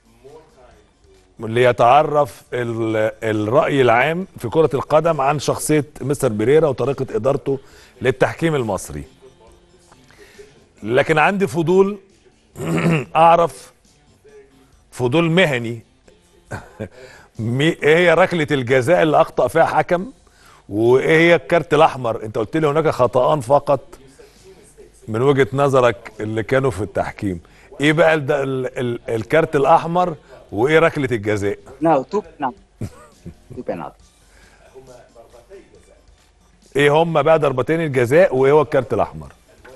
ليتعرف ال- الراي العام في كره القدم عن شخصيه مستر بيريرا وطريقه ادارته للتحكيم المصري لكن عندي فضول اعرف فضول مهني مي- ايه هي ركله الجزاء اللي اخطا فيها حكم وايه هي الكارت الاحمر انت قلت لي هناك خطأان فقط من وجهة نظرك اللي كانوا في التحكيم ايه بقى ال ال ال الكارت الاحمر وايه ركله الجزاء no two penalties. two penalties. ايه هم بقى ضربتين الجزاء وايه هو الكارت الاحمر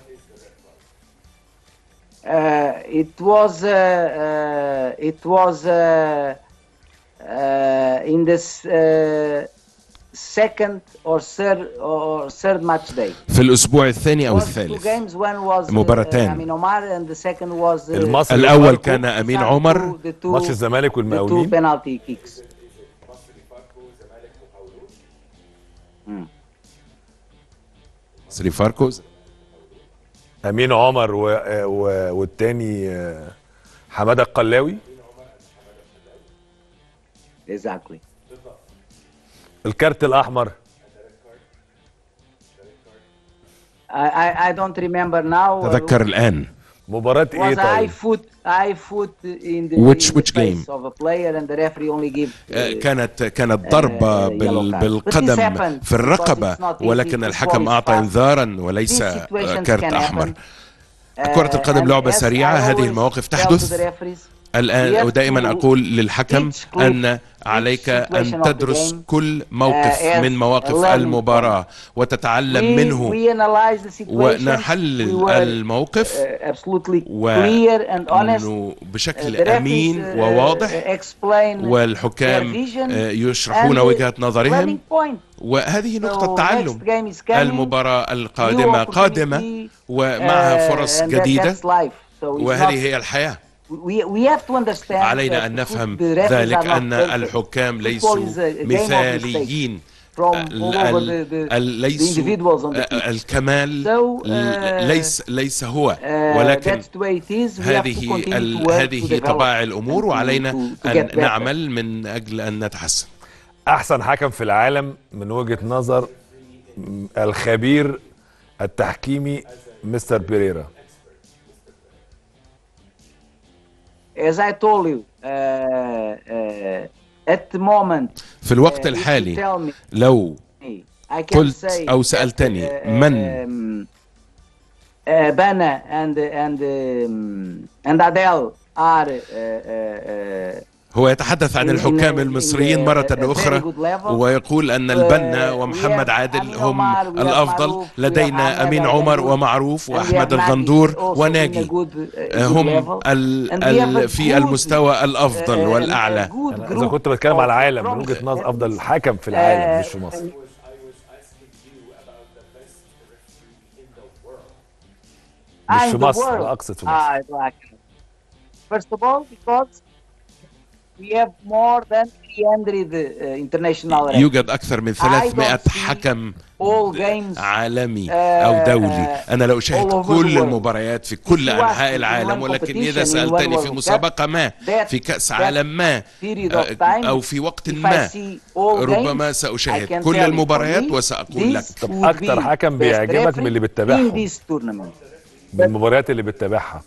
Uh, it was uh, uh, it was uh, uh, in this uh, second or third or third match day. في الأسبوع الثاني أو Was two الثالث games. One was uh, مباراتين. Amin Omar and the second was uh, المصري الأول والفاركو، كان أمين the عمر two- the two- ماتش الزمالك the two والمقاولين penalty kicks. سري فاركوز امين عمر و... و... والتاني آه، حماده القلاوي Exactly. الكارت الاحمر I, I, I don't remember now. تذكر الآن مباراه ايه Was I طيب foot I foot in the, Which- in the which game? face of a player and the referee only give. آه، uh, كانت كانت ضربة آه، بال yellow card. بالقدم But this happened في الرقبة because it's not easy ولكن to الحكم score أعطى fast. إنذارا وليس These آه، situations كارت can أحمر happen. كرة القدم Uh, لعبة and as سريعة I هذه always المواقف tell to تحدث the referees, we الآن have ودائما to أقول للحكم each clip, أن each عليك أن situation of the تدرس game, كل موقف uh, as من a مواقف learning المباراة وتتعلم we, منه we analyze the situation. ونحلل we were, الموقف uh, absolutely و- clear and honest. إنه Uh, بشكل the referees, أمين uh, وواضح explain والحكام their vision آه، يشرحون and وجهة learning نظرهم point. وهذه So نقطة next تعلم game is coming. المباراة القادمة New قادمة opportunity, ومعها uh, فرص and that- جديدة that's life. So it's وهذه not- هي الحياة we, we have to understand علينا that أن نفهم the referees ذلك are not أن perfect. الحكام Football ليسوا is a- a game of مثاليين mistakes from ال- all over ال- the- the- ال- the individuals on the ليسوا pitch. الكمال So, ل- uh, ليس ليس هو Uh, ولكن that's the way it is. We have to هذه continue ال- to work to هذه develop طبائع الأمور and to- وعلينا to- to أن get better. نعمل من أجل أن نتحسن احسن حكم في العالم من وجهة نظر م- الخبير التحكيمي مستر بيريرا As I told you, uh, uh, at the moment, في الوقت uh, if you الحالي tell me, لو I can قلت say أو that, سألتني uh, من um, uh, Bana and and um, and Adele are uh, uh, uh, هو يتحدث عن in- الحكام in a- المصريين in a- مرة a very أخرى good level. ويقول أن Uh, البنا we ومحمد have عادل أمين هم عمر، we have الأفضل معروف، we have لدينا أحمد أمين عمر الغندور، ومعروف and we وأحمد have Nagi الغندور also in a وناجي good, uh, good هم level. ال And we have ال a في good, المستوى الأفضل uh, والأعلى a good انا اذا group كنت بتكلم على of العالم من strong وجهة نظر افضل athletes. حكم في العالم Uh, مش في مصر Ah, مش in في the مصر world. لا اقصد في مصر Ah, like, first of all, because we have more than 300 uh, international referees. يوجد أكثر من 300 حكم all games عالمي uh, أو دولي أنا لو all أشاهد over the كل world. المباريات في كل If you أنحاء ask in العالم one ولكن competition, إذا in سألتني one في World مسابقة Cup, ما that- في كأس that عالم ما period آه، of time, أو في وقت if I ما see all ربما games, I سأشاهد can كل tell you المباريات for me, وسأقول لك this طب would أكتر be حكم best بيعجبك من اللي referee بتتابعهم؟ in this tournament. من المباريات اللي بتتابعها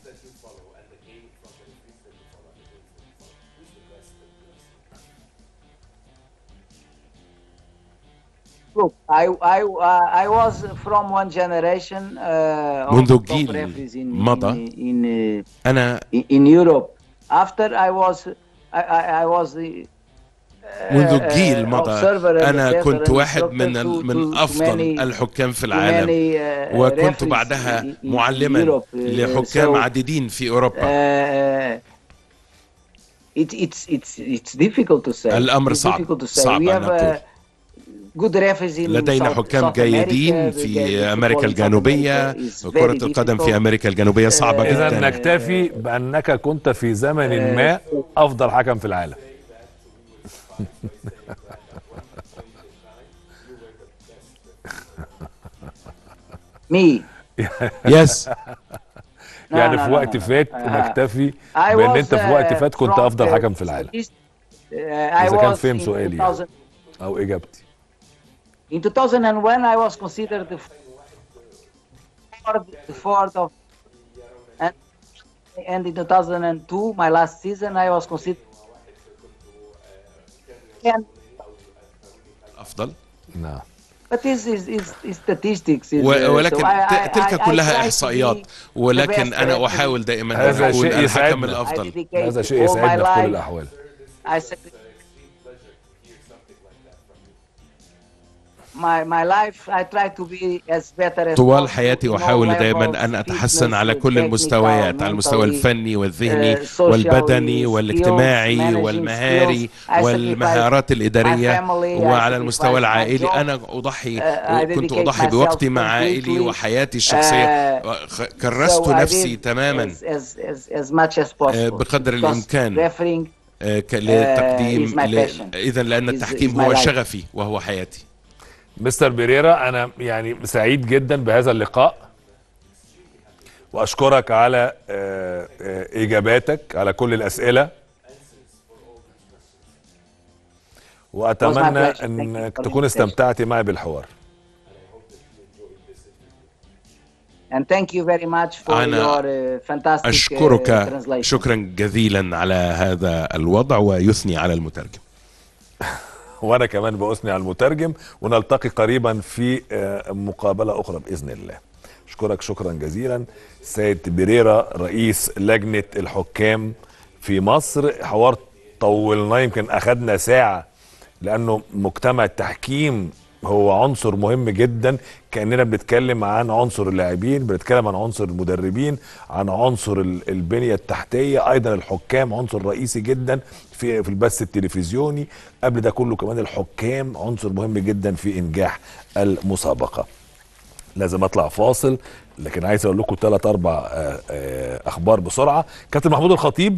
Look, I I uh, I was from one generation uh, of منذ top جيل referees in مضى. in in, uh, أنا in, in Europe. After I was I I, I was the منذ uh, جيل uh, مضى observer and أنا observer كنت and واحد instructor من to- ال- من to أفضل many- الحكام في to العالم many, uh, وكنت referees بعدها in- in معلما Europe, uh, لحكام so, عديدين في أوروبا uh, it, it's it's it's difficult to say. الأمر It's صعب. difficult to say. صعب We أن have نقول. uh, good referees in لدينا South- حكام South جيدين America. في The أمريكا football in South الجنوبية America is وكرة very القدم في difficult. أمريكا الجنوبية صعبة آه، اذا جدا نكتفي بانك كنت في زمن ما افضل حكم في العالم Me. يس No, يعني no, في no, وقت no, no. فات آه، نكتفي I بان was, انت في وقت uh, فات كنت from افضل the حكم في العالم East. Uh, I إذا كان was فهم in سؤالي 2000 او اجابتي In 2001, I was considered the fourth, the fourth of, and, and in 2002, my last season, I was considered. And, أفضل but نعم this is, is, is statistics. Is, و- uh, ولكن so I- I- ت- تلك I- I كلها try to إحصائيات be the ولكن best أنا referee. أحاول دائما أن هذا أكون شيء الحكم يسعدنا. I الأفضل dedicate هذا شيء all my يسعدنا في كل life. الاحوال I said, my, my life, I try to be as better as طوال possible حياتي in all أحاول levels, دائما أن أتحسن fitness, على كل technical, المستويات على المستوى mentally, الفني والذهني uh, socially, والبدني skills, والاجتماعي managing والمهاري skills. I والمهارات sacrifice الإدارية my family, I وعلى sacrifice المستوى my العائلي job. أنا أضحي Uh, I كنت dedicate أضحي myself بوقتي مع عائلي completely. وحياتي الشخصية خ- كرست So I نفسي did تماما as, as, as, as much as possible. بقدر Because الإمكان. refereeing آه، ك- للتقديم is my ل- passion. إذا لأن Is- التحكيم is my هو life. شغفي وهو حياتي مستر بيريرا انا يعني سعيد جدا بهذا اللقاء واشكرك على آه، آه، اجاباتك على كل الاسئله واتمنى pleasure. Thank you انك for the تكون invitation. استمتعت معي بالحوار And thank you very much for أنا your uh, fantastic uh, أشكرك translation. شكرا جزيلا على هذا الوضع ويثني على المترجم وانا كمان باثني على المترجم ونلتقي قريبا في آه، مقابله اخرى باذن الله اشكرك شكرا جزيلا سيد بيريرا رئيس لجنه الحكام في مصر حوار طولناه يمكن اخدنا ساعه لانه مجتمع التحكيم هو عنصر مهم جدا كاننا بنتكلم عن عنصر اللاعبين بنتكلم عن عنصر المدربين عن عنصر ال- البنيه التحتيه ايضا الحكام عنصر رئيسي جدا في في البث التلفزيوني قبل ده كله كمان الحكام عنصر مهم جدا في انجاح المسابقه لازم اطلع فاصل لكن عايز اقول لكم ثلاث اربع آه، آه، اخبار بسرعه كابتن محمود الخطيب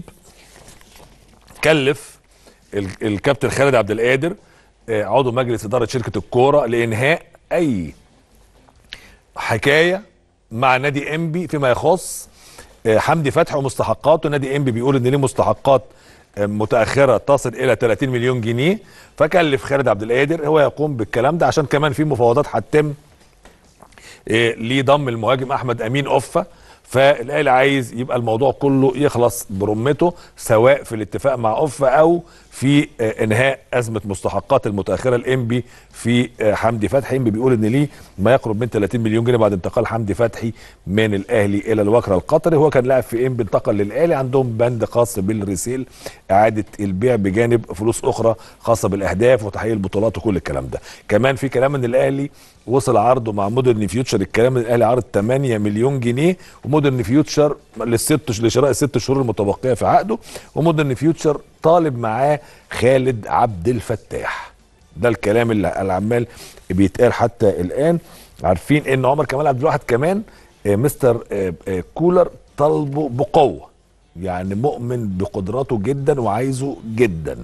كلف ال- الكابتن خالد عبد القادر آه، عضو مجلس اداره شركه الكوره لانهاء اي حكايه مع نادي انبي فيما يخص آه، حمدي فتحي ومستحقاته نادي انبي بيقول ان ليه مستحقات آه، متاخره تصل الى 30 مليون جنيه فكلف خالد عبد القادر هو يقوم بالكلام ده عشان كمان في مفاوضات هتتم إيه، ليه ضم المهاجم احمد امين اوفا فالاهلي عايز يبقى الموضوع كله يخلص برمته سواء في الاتفاق مع اوفا او في آه، انهاء ازمه مستحقات المتاخره الانبي في آه، حمدي فتحي انبي بيقول ان ليه ما يقرب من 30 مليون جنيه بعد انتقال حمدي فتحي من الاهلي الى الوكره القطري هو كان لاعب في انبي انتقل للاهلي عندهم بند خاص بالريسيل اعاده البيع بجانب فلوس اخرى خاصه بالاهداف وتحقيق البطولات وكل الكلام ده كمان في كلام ان الاهلي وصل عرضه مع مودرن فيوتشر الكلام ان الاهلي عرض 8 مليون جنيه ومودرن فيوتشر للست لشراء الست شهور المتبقيه في عقده ومودرن فيوتشر طالب معاه خالد عبد الفتاح ده الكلام اللي اللي عمال بيتقال حتى الان عارفين ان عمر كمال عبد الواحد كمان آه، مستر آه، آه، كولر طالبه بقوه يعني مؤمن بقدراته جدا وعايزه جدا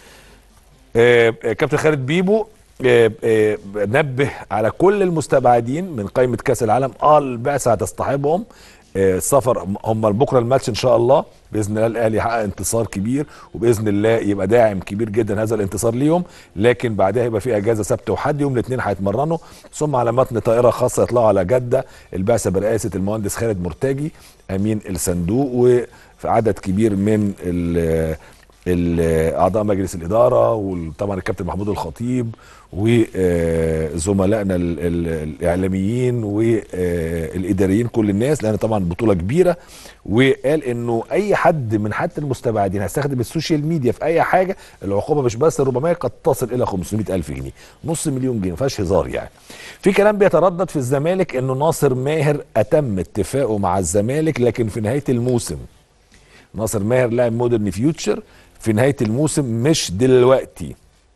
آه، آه، كابتن خالد بيبو آه، آه، نبه على كل المستبعدين من قائمه كاس العالم اه البعثه هتصطحبهم آه، السفر هم بكره الماتش ان شاء الله باذن الله الاهلي يحقق انتصار كبير وباذن الله يبقى داعم كبير جدا هذا الانتصار ليهم لكن بعدها يبقى في اجازه سبت وحد يوم الاثنين هيتمرنوا ثم على متن طائره خاصه يطلعوا على جده البعثه برئاسه المهندس خالد مرتجي امين الصندوق وفي عدد كبير من ال ال- اعضاء مجلس الاداره وطبعا الكابتن محمود الخطيب وزملائنا ال- ال- الاعلاميين والاداريين كل الناس لان طبعا بطوله كبيره وقال انه اي حد من حتى المستبعدين هيستخدم السوشيال ميديا في اي حاجه العقوبه مش بس ربما قد تصل الى 500 الف جنيه نص مليون جنيه ما فيهاش هزار يعني في كلام بيتردد في الزمالك انه ناصر ماهر اتم اتفاقه مع الزمالك لكن في نهايه الموسم ناصر ماهر لاعب مودرن فيوتشر في نهايه الموسم مش دلوقتي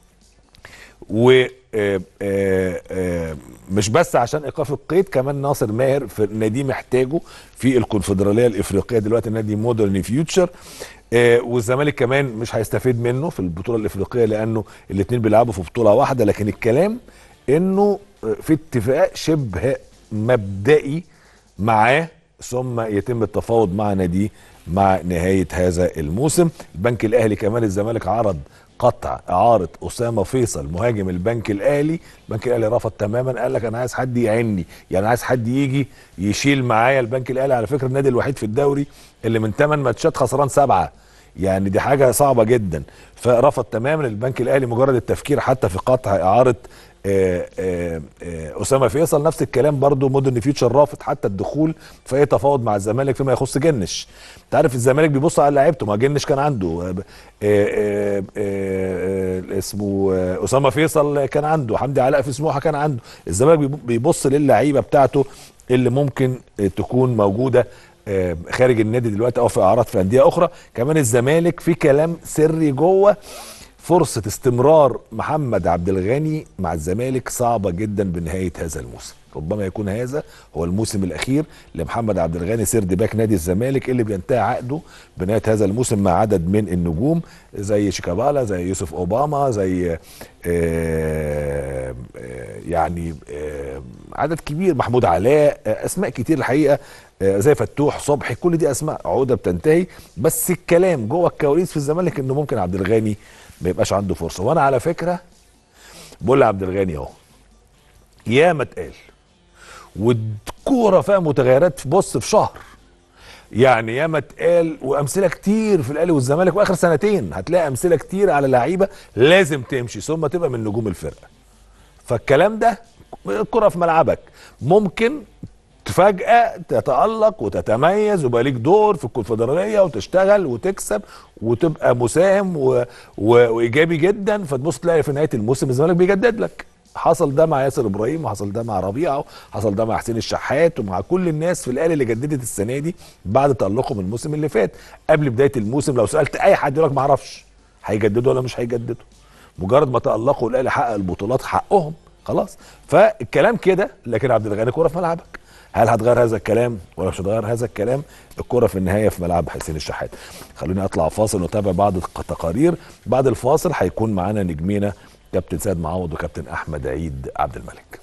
و آه، آه، آه، مش بس عشان ايقاف القيد كمان ناصر ماهر في نادي محتاجه في الكونفدراليه الافريقيه دلوقتي نادي مودرن فيوتشر آه، والزمالك كمان مش هيستفيد منه في البطوله الافريقيه لانه الاثنين بيلعبوا في بطوله واحده لكن الكلام انه آه، في اتفاق شبه مبدئي معاه ثم يتم التفاوض مع ناديه مع نهايه هذا الموسم البنك الاهلي كمان الزمالك عرض قطع اعاره اسامه فيصل مهاجم البنك الاهلي البنك الاهلي رفض تماما قال لك انا عايز حد يعني يعني عايز حد يجي يشيل معايا البنك الاهلي على فكره النادي الوحيد في الدوري اللي من 8 ماتشات خسران سبعه يعني دي حاجه صعبه جدا فرفض تماما البنك الاهلي مجرد التفكير حتى في قطع اعاره آه، آه، آه، اسامه فيصل نفس الكلام برضو مودرن فيوتشر رافض حتى الدخول في اي تفاوض مع الزمالك فيما يخص جنش انت عارف الزمالك بيبص على لعيبته ما جنش كان عنده آه، آه، آه، آه، اسمه آه، اسامه فيصل كان عنده حمدي علاء في سموحه كان عنده الزمالك بيب- بيبص للعيبه بتاعته اللي ممكن آه، تكون موجوده آه، خارج النادي دلوقتي او في اعراض في انديه اخرى كمان الزمالك في كلام سري جوه فرصة استمرار محمد عبد الغني مع الزمالك صعبة جدا بنهاية هذا الموسم ربما يكون هذا هو الموسم الأخير لمحمد عبد الغني سيرد باك نادي الزمالك اللي بينتهي عقده بنهاية هذا الموسم مع عدد من النجوم زي شيكابالا زي يوسف أوباما زي آه، آه، يعني آه، عدد كبير محمود علاء آه، أسماء كتير الحقيقة آه، زي فتوح صبحي كل دي أسماء عقودة بتنتهي بس الكلام جوه الكواليس في الزمالك إنه ممكن عبد الغني ما يبقاش عنده فرصه وانا على فكره بقول لعبد الغني اهو ياما اتقال والكوره فيها متغيرات في بص في شهر يعني ياما اتقال وامثله كتير في الاهلي والزمالك واخر سنتين هتلاقي امثله كتير على لعيبه لازم تمشي ثم تبقى من نجوم الفرقه فالكلام ده الكره في ملعبك ممكن فجأة تتألق وتتميز ويبقى ليك دور في الكونفدرالية وتشتغل وتكسب وتبقى مساهم و... و... وإيجابي جدا فتبص تلاقي في نهاية الموسم الزمالك بيجدد لك حصل ده مع ياسر ابراهيم وحصل ده مع ربيعه حصل ده مع حسين الشحات ومع كل الناس في الاهلي اللي جددت السنه دي بعد تالقهم الموسم اللي فات قبل بدايه الموسم لو سالت اي حد يقول لك ما اعرفش هيجددوا ولا مش هيجددوا مجرد ما تالقوا الاهلي حقق البطولات حقهم خلاص فالكلام كده لكن عبد الغني كوره في ملعبك هل هتغير هذا الكلام ولا مش هتغير هذا الكلام الكرة في النهاية في ملعب حسين الشحات خلوني اطلع فاصل ونتابع بعض التقارير بعد الفاصل هيكون معانا نجمينا كابتن سيد معوض وكابتن احمد عيد عبد الملك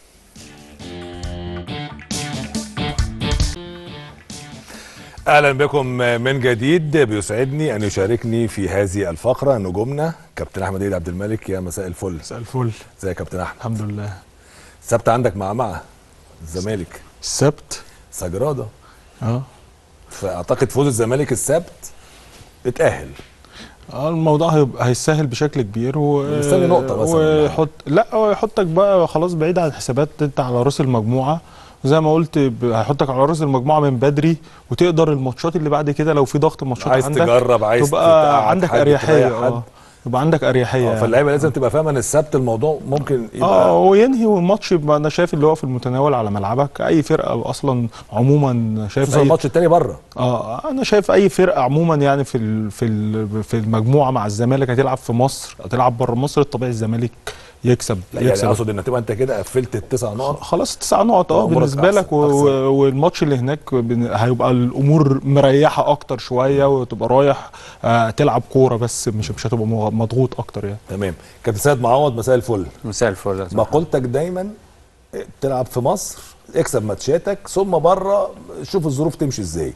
اهلا بكم من جديد بيسعدني ان يشاركني في هذه الفقره نجومنا كابتن احمد عيد عبد الملك يا مساء الفل مساء الفل ازيك يا كابتن احمد الحمد لله السبت عندك مع مع الزمالك السبت سجراده اه فاعتقد فوز الزمالك السبت اتاهل اه الموضوع هيبقى هيسهل بشكل كبير و مستني نقطة مثلاً. ويحط لا هو يحطك بقى خلاص بعيد عن الحسابات انت على راس المجموعه وزي ما قلت ب- هيحطك على راس المجموعه من بدري وتقدر الماتشات اللي بعد كده لو في ضغط ماتشات عايز عندك تجرب عايز تبقى تقعد عندك حد، اريحيه تريح حد. اه يبقى عندك اريحيه اه يعني. فاللعيبه لازم تبقى فاهمه ان السبت الموضوع ممكن اه يبقى وينهي الماتش يبقى انا شايف اللي هو في المتناول على ملعبك اي فرقه اصلا عموما شايف خصوصا اي الماتش التاني بره اه انا شايف اي فرقه عموما يعني في ال- في ال- في المجموعه مع الزمالك هتلعب في مصر هتلعب بره مصر الطبيعي الزمالك يكسب لا يكسب يعني اقصد ان تبقى انت كده قفلت التسع نقط خلاص تسع نقط اه أمورك بالنسبه لك أحسن- و- أحسن. و- والماتش اللي هناك بن- هيبقى الامور مريحه اكتر شويه وتبقى رايح آه تلعب كوره بس مش مش هتبقى مغ- مضغوط اكتر يعني تمام كابتن سيد معوض مساء الفل مساء الفل يا صاحبي. مقولتك دايما تلعب في مصر اكسب ماتشاتك ثم بره شوف الظروف تمشي ازاي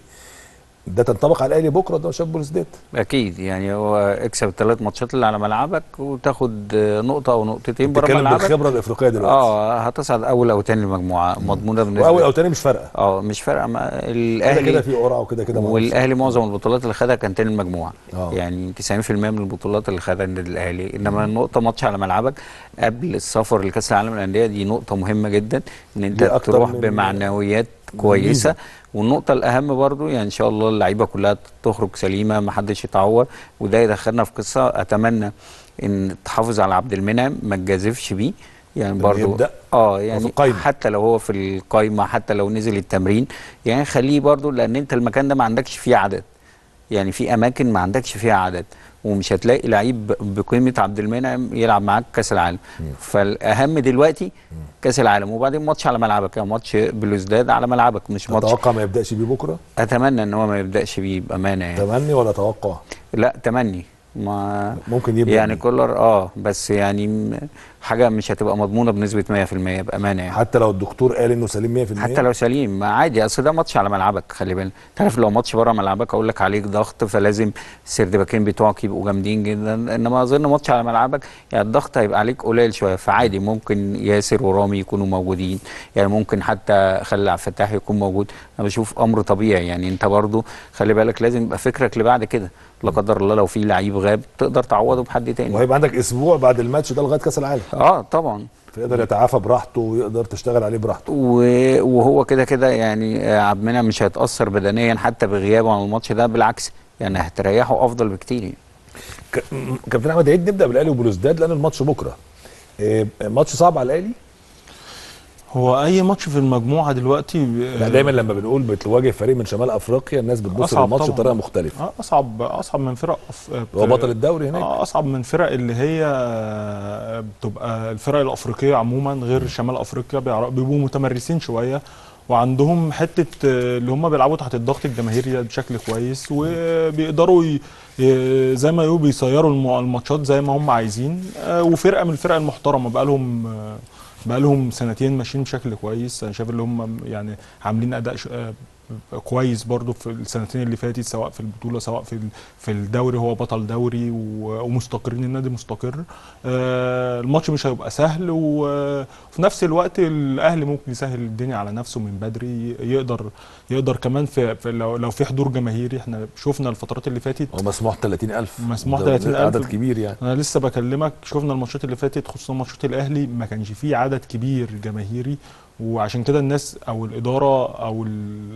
ده تنطبق على الاهلي بكره ده شاب بوليسداد اكيد يعني هو اكسب الثلاث ماتشات اللي على ملعبك وتاخد آه، نقطه او نقطتين بره بتتكلم ملعبك بالخبره الافريقيه دلوقتي اه هتصعد اول او تاني المجموعه مضمونه بالنسبه واول او لك. تاني مش فارقه اه مش فارقه مع كده الاهلي كده في قرعه وكده كده معروف. والاهلي معظم البطولات اللي خدها كان تاني المجموعه آه. يعني 90% من البطولات اللي خدها النادي الاهلي انما النقطه ماتش على ملعبك قبل السفر لكاس العالم للانديه دي نقطه مهمه جدا ان انت دي أكتر تروح من- بمعنويات ميزة. كويسه والنقطة الأهم برضو يعني إن شاء الله اللعيبة كلها تخرج سليمة ما حدش يتعور وده يدخلنا في قصة أتمنى إن تحافظ على عبد المنعم ما تجازفش بيه يعني إنه برضو يبدأ اه في يعني القايمة. حتى لو هو في القايمة حتى لو نزل التمرين يعني خليه برضو لأن أنت المكان ده ما عندكش فيه عدد يعني في اماكن ما عندكش فيها عدد ومش هتلاقي لعيب ب- بقيمه عبد المنعم يلعب معاك كاس العالم فالاهم دلوقتي كاس العالم وبعدين ماتش على ملعبك يعني ماتش بلوزداد على ملعبك مش ماتش اتوقع ما يبداش بيه بكره اتمنى ان هو ما يبداش بيه بامانه يعني تمني ولا توقع لا تمني ما ممكن يبدا يعني بيه. كولر اه بس يعني م- حاجه مش هتبقى مضمونه بنسبه 100% بامانه يعني حتى لو الدكتور قال انه سليم 100% حتى لو سليم ما عادي اصل ده ماتش على ملعبك خلي بالك تعرف لو ماتش بره ملعبك اقول لك عليك ضغط فلازم السردباكين بتوعك يبقوا جامدين جدا انما اظن ماتش على ملعبك يعني الضغط هيبقى عليك قليل شويه فعادي ممكن ياسر ورامي يكونوا موجودين يعني ممكن حتى خلي عبد الفتاح يكون موجود انا بشوف امر طبيعي يعني انت برضو خلي بالك لازم يبقى فكرك لبعد كده لا قدر الله لو في لعيب غاب تقدر تعوضه بحد تاني وهيبقى عندك اسبوع بعد الماتش ده لغايه كاس العالم اه طبعا فيقدر يتعافى براحته ويقدر تشتغل عليه براحته و- وهو كده كده يعني آه، عبد المنعم مش هيتاثر بدنيا حتى بغيابه عن الماتش ده بالعكس يعني هتريحه افضل بكتير يعني. ك- م- كابتن احمد عيد نبدا بالاهلي وبلوزداد لان الماتش بكره إيه، ماتش صعب على الاهلي هو اي ماتش في المجموعه دلوقتي لا دايما لما بنقول بتواجه فريق من شمال افريقيا الناس بتبص أصعب للماتش طبعاً. بطريقه مختلفه آه، اصعب اصعب من فرق أف- هو بطل الدوري هناك آه، اصعب من فرق اللي هي آه، بتبقى الفرق الافريقيه عموما غير شمال افريقيا بيعر- بيبقوا متمرسين شويه وعندهم حته آه، اللي هم بيلعبوا تحت الضغط الجماهيري ده بشكل كويس وبيقدروا ي- ي- زي ما يقولوا بيسيروا الم- الماتشات زي ما هم عايزين آه، وفرقه من الفرق المحترمه بقى لهم بقى لهم سنتين ماشيين بشكل كويس انا شايف اللي هم يعني عاملين اداء ش- آه، كويس برضو في السنتين اللي فاتت سواء في البطوله سواء في ال- في الدوري هو بطل دوري و- ومستقرين النادي مستقر آه، الماتش مش هيبقى سهل و- وفي نفس الوقت الاهلي ممكن يسهل الدنيا على نفسه من بدري يقدر يقدر كمان في, في لو, لو في حضور جماهيري احنا شفنا الفترات اللي فاتت هو مسموح 30000 مسموح ده 30,000 عدد كبير يعني انا لسه بكلمك شفنا الماتشات اللي فاتت خصوصا ماتشات الاهلي ما كانش فيه عدد كبير جماهيري وعشان كده الناس او الاداره او ال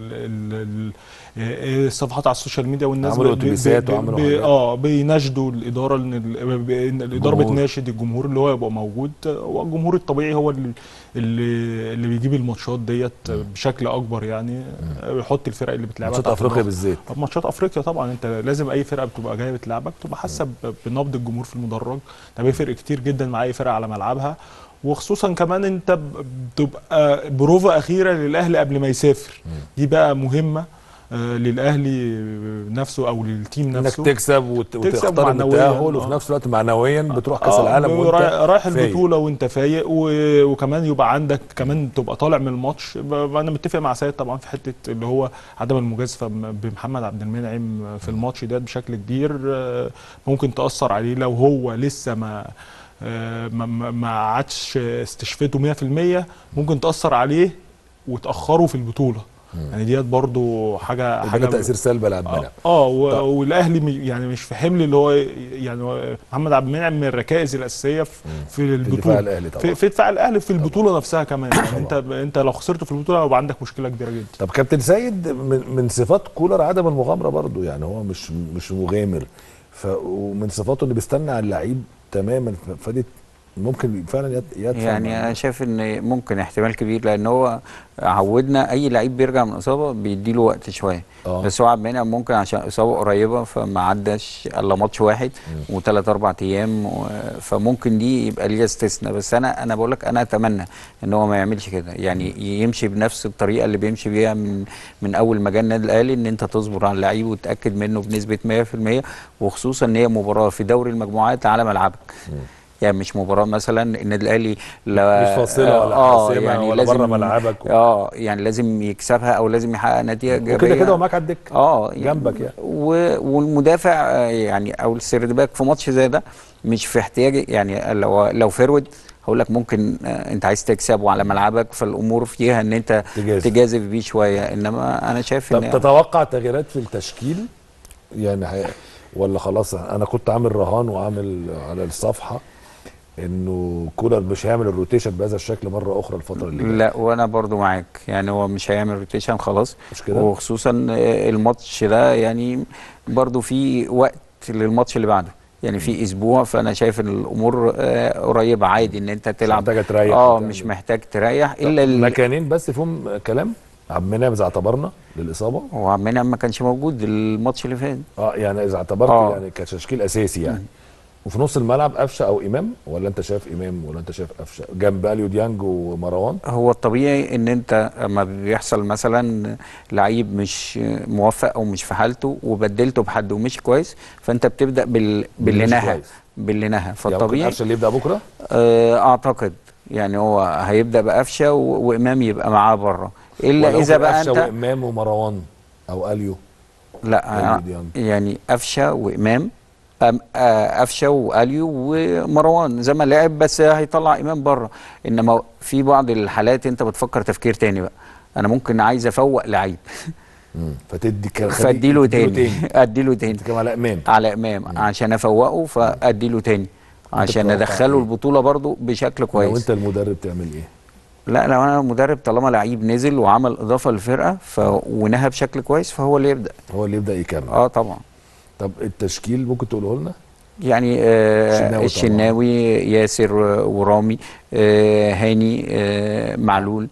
ال ال آه، الصفحات على السوشيال ميديا والناس عملوا ب- ب- أتوبيسات ب- وعملوا ب- حاجات. اه بيناشدوا الاداره ان ال- ب- إن الاداره الجمهور. بتناشد الجمهور اللي هو يبقى موجود والجمهور الطبيعي هو اللي اللي, اللي بيجيب الماتشات ديت بشكل اكبر يعني آه، يحط الفرق اللي بتلعبها ماتشات تحت افريقيا ضغط. بالذات طب ماتشات افريقيا طبعا انت لازم اي فرقه بتبقى جايه بتلعبك تبقى حاسه ب- بنبض الجمهور في المدرج ده بيفرق كتير جدا مع اي فرقه على ملعبها وخصوصا كمان انت ب- بتبقى بروفا اخيره للاهلي قبل ما يسافر دي بقى مهمه آه، للاهلي نفسه او للتيم انك نفسه تكسب وت- تكسب وتختار معنويا، التاهل وفي آه. نفس الوقت معنويا بتروح كاس آه، العالم وانت رايح رايح فايق. البطوله وانت فايق و- وكمان يبقى عندك كمان تبقى طالع من الماتش ب- انا متفق مع سيد طبعا في حته اللي هو عدم المجازفه م- بمحمد عبد المنعم في الماتش ده بشكل كبير آه، ممكن تاثر عليه لو هو لسه ما آه، ما- ما ما عادش استشفيته 100% ممكن تاثر عليه وتاخره في البطوله يعني ديت برضو حاجه حاجه حاجه تاثير سلبي على عبد اه, المنعم آه و- والاهلي م- يعني مش في حمل اللي هو يعني هو محمد عبد المنعم من الركائز الاساسيه في, في الدفاع البطوله الاهلي طبعا في, في دفاع الاهلي في البطوله نفسها كمان يعني انت انت لو خسرت في البطوله هيبقى عندك مشكله كبيره جدا طب كابتن سيد من, من صفات كولر عدم المغامره برضو يعني هو مش مش مغامر ف ومن صفاته اللي بيستنى على اللعيب تماما ف- فدي ممكن فعلا يدفع يعني انا شايف ان ممكن احتمال كبير لان هو عودنا اي لعيب بيرجع من اصابه بيديله وقت شويه آه. بس هو عبد المنعم ممكن عشان اصابه قريبه فما عداش الا ماتش واحد وثلاث اربع ايام و... فممكن دي يبقى ليها استثناء بس انا انا بقول لك انا اتمنى ان هو ما يعملش كده يعني يمشي بنفس الطريقه اللي بيمشي بيها من من اول ما جه النادي الاهلي ان انت تصبر على اللعيب وتتاكد منه بنسبه 100% وخصوصا ان هي مباراه في دوري المجموعات على ملعبك يعني مش مباراه مثلا النادي الاهلي لا مش فاصله ولا آه حاسمه يعني ولا لازم بره ملعبك و... اه يعني لازم يكسبها او لازم يحقق نتيجه ايجابيه وكده كده ومعاك على الدكه اه يعني جنبك يعني و- والمدافع آه، يعني او السيرد باك في ماتش زي ده مش في احتياج يعني لو لو فيرود هقول لك ممكن آه، انت عايز تكسب وعلى ملعبك فالامور فيها ان انت تجازف. تجازف بيه شويه انما انا شايف طب ان تتوقع تغييرات في التشكيل يعني حي... ولا خلاص انا كنت عامل رهان وعامل على الصفحه انه كولر مش هيعمل الروتيشن بهذا الشكل مره اخرى الفتره اللي جايه لا وانا برضو معاك يعني هو مش هيعمل روتيشن خلاص مش كده؟ وخصوصا آه، الماتش ده يعني برضو في وقت للماتش اللي بعده يعني في اسبوع فانا شايف ان الامور آه، قريبه عادي ان انت تلعب محتاجة تريح اه وتعمل. مش محتاج تريح الا ال- مكانين بس فيهم كلام عبد المنعم اذا اعتبرنا للاصابه هو عبد المنعم ما كانش موجود الماتش اللي فات اه يعني اذا اعتبرت آه. يعني كتشكيل اساسي يعني وفي نص الملعب قفشه او امام ولا انت شايف امام ولا انت شايف قفشه جنب اليو ديانج ومروان هو الطبيعي ان انت لما بيحصل مثلا لعيب مش موفق او مش في حالته وبدلته بحد ومشي كويس فانت بتبدا بال... باللي مش نهى كويس. باللي نهى يعني ممكن فالطبيعي قفشه اللي يبدا بكره آه، اعتقد يعني هو هيبدا بقفشه و... وامام يبقى معاه بره الا ولا اذا ممكن بقى قفشه انت وامام ومروان او اليو لا أليو ديانج. يعني قفشه وامام أم- آه، قفشه واليو ومروان زي ما لعب بس هيطلع امام بره انما في بعض الحالات انت بتفكر تفكير تاني بقى انا ممكن عايز افوق لعيب مم. فتدي ك- خلي- فاديله تديله تاني اديله تاني تتكلم على امام على امام عشان افوقه فاديله تاني عشان بتتوقع ادخله إيه؟ البطوله برضو بشكل لو كويس انت المدرب تعمل ايه لا لو انا مدرب طالما لعيب نزل وعمل اضافه للفرقه ف... ونهى بشكل كويس فهو اللي يبدا هو اللي يبدا يكمل اه طبعا طب التشكيل ممكن تقوله لنا يعني آه الشناوي طبعاً. الشناوي ياسر ورامي آه هاني آه معلول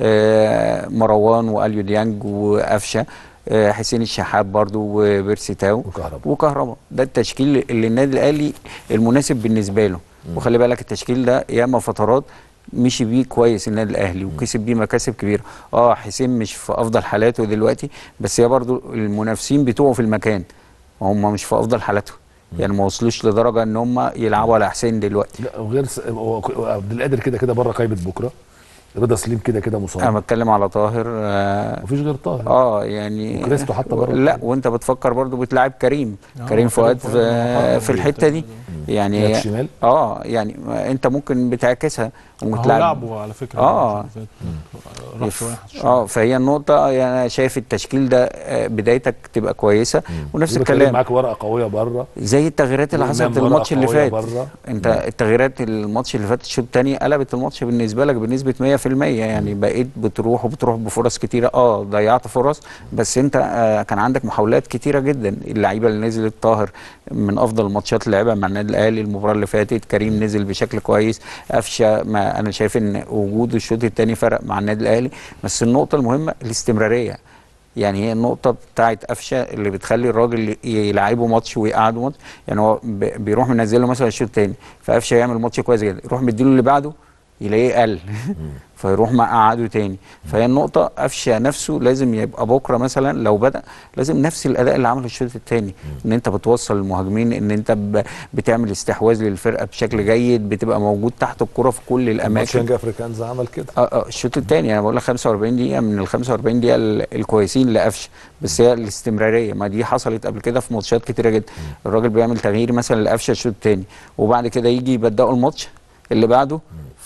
آه مروان واليو ديانج وقفشه آه حسين الشحات برضو وبيرسي تاو وكهربا. وكهربا ده التشكيل اللي النادي الاهلي المناسب بالنسبه له وخلي بالك التشكيل ده ياما فترات مشي بيه كويس النادي الاهلي وكسب بيه مكاسب كبيره اه حسين مش في افضل حالاته دلوقتي بس هي برضو المنافسين بتوعه في المكان هم مش في افضل حالاتهم يعني ما وصلوش لدرجه ان هم يلعبوا على حسين دلوقتي لا وغير س... هو ك- عبد القادر كده كده بره قايمه بكره رضا سليم كده كده انا مصاب بتكلم على طاهر اه, مفيش غير طاهر آه يعني وكريستو حتى بره لا وانت بتفكر برضو بتلعب كريم آه، كريم فؤاد فؤاد في, محرم في الحته دي يعني باك شمال اه يعني انت ممكن بتعكسها هو وتلعب لعبه على فكره آه. الماتش اللي فات. راح شويه شوية. اه فهي النقطه يعني انا شايف التشكيل ده آه، بدايتك تبقى كويسه ونفس يبقى كريم الكلام معاك ورقه قويه بره زي التغييرات اللي وإمام حصلت ورقة الماتش اللي قوية فات بره. انت التغييرات الماتش اللي فات الشوط الثاني قلبت الماتش بالنسبه لك بنسبه 100% يعني بقيت بتروح وبتروح بفرص كتيره اه ضيعت فرص بس انت آه كان عندك محاولات كتيره جدا اللعيبه اللي نزلت طاهر من افضل الماتشات اللي لعبها مع النادي الاهلي المباراه اللي فاتت كريم نزل بشكل كويس قفشه ما انا شايف ان وجوده الشوط الثاني فرق مع النادي الاهلي بس النقطه المهمه الاستمراريه يعني هي النقطة بتاعت قفشة اللي بتخلي الراجل يلعبه ماتش ويقعده ماتش يعني هو ب- بيروح منزله مثلا الشوط التاني فقفشة يعمل ماتش كويس جدا يروح مديله اللي بعده يلاقيه قل فيروح مقعده تاني فهي النقطة قفشة نفسه لازم يبقى بكرة مثلا لو بدأ لازم نفس الأداء اللي عمله الشوط التاني إن أنت بتوصل المهاجمين إن أنت ب- بتعمل استحواذ للفرقة بشكل جيد بتبقى موجود تحت الكرة في كل ماتش الأماكن يانج افريكانز عمل كده اه اه الشوط الثاني انا بقول لك 45 دقيقه من ال 45 دقيقه ال- الكويسين لقفشه بس هي الاستمراريه ما دي حصلت قبل كده في ماتشات كتيره جدا الراجل بيعمل تغيير مثلا لقفشه الشوط الثاني وبعد كده يجي يبداوا الماتش اللي بعده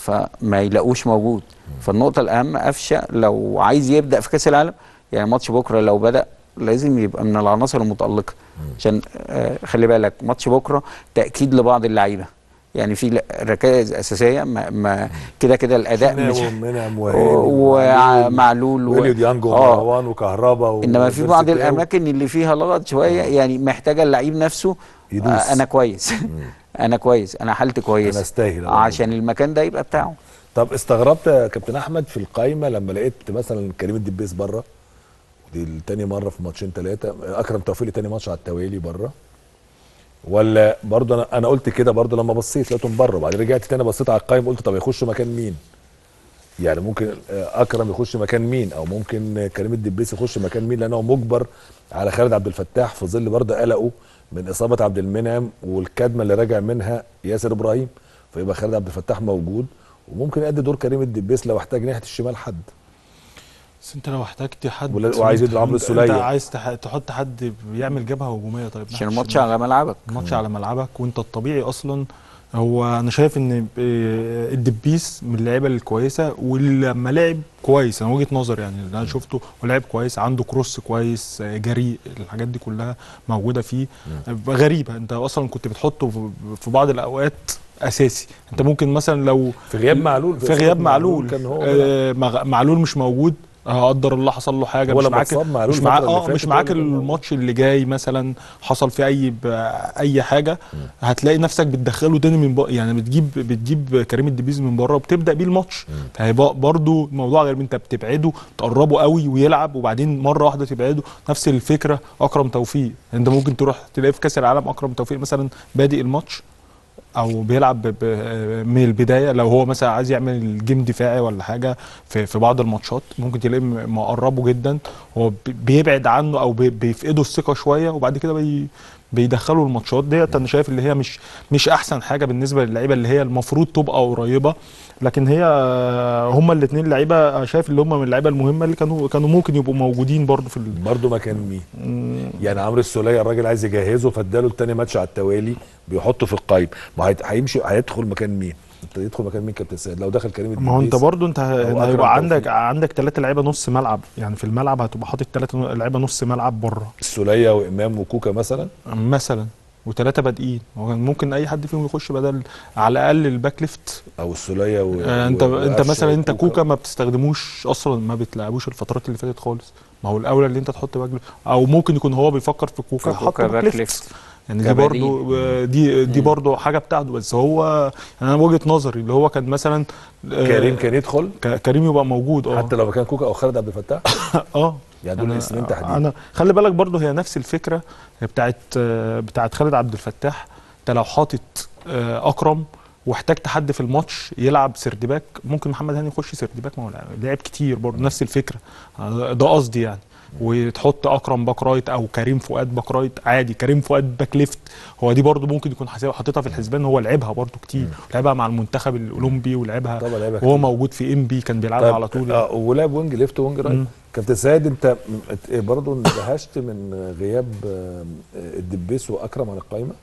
فما يلاقوش موجود فالنقطه الاهم قفشه لو عايز يبدا في كاس العالم يعني ماتش بكره لو بدا لازم يبقى من العناصر المتالقه عشان آه خلي بالك ماتش بكره تاكيد لبعض اللعيبه يعني في ل- ركائز اساسيه ما, ما كده كده الاداء مش شناوي ومنعم و- ومعلول و- واليو ديانج آه. ومروان وكهربا و- انما في وبيرسي بعض تاو. الاماكن اللي فيها لغط شويه يعني محتاجه اللعيب نفسه يدوس. آه انا كويس انا كويس انا حالتي كويسه انا استاهل عشان المكان ده يبقى بتاعه طب استغربت يا كابتن احمد في القايمه لما لقيت مثلا كريم الدبيس بره دي تاني مره في ماتشين ثلاثه اكرم توفيق تاني ماتش على التوالي بره ولا برضه انا انا قلت كده برضه لما بصيت لقيتهم بره وبعدين رجعت تاني بصيت على القايمه قلت طب يخش مكان مين يعني ممكن اكرم يخش مكان مين او ممكن كريم الدبيس يخش مكان مين لانه مجبر على خالد عبد الفتاح في ظل برضه قلقه من اصابه عبد المنعم والكدمه اللي راجع منها ياسر ابراهيم فيبقى خالد عبد الفتاح موجود وممكن يأدي دور كريم الدبيس لو احتاج ناحيه الشمال حد بس انت لو احتجت حد وعايز يدي عمرو السوليه انت عايز تح... تحط حد بيعمل جبهه هجوميه طيب عشان الماتش على ملعبك الماتش على ملعبك وانت الطبيعي اصلا هو انا شايف ان الدبيس من اللعيبه الكويسه ولما لعب كويس انا وجهه نظر يعني اللي انا شفته ولعب كويس عنده كروس كويس جريء الحاجات دي كلها موجوده فيه غريبه انت اصلا كنت بتحطه في بعض الاوقات اساسي انت ممكن مثلا لو في غياب معلول في غياب معلول, كان هو آه معلول مش موجود قدر الله حصل له حاجه مش معاك مش معاك اه مش معاك الماتش اللي جاي مثلا حصل فيه اي اي حاجه م. هتلاقي نفسك بتدخله تاني من بق... يعني بتجيب بتجيب كريم الدبيز من بره وبتبدا بيه الماتش فهيبقى برده الموضوع غير انت بتبعده تقربه قوي ويلعب وبعدين مره واحده تبعده نفس الفكره اكرم توفيق انت ممكن تروح تلاقي في كاس العالم اكرم توفيق مثلا بادئ الماتش او بيلعب من البدايه لو هو مثلا عايز يعمل جيم دفاعي ولا حاجه في في بعض الماتشات ممكن تلاقيه مقربه جدا هو بيبعد عنه او بيفقده الثقه شويه وبعد كده بي بيدخلوا الماتشات ديت انا شايف اللي هي مش مش احسن حاجه بالنسبه للعيبه اللي هي المفروض تبقى قريبه لكن هي هما الاثنين لعيبه شايف اللي هم من اللعيبه المهمه اللي كانوا كانوا ممكن يبقوا موجودين برضه في برضه مكان مين؟ يعني عمرو السوليه الراجل عايز يجهزه فاداله الثاني ماتش على التوالي بيحطه في القايمه ما هيمشي هيدخل مكان مين؟ انت يدخل مكان مين كابتن سيد لو دخل كريم ما هو انت برضه انت هيبقى عندك عندك ثلاثه لعيبه نص ملعب يعني في الملعب هتبقى حاطط ثلاثه لعيبه نص ملعب بره السوليه وامام وكوكا مثلا مثلا وثلاثه بادئين ممكن اي حد فيهم يخش بدل على الاقل الباك ليفت او السوليه و... آه انت انت مثلا انت كوكا ما بتستخدموش اصلا ما بتلعبوش الفترات اللي فاتت خالص ما هو الاولى اللي انت تحط باك او ممكن يكون هو بيفكر في كوكا حط باك ليفت يعني دي برضو دي دي برضو حاجه بتاعته بس هو انا وجهه نظري اللي هو كان مثلا كريم كان يدخل كريم يبقى موجود اه حتى لو مكان كوكا او خالد عبد الفتاح اه يعني دول اسمين تحديدا انا خلي بالك برضو هي نفس الفكره بتاعت بتاعت خالد عبد الفتاح انت لو حاطط اكرم واحتجت حد في الماتش يلعب سردباك ممكن محمد هاني يخش سردباك ما هو لعب كتير برضه نفس الفكره ده قصدي يعني وتحط اكرم باك رايت او كريم فؤاد باك رايت عادي كريم فؤاد باك ليفت هو دي برضو ممكن يكون حاططها في الحسبان هو لعبها برضو كتير لعبها مع المنتخب الاولمبي ولعبها وهو موجود في ام بي كان بيلعبها على طول آه ولعب وينج ليفت وينج رايت كابتن سيد انت برضو اندهشت من غياب الدبيس واكرم عن القائمه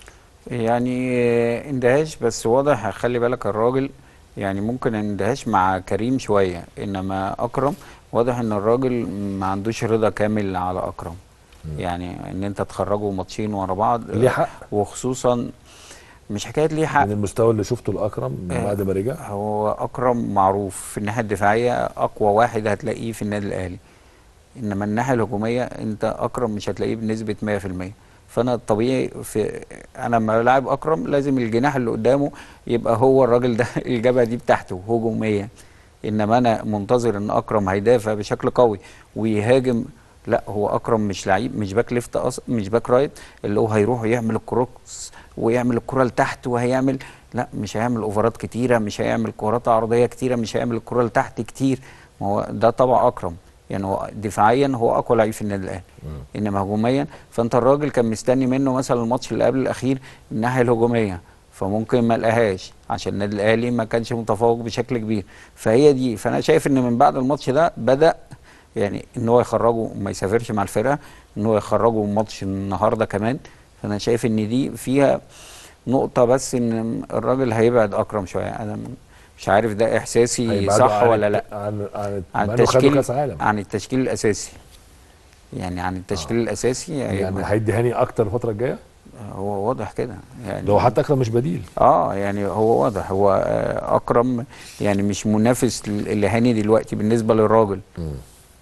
يعني اندهاش بس واضح خلي بالك الراجل يعني ممكن اندهاش مع كريم شويه انما اكرم واضح ان الراجل ما عندوش رضا كامل على اكرم م. يعني ان انت تخرجه ماتشين ورا بعض ليه حق وخصوصا مش حكايه ليه حق من المستوى اللي شفته لاكرم من بعد ما رجع هو اكرم معروف في الناحيه الدفاعيه اقوى واحد هتلاقيه في النادي الاهلي انما الناحيه الهجوميه انت اكرم مش هتلاقيه بنسبه 100% فانا الطبيعي في انا لما بلاعب اكرم لازم الجناح اللي قدامه يبقى هو الراجل ده الجبهه دي بتاعته هجوميه انما انا منتظر ان اكرم هيدافع بشكل قوي ويهاجم لا هو اكرم مش لعيب مش باك ليفت أص... مش باك رايت اللي هو هيروح يعمل الكروكس ويعمل الكره لتحت وهيعمل لا مش هيعمل اوفرات كتيره مش هيعمل كرات عرضيه كتيره مش هيعمل الكره لتحت كتير ما هو ده طبع اكرم يعني هو دفاعيا هو اقوى لعيب في النادي الاهلي انما هجوميا فانت الراجل كان مستني منه مثلا الماتش اللي قبل الاخير الناحيه الهجوميه فممكن ما لقاهاش عشان النادي الاهلي ما كانش متفوق بشكل كبير فهي دي فانا شايف ان من بعد الماتش ده بدا يعني ان هو يخرجه ما يسافرش مع الفرقه ان هو يخرجه ماتش النهارده كمان فانا شايف ان دي فيها نقطه بس ان الراجل هيبعد اكرم شويه انا مش عارف ده احساسي صح عن ولا لا عن عن, عن التشكيل عن التشكيل الاساسي يعني عن التشكيل آه. الاساسي يعني هيدي هاني اكتر الفتره الجايه هو واضح كده يعني ده هو حتى اكرم مش بديل اه يعني هو واضح هو اكرم يعني مش منافس لهاني دلوقتي بالنسبه للراجل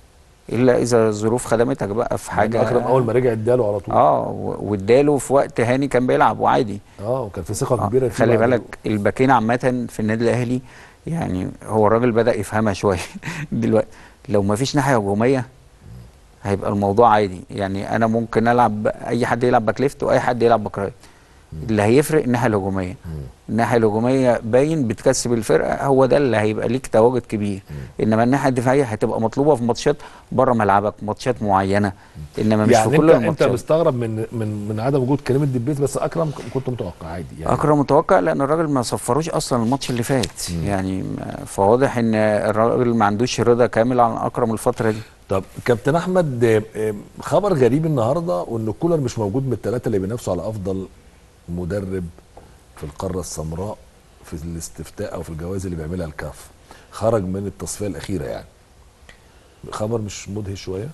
الا اذا الظروف خدمتك بقى في حاجه اكرم اول ما رجع اداله على طول اه واداله في وقت هاني كان بيلعب وعادي اه وكان في ثقه كبيره آه. خلي بالك الباكين عامه في النادي الاهلي يعني هو الراجل بدا يفهمها شويه دلوقتي لو ما فيش ناحيه هجوميه هيبقى الموضوع عادي يعني انا ممكن العب اي حد يلعب باك ليفت واي حد يلعب باك رايت اللي هيفرق الناحيه الهجوميه الناحيه الهجوميه باين بتكسب الفرقه هو ده اللي هيبقى ليك تواجد كبير انما الناحيه الدفاعيه هتبقى مطلوبه في ماتشات بره ملعبك ماتشات معينه انما مش يعني في كل انت الماتشات انت مستغرب من من من عدم وجود كريم الدبيس بس اكرم كنت متوقع عادي يعني اكرم متوقع لان الراجل ما صفروش اصلا الماتش اللي فات مم. يعني فواضح ان الراجل ما عندوش رضا كامل عن اكرم الفتره دي طب كابتن احمد خبر غريب النهارده وان كولر مش موجود من الثلاثه اللي بينافسوا على افضل مدرب في القاره السمراء في الاستفتاء او في الجوائز اللي بيعملها الكاف خرج من التصفيه الاخيره يعني خبر مش مدهش شويه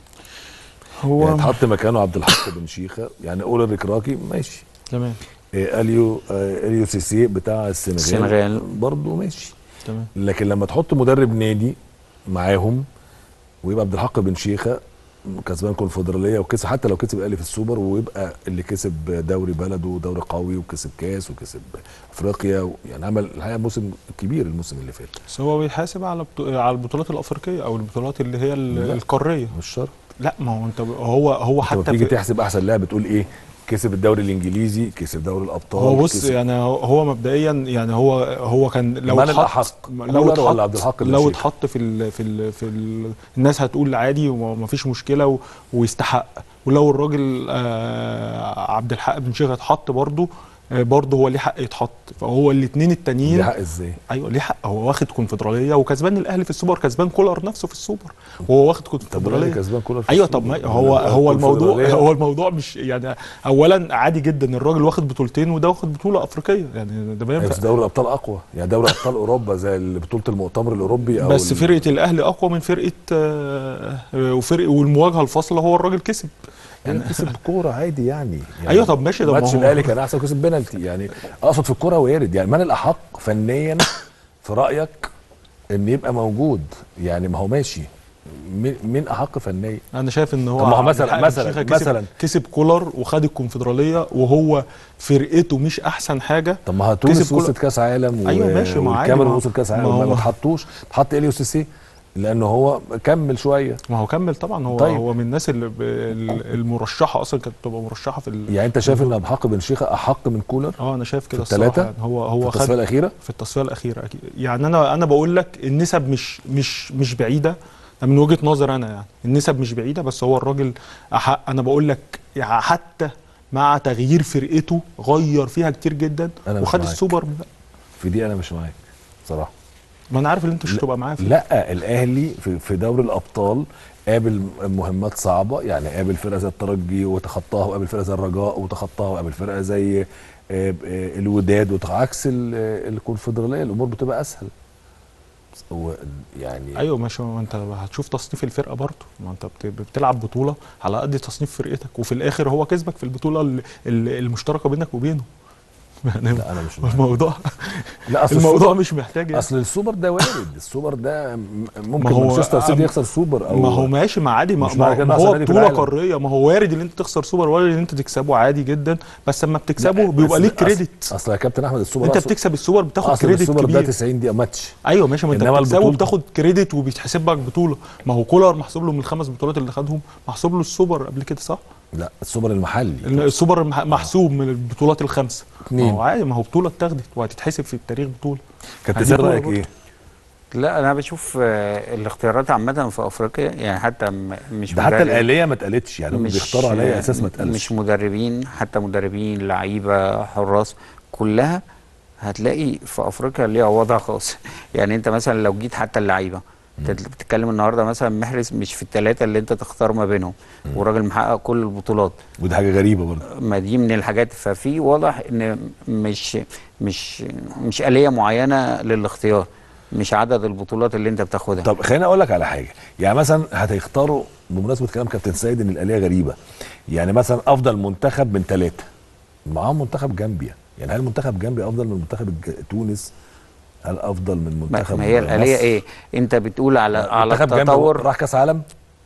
هو يعني اتحط مكانه عبد الحق بن شيخه يعني اول الركراكي ماشي تمام إيه اليو آه اليو سيسي بتاع السنغال السنغال برضه ماشي تمام لكن لما تحط مدرب نادي معاهم ويبقى عبد الحق بن شيخه كسبان كونفدراليه وكسب حتى لو كسب الاهلي في السوبر ويبقى اللي كسب دوري بلده ودوري قوي وكسب كاس وكسب افريقيا يعني عمل الحقيقه موسم كبير الموسم اللي فات بس هو بيحاسب على بطو... على البطولات الافريقيه او البطولات اللي هي القاريه مش شرط لا ما هو انت هو هو حتى تيجي تحسب احسن لاعب بتقول ايه كسب الدوري الانجليزي كسب دوري الابطال هو بص يعني هو مبدئيا يعني هو هو كان لو من اتحط لو اتحط ولا عبد الحق لو اتحط في ال في ال في ال الناس هتقول عادي وما فيش مشكله و ويستحق ولو الراجل آه عبد الحق بن شيخ اتحط برضه برضه هو ليه حق يتحط فهو الاثنين التانيين ليه حق ازاي؟ ايوه ليه حق هو واخد كونفدراليه وكسبان الاهلي في السوبر كسبان كولر نفسه في السوبر وهو واخد كونفدراليه كسبان كولر ايوه طب ما هو هو الموضوع هو الموضوع مش يعني اولا عادي جدا الراجل واخد بطولتين وده واخد بطوله افريقيه يعني ده ما ينفع بس دوري الابطال اقوى يعني دوري ابطال اوروبا زي بطوله المؤتمر الاوروبي او بس فرقه الاهلي اقوى من فرقه آه وفرق والمواجهه الفاصله هو الراجل كسب يعني كسب كوره عادي يعني, يعني ايوه طب ماشي ده ماتش الاهلي كان احسن كسب بينالتي يعني اقصد في الكوره وارد يعني من الاحق فنيا في رايك ان يبقى موجود يعني ما هو ماشي مين احق فنيا انا شايف ان هو ما هو مثلا مثلا كسب مثلا كسب كولر وخد الكونفدراليه وهو فرقته مش احسن حاجه طب ما تونس وصلت كاس عالم ايوه ماشي ما والكاميرون وصلت كاس عالم ما, ما تحطوش تحط اليو سي سي لانه هو كمل شويه ما هو كمل طبعا هو طيب. هو من الناس اللي المرشحه اصلا كانت بتبقى مرشحه في يعني انت شايف ان ابو بن شيخه احق من كولر اه انا شايف كده الصراحه يعني هو هو في التصفيه الاخيره في التصفيه الاخيره اكيد يعني انا انا بقول لك النسب مش مش مش بعيده من وجهه نظر انا يعني النسب مش بعيده بس هو الراجل أحق انا بقول لك يعني حتى مع تغيير فرقته غير فيها كتير جدا وخد السوبر في دي انا مش معاك بصراحه ما انا عارف ان انت مش هتبقى معايا لا الاهلي في, في دوري الابطال قابل مهمات صعبه يعني قابل فرقه زي الترجي وتخطاها وقابل فرقه زي الرجاء وتخطاها وقابل فرقه زي الوداد عكس الكونفدراليه الامور بتبقى اسهل يعني ايوه ماشي ما انت هتشوف تصنيف الفرقه برضه ما انت بتلعب بطوله على قد تصنيف فرقتك وفي الاخر هو كسبك في البطوله المشتركه بينك وبينه يعني لا انا مش الموضوع لا أصل الموضوع مش محتاج يعني. اصل السوبر ده وارد السوبر ده ممكن مانشستر سيتي يخسر سوبر او ما هو ماشي ما عادي ما, ما, ما هو بطوله قاريه ما هو وارد ان انت تخسر سوبر وارد ان انت تكسبه عادي جدا بس لما بتكسبه بيبقى ليك كريدت اصل يا كابتن احمد السوبر انت بتكسب السوبر بتاخد كريدت السوبر ده 90 دقيقه ماتش ايوه ماشي ما انت بتكسبه بتاخد كريدت وبيتحسب لك بطوله ما هو كولر محسوب له من الخمس بطولات اللي خدهم محسوب له السوبر قبل كده صح لا السوبر المحلي السوبر محسوب من البطولات الخمسه ما هو عادي ما هو بطوله اتاخدت وهتتحسب في التاريخ بطوله كابتن رايك ايه؟ لا انا بشوف الاختيارات عامه في افريقيا يعني حتى مش ده حتى الاليه ما اتقالتش يعني هم بيختاروا على اي اساس ما اتقالش مش مدربين حتى مدربين لعيبه حراس كلها هتلاقي في افريقيا ليها وضع خاص يعني انت مثلا لو جيت حتى اللعيبه انت بتتكلم النهارده مثلا محرز مش في الثلاثه اللي انت تختار ما بينهم وراجل محقق كل البطولات ودي حاجه غريبه برضه ما دي من الحاجات ففي واضح ان مش مش مش اليه معينه للاختيار مش عدد البطولات اللي انت بتاخدها طب خليني اقول لك على حاجه يعني مثلا هتختاروا بمناسبه كلام كابتن سيد ان الاليه غريبه يعني مثلا افضل منتخب من ثلاثه معاهم منتخب جامبيا يعني هل منتخب جامبيا افضل من منتخب تونس هل افضل من منتخب ما هي الاليه ايه انت بتقول على على منتخب التطور راح كاس عالم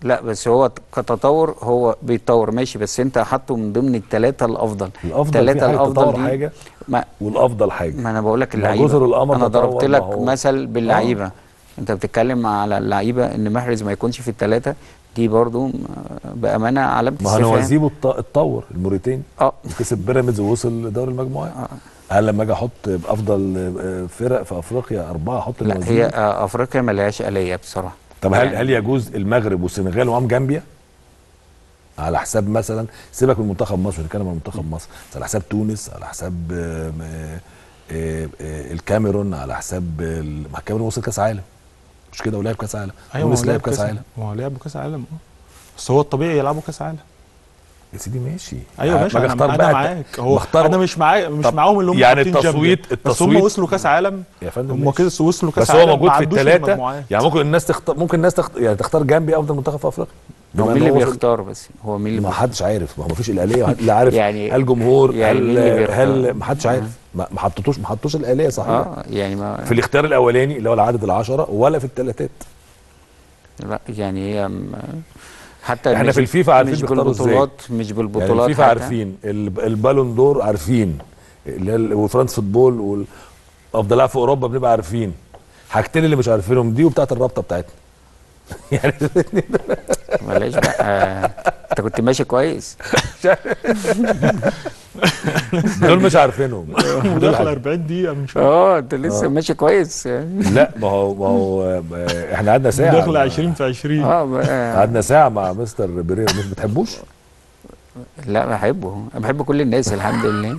لا بس هو كتطور هو بيتطور ماشي بس انت حاطه من ضمن الثلاثه الافضل الافضل الثلاثه الافضل دي حاجه ما, والافضل حاجه ما انا بقول لك ما اللعيبه جزر القمر انا تطور، ضربت ما لك هو- مثل باللعيبه انت بتتكلم على اللعيبه ان محرز ما يكونش في الثلاثه دي برضو م- بامانه علامه ما هو استفهام نوازيبو اتط- اتطور الموريتاني اه كسب بيراميدز ووصل لدوري المجموعات هل لما اجي احط افضل آه، فرق في افريقيا اربعه احط لا نوازيبو هي آه، افريقيا ما لهاش اليه بصراحه طب هل يعني- هل يجوز المغرب والسنغال ومعاهم جامبيا على حساب مثلا سيبك من منتخب مصر بنتكلم عن منتخب مصر بس على حساب تونس على حساب آه، آه، آه، آه، الكاميرون على حساب ال- ما الكاميرون وصل كاس عالم مش كده ولعب كاس عالم ايوه تونس هو لعب لعب كاس عالم ما هو لعبوا كاس عالم اه بس هو الطبيعي يلعبوا كاس عالم يا سيدي ماشي ايوه ماشي باجي انا, اختار أنا بقى معاك هو بختار انا مش معاك مش طب معاهم اللي هم يعني حاطين جنبي. التصويت- بس هم التصويت- وصلوا كاس عالم يا فندم هم ماشي. كده وصلوا كاس بس عالم هو ما موجود في عدوش الثلاثه المجموعات. يعني ممكن الناس تختار ممكن الناس تخت... يعني تختار جامبيا افضل منتخب في افريقيا هو بما مين إن اللي وصل- بيختار بس هو مين اللي ما بيختار؟ حدش عارف ما هو ما فيش الاليه اللي عارف يعني- هل جمهور يعني هل مين اللي بيختار؟ هل ما حدش عارف ما ما حطوش ما حطوش الاليه صحيح اه يعني ما في الاختيار الاولاني اللي هو العدد العشرة ولا في الثلاثات لا يعني هي م- حتى احنا مش- في الفيفا عارفين مش بيختاروا ازاي. بالبطولات مش يعني بالبطولات الفيفا حتى. عارفين ال- البالون دور عارفين اللي هي ال- وفرانس فوتبول وافضل لاعب في اوروبا بنبقى عارفين حاجتين اللي مش عارفينهم دي وبتاعت الرابطه بتاعتنا يعني معلش بقى آه، انت كنت ماشي كويس دول مش عارفينهم دول داخل عارفين. 40 دقيقه من شويه اه انت لسه ماشي كويس يعني لا ما هو ما هو آه، احنا قعدنا ساعه داخل 20 في 20 اه بقى- قعدنا ساعه مع مستر بريرا مش بتحبوش لا بحبه انا بحب كل الناس الحمد لله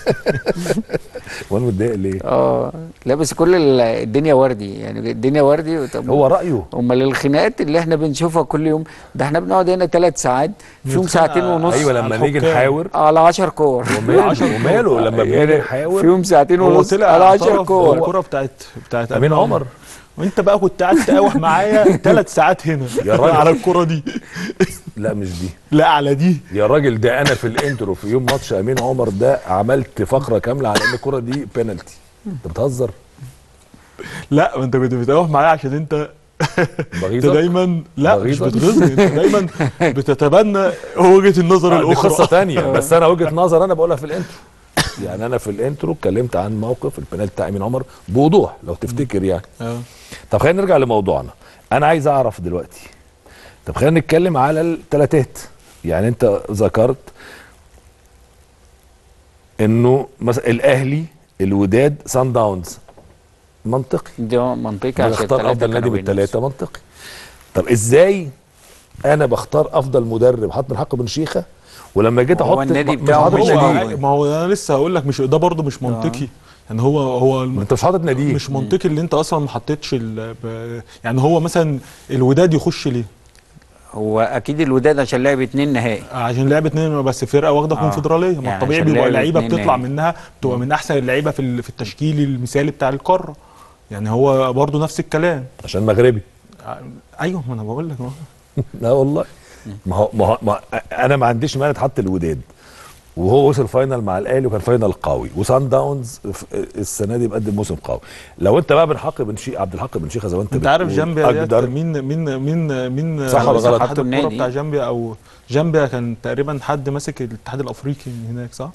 وانا متضايق ليه اه لا بس كل ال- الدنيا وردي يعني الدنيا وردي طب هو رايه امال الخناقات اللي احنا بنشوفها كل يوم ده احنا بنقعد هنا ثلاث ساعات فيهم بنتخانق ساعتين ونص ايوه لما على نيجي الحكام. نحاور على 10 كور وماله وماله لما بنيجي نحاور فيهم ساعتين هو ونص طلع على 10 اعترف كور الكوره بتاعت بتاعت امين عمر وانت بقى كنت قاعد تقاوح معايا ثلاث ساعات هنا يا راجل. على الكوره دي لا مش دي لا على دي يا راجل ده انا في الانترو في يوم ماتش امين عمر ده عملت فقره كامله على ان الكره دي بينالتي انت بتهزر لا ما انت كنت بتقاوح معايا عشان انت انت بغيظك دايما لا مش بغيظك؟ بتغيظني انت دايما بتتبنى وجهه النظر آه، دي الاخرى قصه تانية بس انا وجهه نظر انا بقولها في الانترو يعني انا في الانترو اتكلمت عن موقف البنالتي بتاع امين عمر بوضوح لو تفتكر يعني اه طب خلينا نرجع لموضوعنا انا عايز اعرف دلوقتي طب خلينا نتكلم على الثلاثات يعني انت ذكرت انه مثلا الاهلي الوداد سان داونز منطقي ده منطقي عشان اختار الثلاثه افضل نادي كانوا من الثلاثه منطقي طب ازاي انا بختار افضل مدرب حط من حق بن شيخه ولما جيت هو احط النادي مش بتاعه حاطط مش هو ناديه ما هو انا لسه هقول لك مش ده برضه مش منطقي يعني هو هو الم- انت مش حاطط ناديه مش منطقي اللي انت اصلا ما حطيتش ال- ب- يعني هو مثلا الوداد يخش ليه؟ هو اكيد الوداد عشان لعب اتنين نهائي عشان لعب اتنين بس فرقه واخده آه. كونفدراليه ما يعني الطبيعي عشان بيبقى لعب لعيبه اتنين بتطلع نهائي. منها بتبقى من احسن اللعيبه في ال- في التشكيل المثالي بتاع القاره يعني هو برضه نفس الكلام عشان مغربي ع- ايوه ما انا بقول لك أهو. لا والله ما هو ما هو ما انا ما عنديش مانع تحط الوداد وهو وصل فاينل مع الاهلي وكان فاينل قوي وسان داونز ف- السنه دي بقدم موسم قوي لو انت بقى بن حق بن شيخ عبد الحق بن شيخه زي ما انت انت عارف بتقول جامبيا ديت أقدر مين مين مين مين صح ولا رئيس غلط؟ اتحاد حطوا الكوره النادي. بتاع جامبيا او جامبيا كان تقريبا حد ماسك الاتحاد الافريقي من هناك صح؟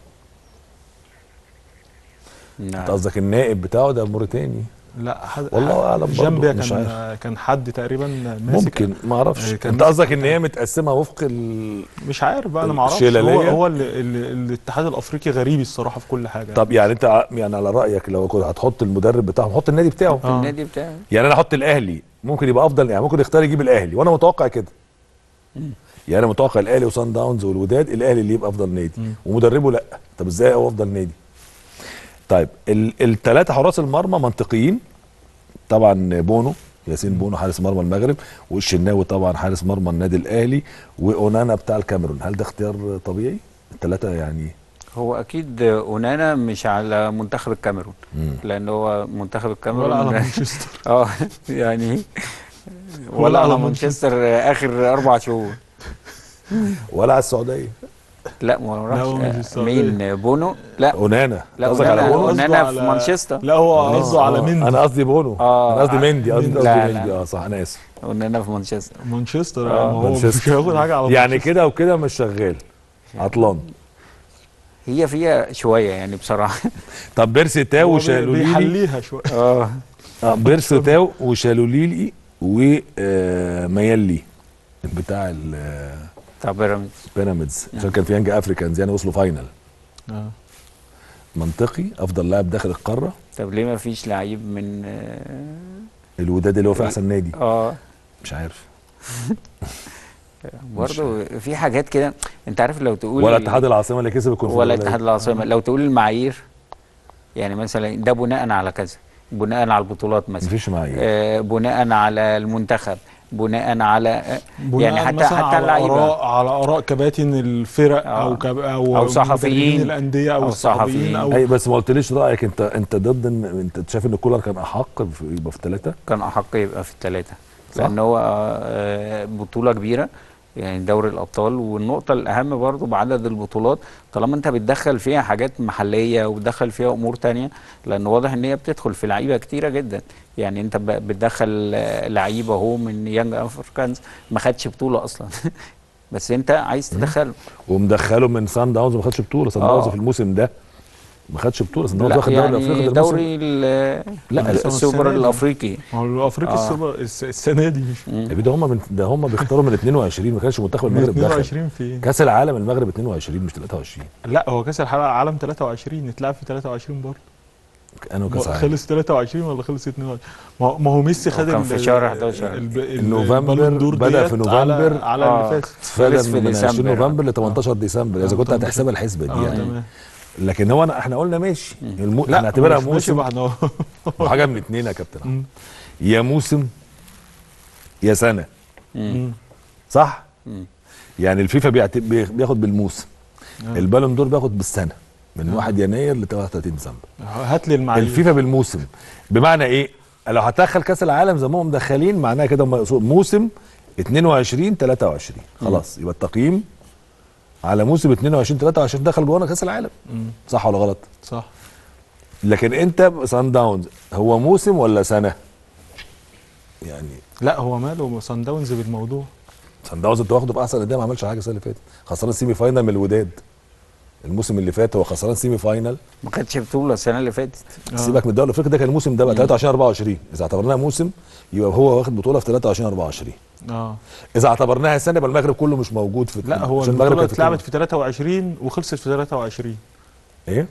انت نعم. قصدك النائب بتاعه ده موريتاني لا حد والله أعلم برضه، جامبيا مش كان كان حد تقريبا ماسك ممكن ما اعرفش كان انت ماسك- قصدك ان هي متقسمه وفق ال... مش عارف بقى انا ما اعرفش الشلالية؟ هو هو ال- ال- الاتحاد الافريقي غريب الصراحه في كل حاجه طب يعني انت ع- يعني على رايك لو كنت هتحط المدرب بتاعهم حط النادي بتاعه آه. النادي بتاعه يعني انا احط الاهلي ممكن يبقى افضل يعني ممكن يختار يجيب الاهلي وانا متوقع كده يعني انا متوقع الاهلي وصن داونز والوداد الاهلي اللي يبقى افضل نادي ومدربه لا طب ازاي هو افضل نادي طيب الثلاثه حراس المرمى منطقيين طبعا بونو ياسين بونو حارس مرمى المغرب والشناوي طبعا حارس مرمى النادي الاهلي واونانا بتاع الكاميرون هل ده اختيار طبيعي الثلاثه يعني هو اكيد اونانا مش على منتخب الكاميرون لان هو منتخب الكاميرون ولا على مانشستر اه يعني ولا ولا على على مانشستر اخر اربع شهور ولا على السعوديه لا ما هو لا، هو راحش مش السعودية. مين بونو لا اونانا لا قصدك على أونانا- بونو أونانا قصده في على- مانشستر لا هو قصده على آه، مندي انا قصدي بونو آه، انا قصدي مندي قصدي مندي. قصدي لا، مندي لا. اه صح انا اسف قلنا هنا في مانشستر مانشستر آه، آه هو مش مانشستر. هياخد حاجه على يعني مانشستر. كده وكده مش شغال عطلان هي فيها شويه يعني بصراحه طب بيرسي تاو هو بي- وشالوليلي بيحليها شويه اه آه، بيرسي تاو وشالوليلي وميالي بتاع بتاع بيراميدز البيراميدز عشان كان في يانج افريكانز يعني وصلوا فاينل آه. منطقي افضل لاعب داخل القاره طب ليه ما فيش لعيب من اه, الوداد اللي هو في احسن نادي آه مش عارف برضه في حاجات كده انت عارف لو تقول ولا اتحاد العاصمه اللي كسب ولا الكونفدراليه اتحاد العاصمه لو تقول المعايير يعني مثلا ده بناء على كذا بناء على البطولات مثلا مفيش معايير آه بناء على المنتخب بناء على آه بناء يعني حتى مثلا حتى على اللعيبه اراء على اراء كباتن الفرق آه. او كب او أو صحفيين. مدربين الانديه او, أو الصحفيين صحفيين. او اي بس ما قلتليش رايك انت انت ضد ان انت شايف ان كولر كان احق في- يبقى في ثلاثه كان احق يبقى في الثلاثه صح. لان هو آه، بطوله كبيره يعني دوري الابطال والنقطه الاهم برضو بعدد البطولات طالما انت بتدخل فيها حاجات محليه وبتدخل فيها امور تانية لان واضح ان هي بتدخل في لعيبه كتيره جدا يعني انت ب- بتدخل آه، لعيبه اهو من يانج افريكانز ما خدش بطوله اصلا بس انت عايز تدخله ومدخله من سان داونز ما خدش بطوله سان آه. داونز في الموسم ده ما خدش بطوله سان داونز لا واخد دوري يعني افريقيا ده الموسم. دوري ال- لا، السنة السوبر دي. الافريقي ما هو الافريقي آه. السوبر الس- السنه دي مش يا بيه ده هم من ده هم بيختاروا من 22 ما كانش منتخب من المغرب دخل 22 في كاس العالم المغرب 22 مش 23 لا هو كاس العالم 23 اتلعب في 23 برضه انا كاس العالم خلص 23 ولا خلص 22 ما هو- ما هو ميسي خد كان ال- في شهر 11. ال- ال- نوفمبر، البالون دور بدأ في ديت على- نوفمبر. على آه. اللي فات خلص فده في من 20 ديسمبر. نوفمبر ل 18 ديسمبر اذا آه، كنت 18. هتحسبها الحسبه دي اه يعني تمام لكن هو أنا احنا قلنا ماشي المو... لا هنعتبرها مش ماشي موسم بقى، إحنا- وحاجه من اتنين يا كابتن أحمد. مم. يا موسم يا سنه مم. صح مم. يعني الفيفا بيعت... بي- بياخد بالموسم آه. البالون دور بياخد بالسنه من 1 يناير ل 33 ديسمبر هات لي المعايير الفيفا بالموسم بمعنى ايه لو هتدخل كاس العالم زي ما هم مدخلين معناها كده هم يقصدوا موسم 22 23 خلاص يبقى التقييم على موسم 22 23 دخل جوانا كاس العالم مم. صح ولا غلط صح لكن انت سان داونز هو موسم ولا سنه يعني لا هو ماله صن داونز بالموضوع سان داونز انت واخده باحسن اداء ما عملش حاجه السنه اللي فاتت خسران سيمي فاينال من الوداد الموسم اللي فات هو خسران سيمي فاينال ما خدش بطوله السنه اللي فاتت آه. سيبك من الدوري الافريقي ده كان الموسم ده بقى 23 24 اذا اعتبرناها موسم يبقى هو واخد بطوله في 23 24 اه اذا اعتبرناها سنه يبقى المغرب كله مش موجود في لا هو عشان البطوله كانت اتلعبت في 23 وخلصت في 23 ايه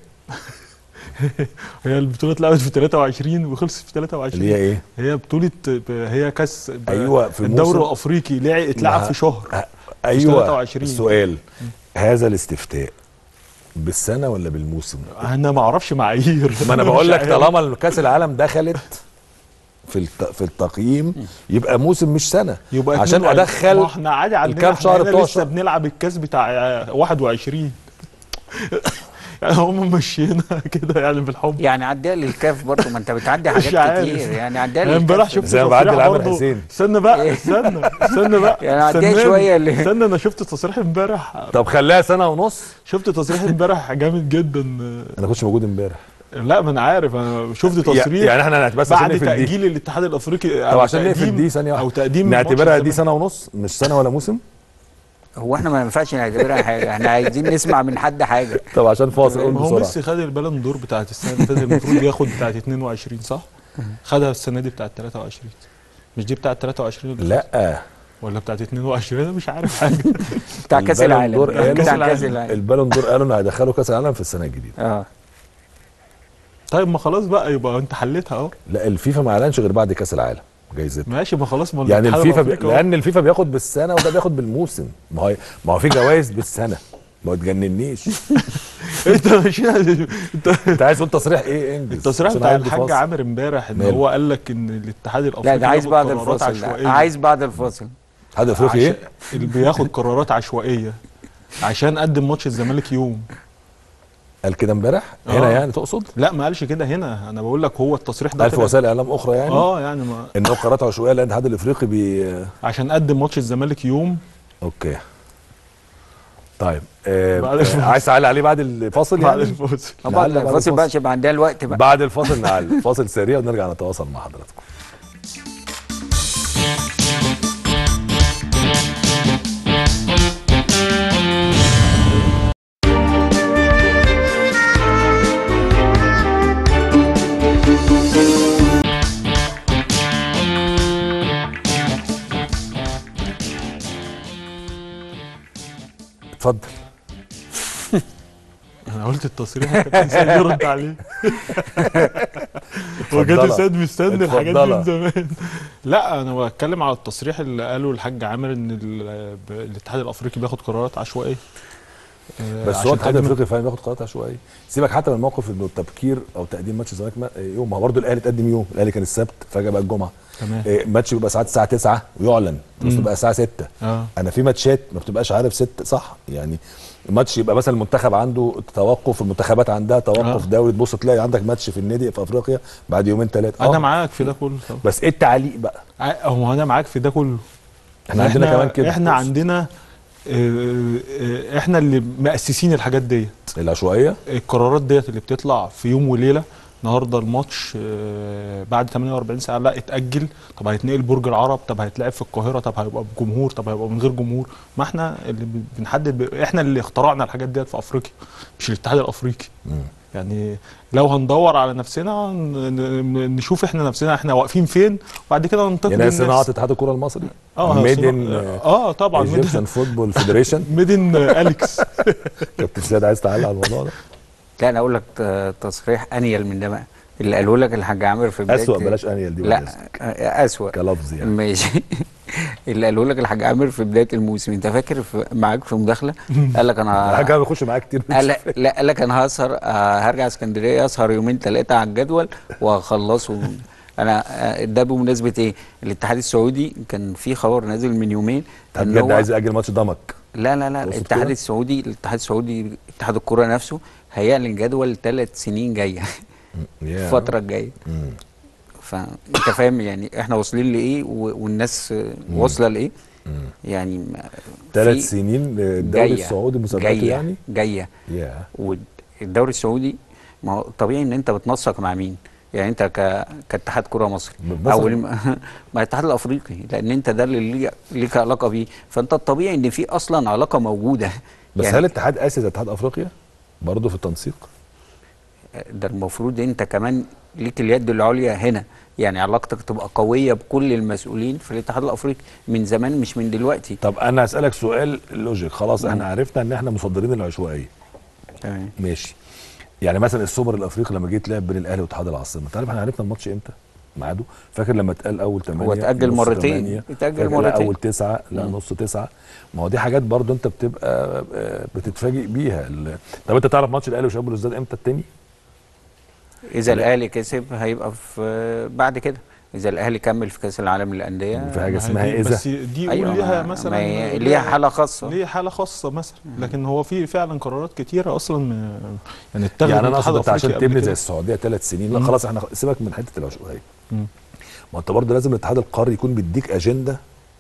هي البطوله اتلعبت في 23 وخلصت في 23 اللي هي ايه هي بطوله ب- هي كاس ب- أيوة، في الدوري الموسم. الافريقي لعب اتلعب ما- في شهر أه، ايوه 23. السؤال هذا الاستفتاء بالسنه ولا بالموسم انا ما اعرفش معايير ما انا مش بقول لك عارف. طالما كاس العالم دخلت في الت... في التقييم يبقى موسم مش سنه يبقى عشان 22. ادخل ما احنا عادي عندنا الكام احنا شهر هنا بتوع لسه شهر. بنلعب الكاس بتاع آه، 21 يعني هم مشينا كده يعني بالحب يعني عديها للكاف برضه ما انت بتعدي مش حاجات عارف. كتير يعني عديها انا امبارح للكاف شفت زي ما بعدي تصريح لعامر برضه حسين. استنى بقى استنى استنى بقى يعني عديها استناني. شوية اللي- استنى انا شفت تصريح امبارح طب خليها سنه ونص شفت تصريح امبارح جامد جدا انا كنتش موجود امبارح لا ما انا عارف انا شفت تصريح يعني احنا بس عشان بعد نقفل دي تاجيل الاتحاد الافريقي طب أو عشان نقفل تقديم- دي ثانيه او واحده تقديم نعتبرها ماتش دي الزمالك. سنه ونص مش سنه ولا موسم هو احنا ما ينفعش نعتبرها حاجه احنا عايزين نسمع من حد حاجه طب عشان فاصل قول ما هو بسرعه ميسي خد البالون دور بتاعت السنه اللي فاتت المفروض ياخد بتاعت 22 صح؟ خدها السنه دي بتاعت 23 مش دي بتاعت 23 اللي لا ولا بتاعت 22 انا مش عارف حاجه بتاع كاس البالون العالم دور قالوا- بتاع كاس العالم البالون دور قالوا انه هيدخلوا كاس العالم في السنه الجديده اه طيب ما خلاص بقى يبقى انت حليتها اهو لا الفيفا ما اعلنش غير بعد كاس العالم جايزته ماشي ما خلاص ما يعني الاتحاد الفيفا ب... الأفريقي أهو. لان الفيفا بياخد بالسنه وده بياخد بالموسم ما هو ما هو في جوائز بالسنه ما تجننيش انت مش انت انت عايز تقول تصريح ايه انجز التصريح عشان بتاع عندي الحاج فاصل. عامر امبارح ان ماله؟ هو قال لك ان الاتحاد الافريقي لا ده عايز بياخد بعد قرارات الفاصل ده عشوائية. عايز بعد الفاصل هذا افريقي عشان- ايه اللي بياخد قرارات عشوائيه عشان قدم ماتش الزمالك يوم قال كده امبارح آه. هنا يعني تقصد لا ما قالش كده هنا انا بقول لك هو التصريح ده قال في طلع- وسائل اعلام اخرى يعني اه يعني ما ان هو قرارات عشوائيه لان الاتحاد الافريقي بي عشان قدم ماتش الزمالك يوم اوكي طيب آه بعد آه الفاصل. عايز تعلق عليه بعد الفاصل بعد يعني الفوز طب بعد نعلق بعد الفاصل بقى الفاصل. عشان عندنا الوقت بقى بعد الفاصل نعلق فاصل سريع ونرجع نتواصل مع حضراتكم اتفضل انا قلت التصريح الكابتن سيد يرد عليه هو كابتن سيد مستني الحاجات دي من زمان لا انا بتكلم على التصريح اللي قاله الحاج عامر ان الاتحاد الافريقي بياخد قرارات عشوائيه بس هو الاتحاد الافريقي فعلا بياخد قرارات عشوائيه سيبك حتى من الموقف انه التبكير او تقديم ماتش الزمالك يوم ما هو برضه الاهلي تقدم يوم الاهلي كان السبت فجاه بقى الجمعه تمام ماتش بيبقى ساعات الساعه 9 ويعلن بس بيبقى الساعه 6 آه. انا في ماتشات ما بتبقاش عارف 6 صح يعني ماتش يبقى مثلا المنتخب عنده توقف المنتخبات عندها توقف آه. دوري تبص تلاقي عندك ماتش في النادي في افريقيا بعد يومين ثلاثه انا آه. معاك في ده كله طبعا. بس ايه التعليق بقى هو انا معاك في ده كله احنا عندنا كمان كده احنا عندنا احنا اللي مؤسسين الحاجات ديت العشوائيه القرارات ديت اللي بتطلع في يوم وليله النهارده الماتش بعد 48 ساعه لا اتاجل طب هيتنقل برج العرب طب هيتلعب في القاهره طب هيبقى بجمهور طب هيبقى من غير جمهور ما احنا اللي بنحدد ب... احنا اللي اخترعنا الحاجات ديت في افريقيا مش الاتحاد الافريقي م. يعني لو هندور على نفسنا نشوف احنا نفسنا احنا واقفين فين وبعد كده ننتقد يعني صناعه اتحاد الكره المصري اه ميدن اه طبعا ايجيبشن فوتبول فيدريشن ميدن اليكس كابتن سياد عايز تعلق على الموضوع ده لا انا اقول لك تصريح انيل من ده بقى اللي قاله لك الحاج عامر في بدايه اسوء بلاش انيل دي لا اسوء كلفظ يعني ماشي اللي قاله لك الحاج عامر في بدايه الموسم انت فاكر في معاك في مداخله قال لك انا الحاج عامر بيخش معاك كتير قال لا قال لك انا هسهر هرجع اسكندريه اسهر يومين ثلاثه على الجدول وهخلصه انا ده بمناسبه ايه؟ الاتحاد السعودي كان في خبر نازل من يومين ان هو عايز ياجل ماتش ضمك لا لا لا الاتحاد السعودي الاتحاد السعودي اتحاد الكره نفسه هيعلن جدول ثلاث سنين جايه الفتره الجايه فانت فاهم يعني احنا واصلين لايه والناس واصله لايه يعني ثلاث سنين الدوري السعودي مسابقات يعني جايه yeah. والدوري السعودي ما هو طبيعي ان انت بتنسق مع مين يعني انت ك... كاتحاد كره مصري او مع الاتحاد الافريقي لان انت ده اللي ليك علاقه بيه فانت الطبيعي ان في اصلا علاقه موجوده بس يعني هل الاتحاد اسس اتحاد افريقيا برضه في التنسيق ده المفروض انت كمان ليك اليد العليا هنا يعني علاقتك تبقى قويه بكل المسؤولين في الاتحاد الافريقي من زمان مش من دلوقتي طب انا اسالك سؤال لوجيك خلاص احنا عرفنا ان احنا مصدرين العشوائيه تمام ماشي يعني مثلا السوبر الافريقي لما جه يتلعب بين الاهلي واتحاد العاصمه انت عارف احنا عرفنا الماتش امتى ميعاده فاكر لما اتقال اول 8 هو اتاجل مرتين اتاجل مرتين اول 9 لا نص 9 ما هو دي حاجات برضو انت بتبقى بتتفاجئ بيها طب انت تعرف ماتش الاهلي وشباب الوزداد امتى التاني اذا الاهلي كسب هيبقى في بعد كده اذا الاهلي كمل في كاس العالم للانديه في حاجه اسمها اذا بس دي أيوة ليها مثلا ليها حاله خاصه ليها حاله خاصه مثلا لكن هو في فعلا قرارات كتيره اصلا من يعني اتخذت يعني انا اقصد عشان تبني زي السعوديه ثلاث سنين لا خلاص احنا سيبك من حته العشوائيه ما انت برضه لازم الاتحاد القاري يكون بيديك اجنده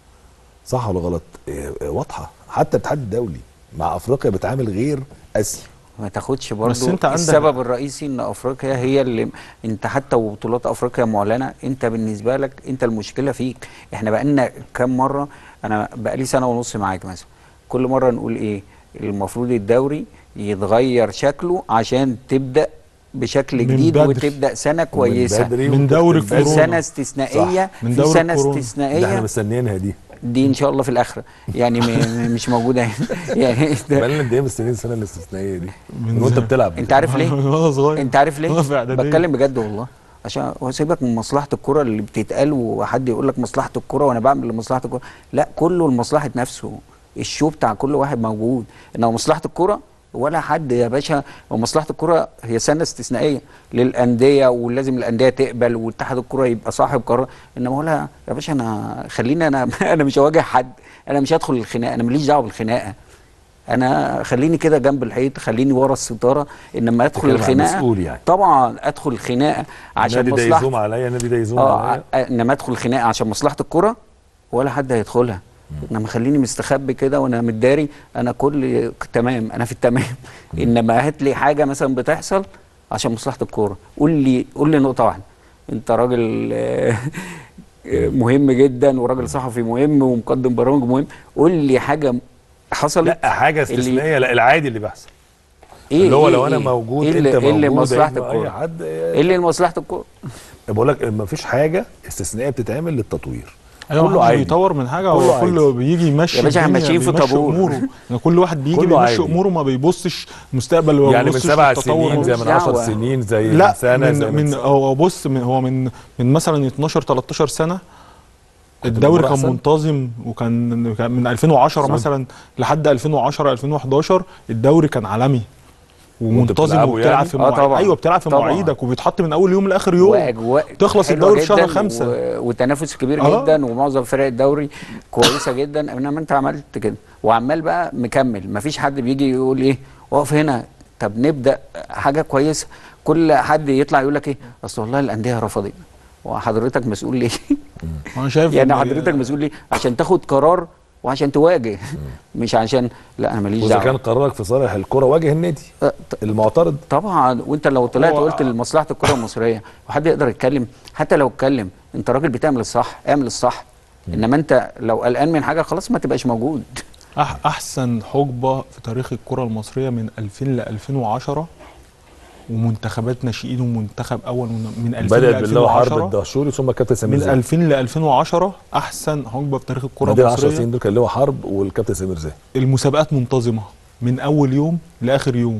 صح ولا غلط إيه واضحه حتى الاتحاد الدولي مع افريقيا بيتعامل غير اسيا ما تاخدش برضه انت السبب الرئيسي ان افريقيا هي اللي انت حتى وبطولات افريقيا معلنه انت بالنسبه لك انت المشكله فيك احنا بقالنا كام مره انا بقالي سنه ونص معاك مثلا كل مره نقول ايه المفروض الدوري يتغير شكله عشان تبدا بشكل جديد وتبدا سنه كويسه من, من دوري كورونا سنه استثنائيه من دوري سنه كورونا. استثنائيه ده احنا مستنيينها دي دي ان شاء الله في الاخره يعني مش موجوده يعني بقالنا قد ايه مستنيين السنه الاستثنائيه دي من وانت بتلعب انت عارف ليه؟ وانا صغير انت عارف ليه؟ وانا في اعداديه بتكلم بجد والله عشان هو سيبك من مصلحه الكره اللي بتتقال وحد يقول لك مصلحه الكره وانا بعمل لمصلحه الكره لا كله لمصلحه نفسه الشو بتاع كل واحد موجود انما مصلحه الكره ولا حد يا باشا ومصلحه الكره هي سنه استثنائيه للانديه ولازم الانديه تقبل واتحاد الكره يبقى صاحب قرار انما ولا يا باشا انا خليني انا انا مش هواجه حد انا مش هدخل الخناقه انا ماليش دعوه بالخناقه انا خليني كده جنب الحيط خليني ورا الستاره انما ادخل الخناقه مسؤول يعني. طبعا ادخل الخناقه عشان النادي ده مصلحه يزوم عليا النادي ده يزوم اه عليا انما ادخل الخناقه عشان مصلحه الكره ولا حد هيدخلها انما خليني مستخبي كده وانا متداري انا كل تمام انا في التمام انما هات لي حاجه مثلا بتحصل عشان مصلحه الكوره قول لي قول لي نقطه واحده انت راجل آه، مهم جدا وراجل صحفي مهم ومقدم برامج مهم قول لي حاجه حصلت لا حاجه استثنائيه لا العادي اللي بيحصل ايه اللي هو إيه لو انا إيه؟ موجود إيه اللي- انت إيه اللي موجود مصلحه أي- اي الكوره حد ايه اللي لمصلحه الكوره بقول لك ما فيش حاجه استثنائيه بتتعمل للتطوير ايوه كله كله عادي. بيطور من حاجه كله هو كله عادي. بيجي يمشي يا باشا احنا الدنيا، ماشيين في بيمشي طابور. اموره يعني كل واحد بيجي كله بيمشي عادي. اموره ما بيبصش مستقبل وما يعني من بيبصش سبع للتطور، سنين ما زي من ملوش 10 دعوة. سنين زي لا من سنه من زي من سنة. هو بص من هو من من مثلا 12 13 سنه الدوري الأمور كان أحسن؟ منتظم وكان كان من 2010 صح. مثلا لحد 2010 2011 الدوري كان عالمي ومنتظم بتلعبوا وبتلعب يعني؟ في آه مواعيد طبعا. ايوه بتلعب في طبعا. مواعيدك وبيتحط من اول يوم لاخر يوم واجواء تخلص حلوة الدوري في شهر جداً خمسة. و... وتنافس كبير آه. جدا ومعظم فرق الدوري كويسه جدا انما انت عملت كده وعمال بقى مكمل مفيش حد بيجي يقول ايه اقف هنا طب نبدا حاجه كويسه كل حد يطلع يقول لك ايه اصل والله الانديه رفضت وحضرتك مسؤول ليه انا شايف يعني إن- حضرتك مسؤول ليه عشان تاخد قرار وعشان تواجه مش عشان لا انا ماليش واذا كان دعوه قرارك في صالح الكره واجه النادي أه، ط- المعترض طبعا وانت لو طلعت هو- قلت لمصلحه الكره المصريه وحد يقدر يتكلم حتى لو اتكلم انت راجل بتعمل الصح اعمل الصح انما انت لو قلقان من حاجه خلاص ما تبقاش موجود أح احسن حقبه في تاريخ الكره المصريه من 2000 ل 2010 ومنتخبات ناشئين ومنتخب اول من 2000 ل بدات بالله حرب 2010 الدهشوري ثم كابتن سمير من زاهي 2000 ل 2010 احسن حقبه في تاريخ الكره ما دي 10 سنين المصريه دول كان لهم حرب والكابتن سمير زاهي المسابقات منتظمه من اول يوم لاخر يوم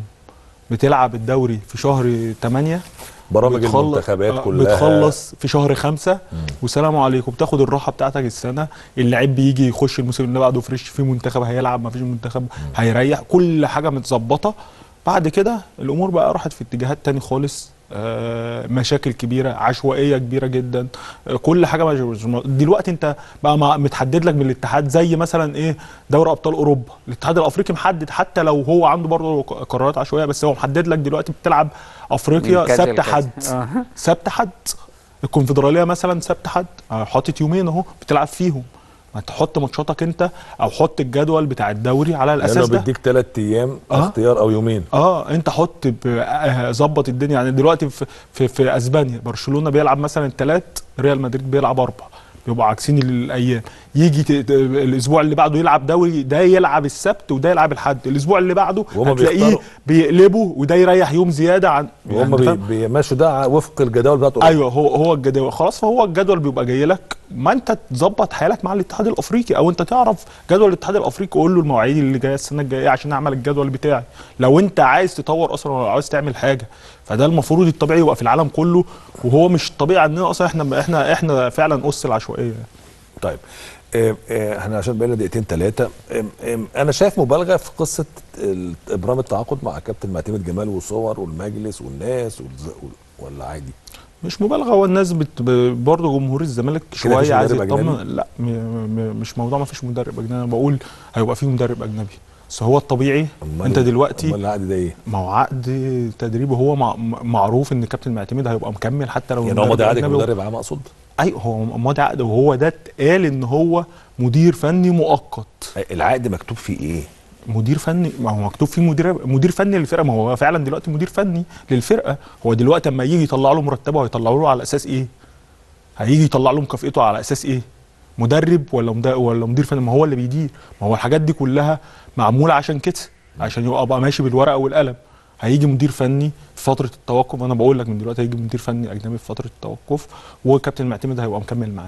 بتلعب الدوري في شهر 8 برامج بتخلص- المنتخبات آه، كلها بتخلص في شهر خمسة وسلام عليكم بتاخد الراحه بتاعتك السنه اللعيب بيجي يخش الموسم اللي بعده فريش في منتخب هيلعب ما فيش منتخب هيريح كل حاجه متظبطه بعد كده الامور بقى راحت في اتجاهات تاني خالص آه، مشاكل كبيره عشوائيه كبيره جدا آه، كل حاجه مش مش- دلوقتي انت بقى مع- متحدد لك من الاتحاد زي مثلا ايه دوري ابطال اوروبا الاتحاد الافريقي محدد حتى لو هو عنده برضه قرارات عشوائيه بس هو محدد لك دلوقتي بتلعب افريقيا من كذا سبت لكذا. حد آه. سبت حد الكونفدراليه مثلا سبت حد آه، حاطط يومين اهو بتلعب فيهم ما تحط ماتشاتك انت او حط الجدول بتاع الدوري على لانه الاساس ده بيديك ثلاث ايام آه. اختيار او يومين اه انت حط ب- آه، ظبط الدنيا يعني دلوقتي في في, في اسبانيا برشلونه بيلعب مثلا الثلاث ريال مدريد بيلعب اربع بيبقوا عاكسين الايام يجي ت- ت- الاسبوع اللي بعده يلعب دوري ده يلعب السبت وده يلعب الحد الاسبوع اللي بعده وهما هتلاقيه بيختاروا. بيقلبوا وده يريح يوم زياده عن وهم يعني بي- فاهم؟ بيمشوا ده وفق الجداول بتاعته ايوه هو هو الجدول خلاص فهو الجدول بيبقى جاي لك ما انت تظبط حالك مع الاتحاد الافريقي او انت تعرف جدول الاتحاد الافريقي قول له المواعيد اللي جايه السنه الجايه عشان اعمل الجدول بتاعي لو انت عايز تطور اصلا ولا عايز تعمل حاجه فده المفروض الطبيعي يبقى في العالم كله وهو مش الطبيعي عندنا اصلا احنا احنا احنا فعلا اس العشوائيه طيب آه، آه، احنا عشان بقينا دقيقتين ثلاثه انا شايف مبالغه في قصه ال- ابرام التعاقد مع كابتن معتمد جمال وصور والمجلس والناس والز- وال- ولا عادي مش مبالغه هو الناس بت... ب- برضه جمهور الزمالك مفيش شويه عايز مدرب يطمن أجنبي؟ لا م... م... مش موضوع ما فيش مدرب اجنبي انا بقول هيبقى في مدرب اجنبي بس هو الطبيعي أمال انت إيه؟ دلوقتي امال العقد ده ايه؟ ما هو عقد تدريبه هو مع معروف ان كابتن معتمد هيبقى مكمل حتى لو يعني هو ماضي عقد أجنبي. مدرب عام اقصد ايوه هو ماضي عقد وهو ده اتقال ان هو مدير فني مؤقت العقد مكتوب فيه ايه؟ مدير فني ما هو مكتوب فيه مدير مدير فني للفرقه ما هو فعلا دلوقتي مدير فني للفرقه هو دلوقتي اما يجي يطلع له مرتبه هيطلعوا له على اساس ايه؟ هيجي يطلع له مكافئته على اساس ايه؟ مدرب ولا مد... ولا مدير فني ما هو اللي بيدير ما هو الحاجات دي كلها معموله عشان كده عشان يبقى بقى ماشي بالورقه والقلم هيجي مدير فني في فتره التوقف انا بقول لك من دلوقتي هيجي مدير فني اجنبي في فتره التوقف وكابتن معتمد هيبقى مكمل معاه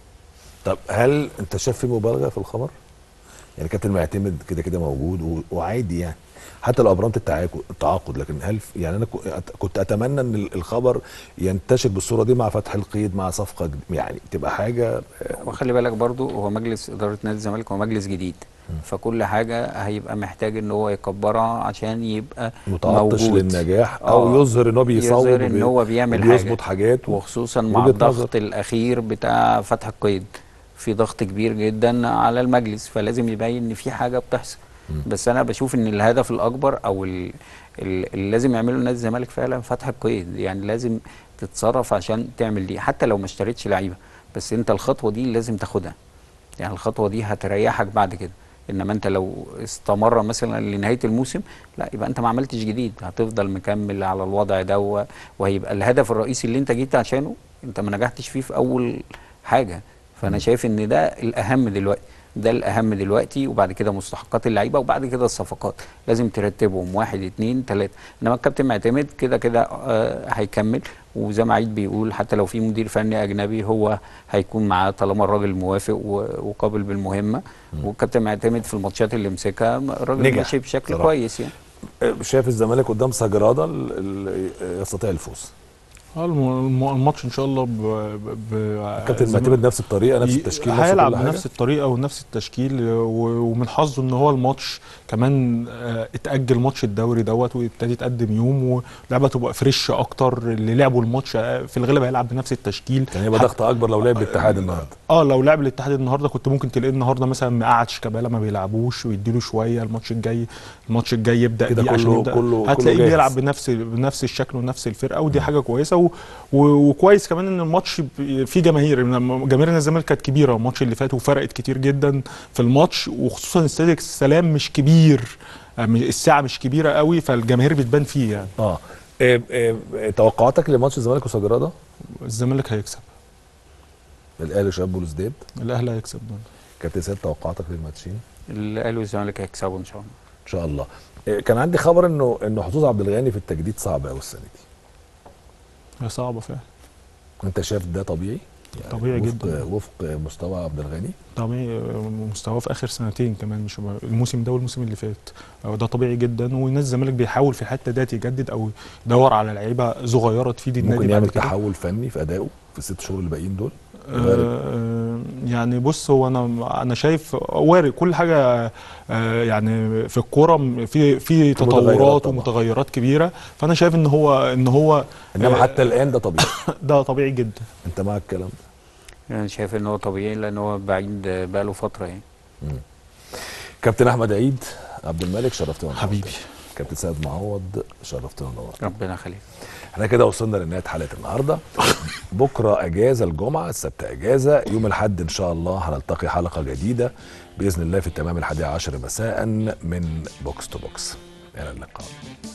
طب هل انت شايف في مبالغه في الخبر؟ يعني كابتن معتمد كده كده موجود و- وعادي يعني حتى لو ابرمت التعاقد التعاقد لكن هل في- يعني انا كو- كنت اتمنى ان ال- الخبر ينتشر بالصوره دي مع فتح القيد مع صفقه جد- يعني تبقى حاجه وخلي بالك برضو هو مجلس اداره نادي الزمالك هو مجلس جديد فكل حاجه هيبقى محتاج ان هو يكبرها عشان يبقى متعطش موجود. للنجاح او آه. يظهر ان هو بيصوب يظهر ان هو بيعمل حاجه وبيظبط حاجات و- وخصوصا مع وجهة الضغط الاخير بتاع فتح القيد في ضغط كبير جدا على المجلس فلازم يبين ان في حاجه بتحصل بس انا بشوف ان الهدف الاكبر او ال- ال- اللي لازم يعمله نادي الزمالك فعلا فتح القيد يعني لازم تتصرف عشان تعمل دي حتى لو ما اشتريتش لعيبه بس انت الخطوه دي لازم تاخدها يعني الخطوه دي هتريحك بعد كده انما انت لو استمر مثلا لنهايه الموسم لا يبقى انت ما عملتش جديد هتفضل مكمل على الوضع ده و- وهيبقى الهدف الرئيسي اللي انت جيت عشانه انت ما نجحتش فيه في اول حاجه فانا شايف ان ده الاهم دلوقتي ده الاهم دلوقتي وبعد كده مستحقات اللعيبه وبعد كده الصفقات لازم ترتبهم واحد اتنين تلاته انما الكابتن معتمد كده كده آه هيكمل وزي ما عيد بيقول حتى لو في مدير فني اجنبي هو هيكون معاه طالما الراجل موافق وقابل بالمهمه والكابتن معتمد في الماتشات اللي مسكها الراجل ماشي بشكل صراحة. كويس يعني شايف الزمالك قدام سجراده يستطيع الفوز اه الماتش ان شاء الله ب ب كابتن معتمد نفس الطريقه نفس التشكيل هيلعب بنفس الطريقه ونفس التشكيل ومن حظه ان هو الماتش كمان اتاجل ماتش الدوري دوت وابتدي يتقدم يوم واللعبه تبقى فريش اكتر اللي لعبوا الماتش في الغالب هيلعب بنفس التشكيل كان هيبقى ضغط اكبر لو لعب الاتحاد النهارده اه لو لعب الاتحاد النهارده كنت ممكن تلاقيه النهارده مثلا مقعد شيكابالا ما بيلعبوش ويديله شويه الماتش الجاي الماتش الجاي يبدا كده كله كله هتلاقيه بيلعب بنفس بنفس الشكل ونفس الفرقه ودي حاجه كويسه وكويس كمان ان الماتش فيه جماهير جماهير الزمالك كانت كبيره الماتش اللي فات وفرقت كتير جدا في الماتش وخصوصا استاد السلام مش كبير الساعه مش كبيره قوي فالجماهير بتبان فيه يعني اه إيه إيه توقعاتك لماتش الزمالك وسجراده الزمالك هيكسب الاهلي شباب بولوسداد الاهلي هيكسب كابتن سيد توقعاتك للماتشين الاهلي والزمالك هيكسبوا ان شاء الله ان شاء الله إيه كان عندي خبر انه انه حظوظ عبد الغني في التجديد صعب قوي السنه دي هي صعبه فعلا انت شايف ده طبيعي يعني طبيعي وفق جدا وفق مستوى عبد الغني طبيعي مستواه في اخر سنتين كمان مش الموسم ده والموسم اللي فات ده طبيعي جدا والناس الزمالك بيحاول في الحته ديت يجدد او يدور على لعيبه صغيره تفيد النادي ممكن يعمل تحول فني في ادائه في الست شهور اللي باقيين دول آه يعني بص هو انا انا شايف وارد كل حاجه آه يعني في الكوره في في تطورات ومتغيرات كبيره فانا شايف ان هو ان هو انما حتى الان ده طبيعي ده طبيعي جدا انت مع الكلام ده انا شايف ان هو طبيعي لان هو بعيد بقاله فتره يعني كابتن احمد عيد عبد الملك شرفتنا حبيبي كابتن سيد معوض شرفتنا ونورتنا ربنا يخليك احنا كده وصلنا لنهايه حلقه النهارده بكره اجازه الجمعه السبت اجازه يوم الاحد ان شاء الله هنلتقي حلقه جديده باذن الله في التمام الحادية عشر مساء من بوكس تو بوكس الى اللقاء